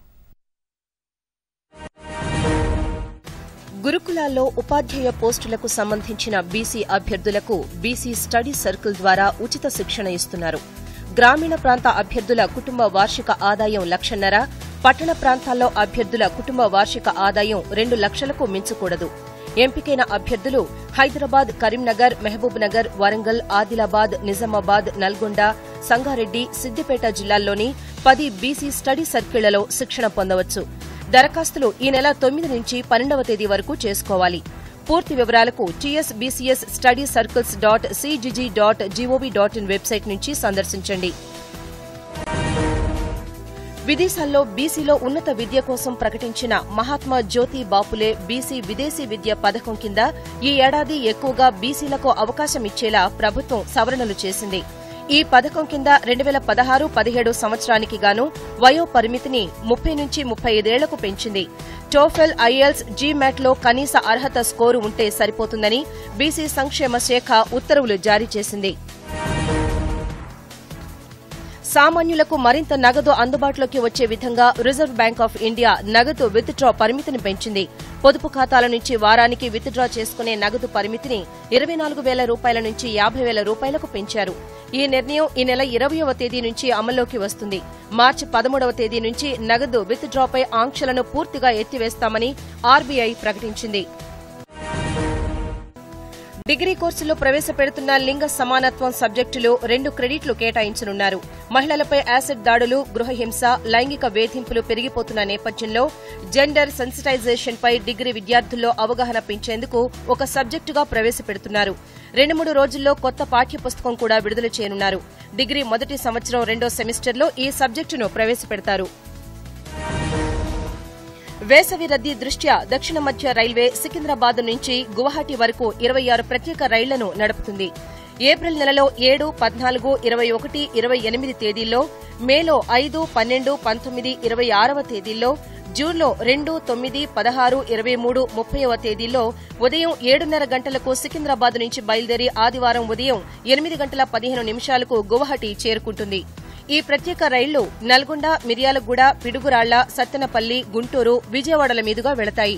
గురుకులాల్లో ఉపాధ్యాయ పోస్టులకు సంబంధించిన బీసీ అభ్యర్థులకు బీసీ స్టడీ సర్కిల్ ద్వారా ఉచిత శిక్షణ ఇస్తున్నారు గ్రామీణ ప్రాంత అభ్యర్థుల కుటుంబ వార్షిక ఆదాయం లక్షన్నర పట్టణ ప్రాంతాల్లో అభ్యర్థుల కుటుంబ వార్షిక ఆదాయం రెండు లక్షలకు మించకూడదు ఎంపికైన అభ్యర్థులు హైదరాబాద్ కరీంనగర్ మహబూబ్ నగర్ వరంగల్ ఆదిలాబాద్ నిజామాబాద్ నల్గొండ సంగారెడ్డి సిద్దిపేట జిల్లాల్లోని పది బీసీ స్టడీ సర్కిళ్లలో శిక్షణ పొందవచ్చు దరఖాస్తులు ఈ నెల తొమ్మిది నుంచి పన్నెండవ తేదీ వరకు చేసుకోవాలి పూర్తి వివరాలకు TS BCS study circles dot CGG dot GOV dot in website నుంచి సందర్శించండి విదేశాల్లో బీసీలో ఉన్నత విద్య కోసం ప్రకటించిన మహాత్మా జ్యోతి బాపులే బీసీ విదేశీ విద్య పథకం కింద ఈ ఏడాది ఎక్కువగా బీసీలకు అవకాశం ఇచ్చేలా ప్రభుత్వం సవరణలు చేసింది ఈ పథకం కింద రెండు వేల పదహారు పదిహేడు సంవత్సరానికి గాను వయో పరిమితిని ముప్పై నుంచి ముప్పై ఐదేళ్లకు పెంచింది టోఫెల్ ఐఎల్స్ జీమాట్లో కనీస అర్హత స్కోరు ఉంటే సరిపోతుందని బీసీ సంక్షేమ శాఖ ఉత్తర్వులు జారీ చేసింది సామాన్యులకు మరింత నగదు అందుబాటులోకి వచ్చే విధంగా రిజర్వ్ బ్యాంక్ ఆఫ్ ఇండియా నగదు విత్ డ్రా పరిమితిని పెంచింది పొదుపు ఖాతాల నుంచి వారానికి విత్ డ్రా చేసుకునే నగదు పరిమితిని ఇరవై నాలుగు వేల రూపాయల నుంచి యాభై వేల రూపాయలకు పెంచారు ఈ నిర్ణయం ఈ నెల ఇరవయవ తేదీ నుంచి అమల్లోకి వస్తుంది మార్చి పదమూడవ తేదీ నుంచి నగదు విత్ డ్రాపై ఆంక్షలను పూర్తిగా ఎత్తివేస్తామని ఆర్బీఐ ప్రకటించింది డిగ్రీ కోర్సులో ప్రవేశపెడుతున్న లింగ సమానత్వం సబ్జెక్టులో రెండు క్రెడిట్లు కేటాయించనున్నారు మహిళలపై యాసిడ్ దాడులు గృహహింస లైంగిక వేధింపులు పెరిగిపోతున్న నేపథ్యంలో జెండర్ సెన్సిటైజేషన్ పై డిగ్రీ విద్యార్థుల్లో అవగాహన పెంచేందుకు ఒక సబ్జెక్టుగా ప్రవేశపెడుతున్నారు రెండు మూడు రోజుల్లో కొత్త పాఠ్యపుస్తకం కూడా విడుదల చేయనున్నారు డిగ్రీ మొదటి సంవత్సరం రెండో సెమిస్టర్లో ఈ సబ్జెక్టును ప్రవేశపెడతారు వేసవి రద్దీ దృష్ట్యా దక్షిణ మధ్య రైల్వే సికింద్రాబాద్ నుంచి గువాహటి వరకు ఇరవై ఆరు ప్రత్యేక రైళ్లను నడుపుతుంది ఏప్రిల్ నెలలో ఏడు పద్నాలుగు ఇరవై ఒకటి ఇరవై ఎనిమిది తేదీల్లో మేలో ఐదు పన్నెండు పంతొమ్మిది ఇరవై ఆరవ తేదీల్లో జూన్లో రెండు తొమ్మిది పదహారు ఇరవై మూడు ముప్పైవ తేదీల్లో ఉదయం ఏడున్నర గంటలకు సికింద్రాబాద్ నుంచి బయలుదేరి ఆదివారం ఉదయం ఎనిమిది గంటల పదిహేను నిమిషాలకు గువాహటి చేరుకుంటుంది ఈ ప్రత్యేక రైళ్లు నల్గొండ మిర్యాలగూడ పిడుగురాళ్ల సత్తెనపల్లి గుంటూరు విజయవాడల మీదుగా వెళతాయి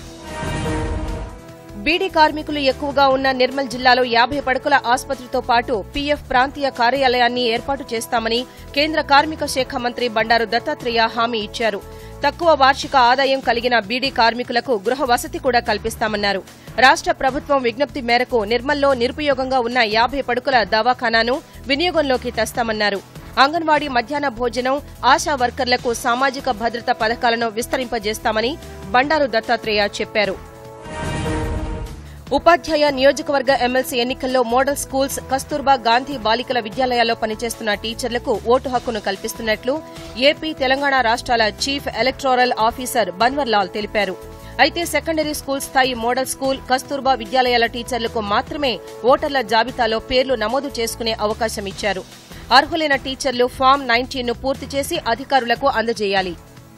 బీడీ కార్మికులు ఎక్కువగా ఉన్న నిర్మల్ జిల్లాలో యాభై పడకల ఆసుపత్రితో పాటు పీఎఫ్ ప్రాంతీయ కార్యాలయాన్ని ఏర్పాటు చేస్తామని కేంద్ర కార్మిక శాఖ మంత్రి బండారు దత్తాత్రేయ హామీ ఇచ్చారు తక్కువ వార్షిక ఆదాయం కలిగిన బీడీ కార్మికులకు గృహ వసతి కూడా కల్పిస్తామన్నారు రాష్ట ప్రభుత్వం విజ్ఞప్తి మేరకు నిర్మల్లో నిరుపయోగంగా ఉన్న యాభై పడుకుల దవాఖానాను వినియోగంలోకి తెస్తామన్నారు అంగన్వాడీ మధ్యాహ్న భోజనం ఆశా వర్కర్లకు సామాజిక భద్రత పథకాలను విస్తరింపజేస్తామని బండారు దత్తాత్రేయ చెప్పారు ఉపాధ్యాయ నియోజకవర్గ ఎమ్మెల్సీ ఎన్నికల్లో మోడల్ స్కూల్స్ కస్తూర్బా గాంధీ బాలికల విద్యాలయాల్లో పనిచేస్తున్న టీచర్లకు ఓటు హక్కును కల్పిస్తున్నట్లు ఏపీ తెలంగాణ రాష్ట్రాల చీఫ్ ఎలక్టోరల్ ఆఫీసర్ బన్వర్లాల్ తెలిపారు అయితే సెకండరీ స్కూల్ స్థాయి మోడల్ స్కూల్ కస్తూర్బా విద్యాలయాల టీచర్లకు మాత్రమే ఓటర్ల జాబితాలో పేర్లు నమోదు చేసుకునే అవకాశం ఇచ్చారు అర్హులైన టీచర్లు ఫామ్ నైన్టీన్ను పూర్తి చేసి అధికారులకు అందజేయాలి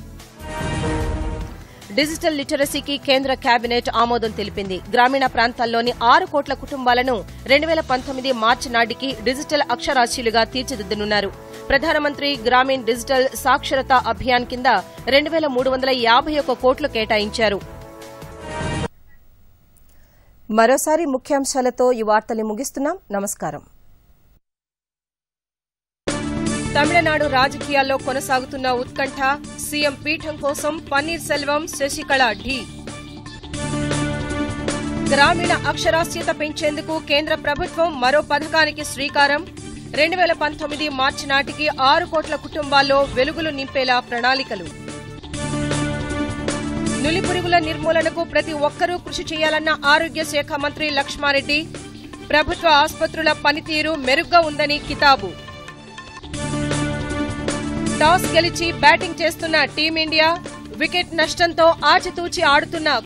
డిజిటల్ లిటరసీకి కేంద్ర కేబినెట్ ఆమోదం తెలిపింది గ్రామీణ ప్రాంతాల్లోని ఆరు కోట్ల కుటుంబాలను రెండు వేల పంతొమ్మిది మార్చి నాటికి డిజిటల్ అక్షరాస్యులుగా తీర్చిదిద్దనున్నారు ప్రధానమంత్రి గ్రామీణ్ డిజిటల్ సాక్షరతా అభియాన్ కింద రెండు వేల మూడు వందల యాభై ఒక్క కోట్లు కేటాయించారు మరోసారి ముఖ్యాంశాలతో ఈ వార్తల్ని ముగిస్తున్నాం నమస్కారం తమిళనాడు రాజకీయాల్లో కొనసాగుతున్న ఉత్కంఠ సీఎం పీఠం కోసం పన్నీర్ సెల్వం శశికళ ఢీ గ్రామీణ అక్షరాస్యత పెంచేందుకు కేంద్ర ప్రభుత్వం మరో పథకానికి శ్రీకారం రెండు వేల పంతొమ్మిది మార్చి నాటికి ఆరు కోట్ల కుటుంబాల్లో వెలుగులు నింపేలా ప్రణాళికలు నులిపురుగుల నిర్మూలనకు ప్రతి ఒక్కరూ కృషి చేయాలన్న ఆరోగ్య శాఖ మంత్రి లక్ష్మారెడ్డి ప్రభుత్వ ఆసుపత్రుల పనితీరు మెరుగ్గా ఉందని కితాబు టాస్ గెలిచి బ్యాటింగ్ చేస్తున్న టీమిండియా వికెట్ నష్టంతో ఆచితూచి ఆడుతున్న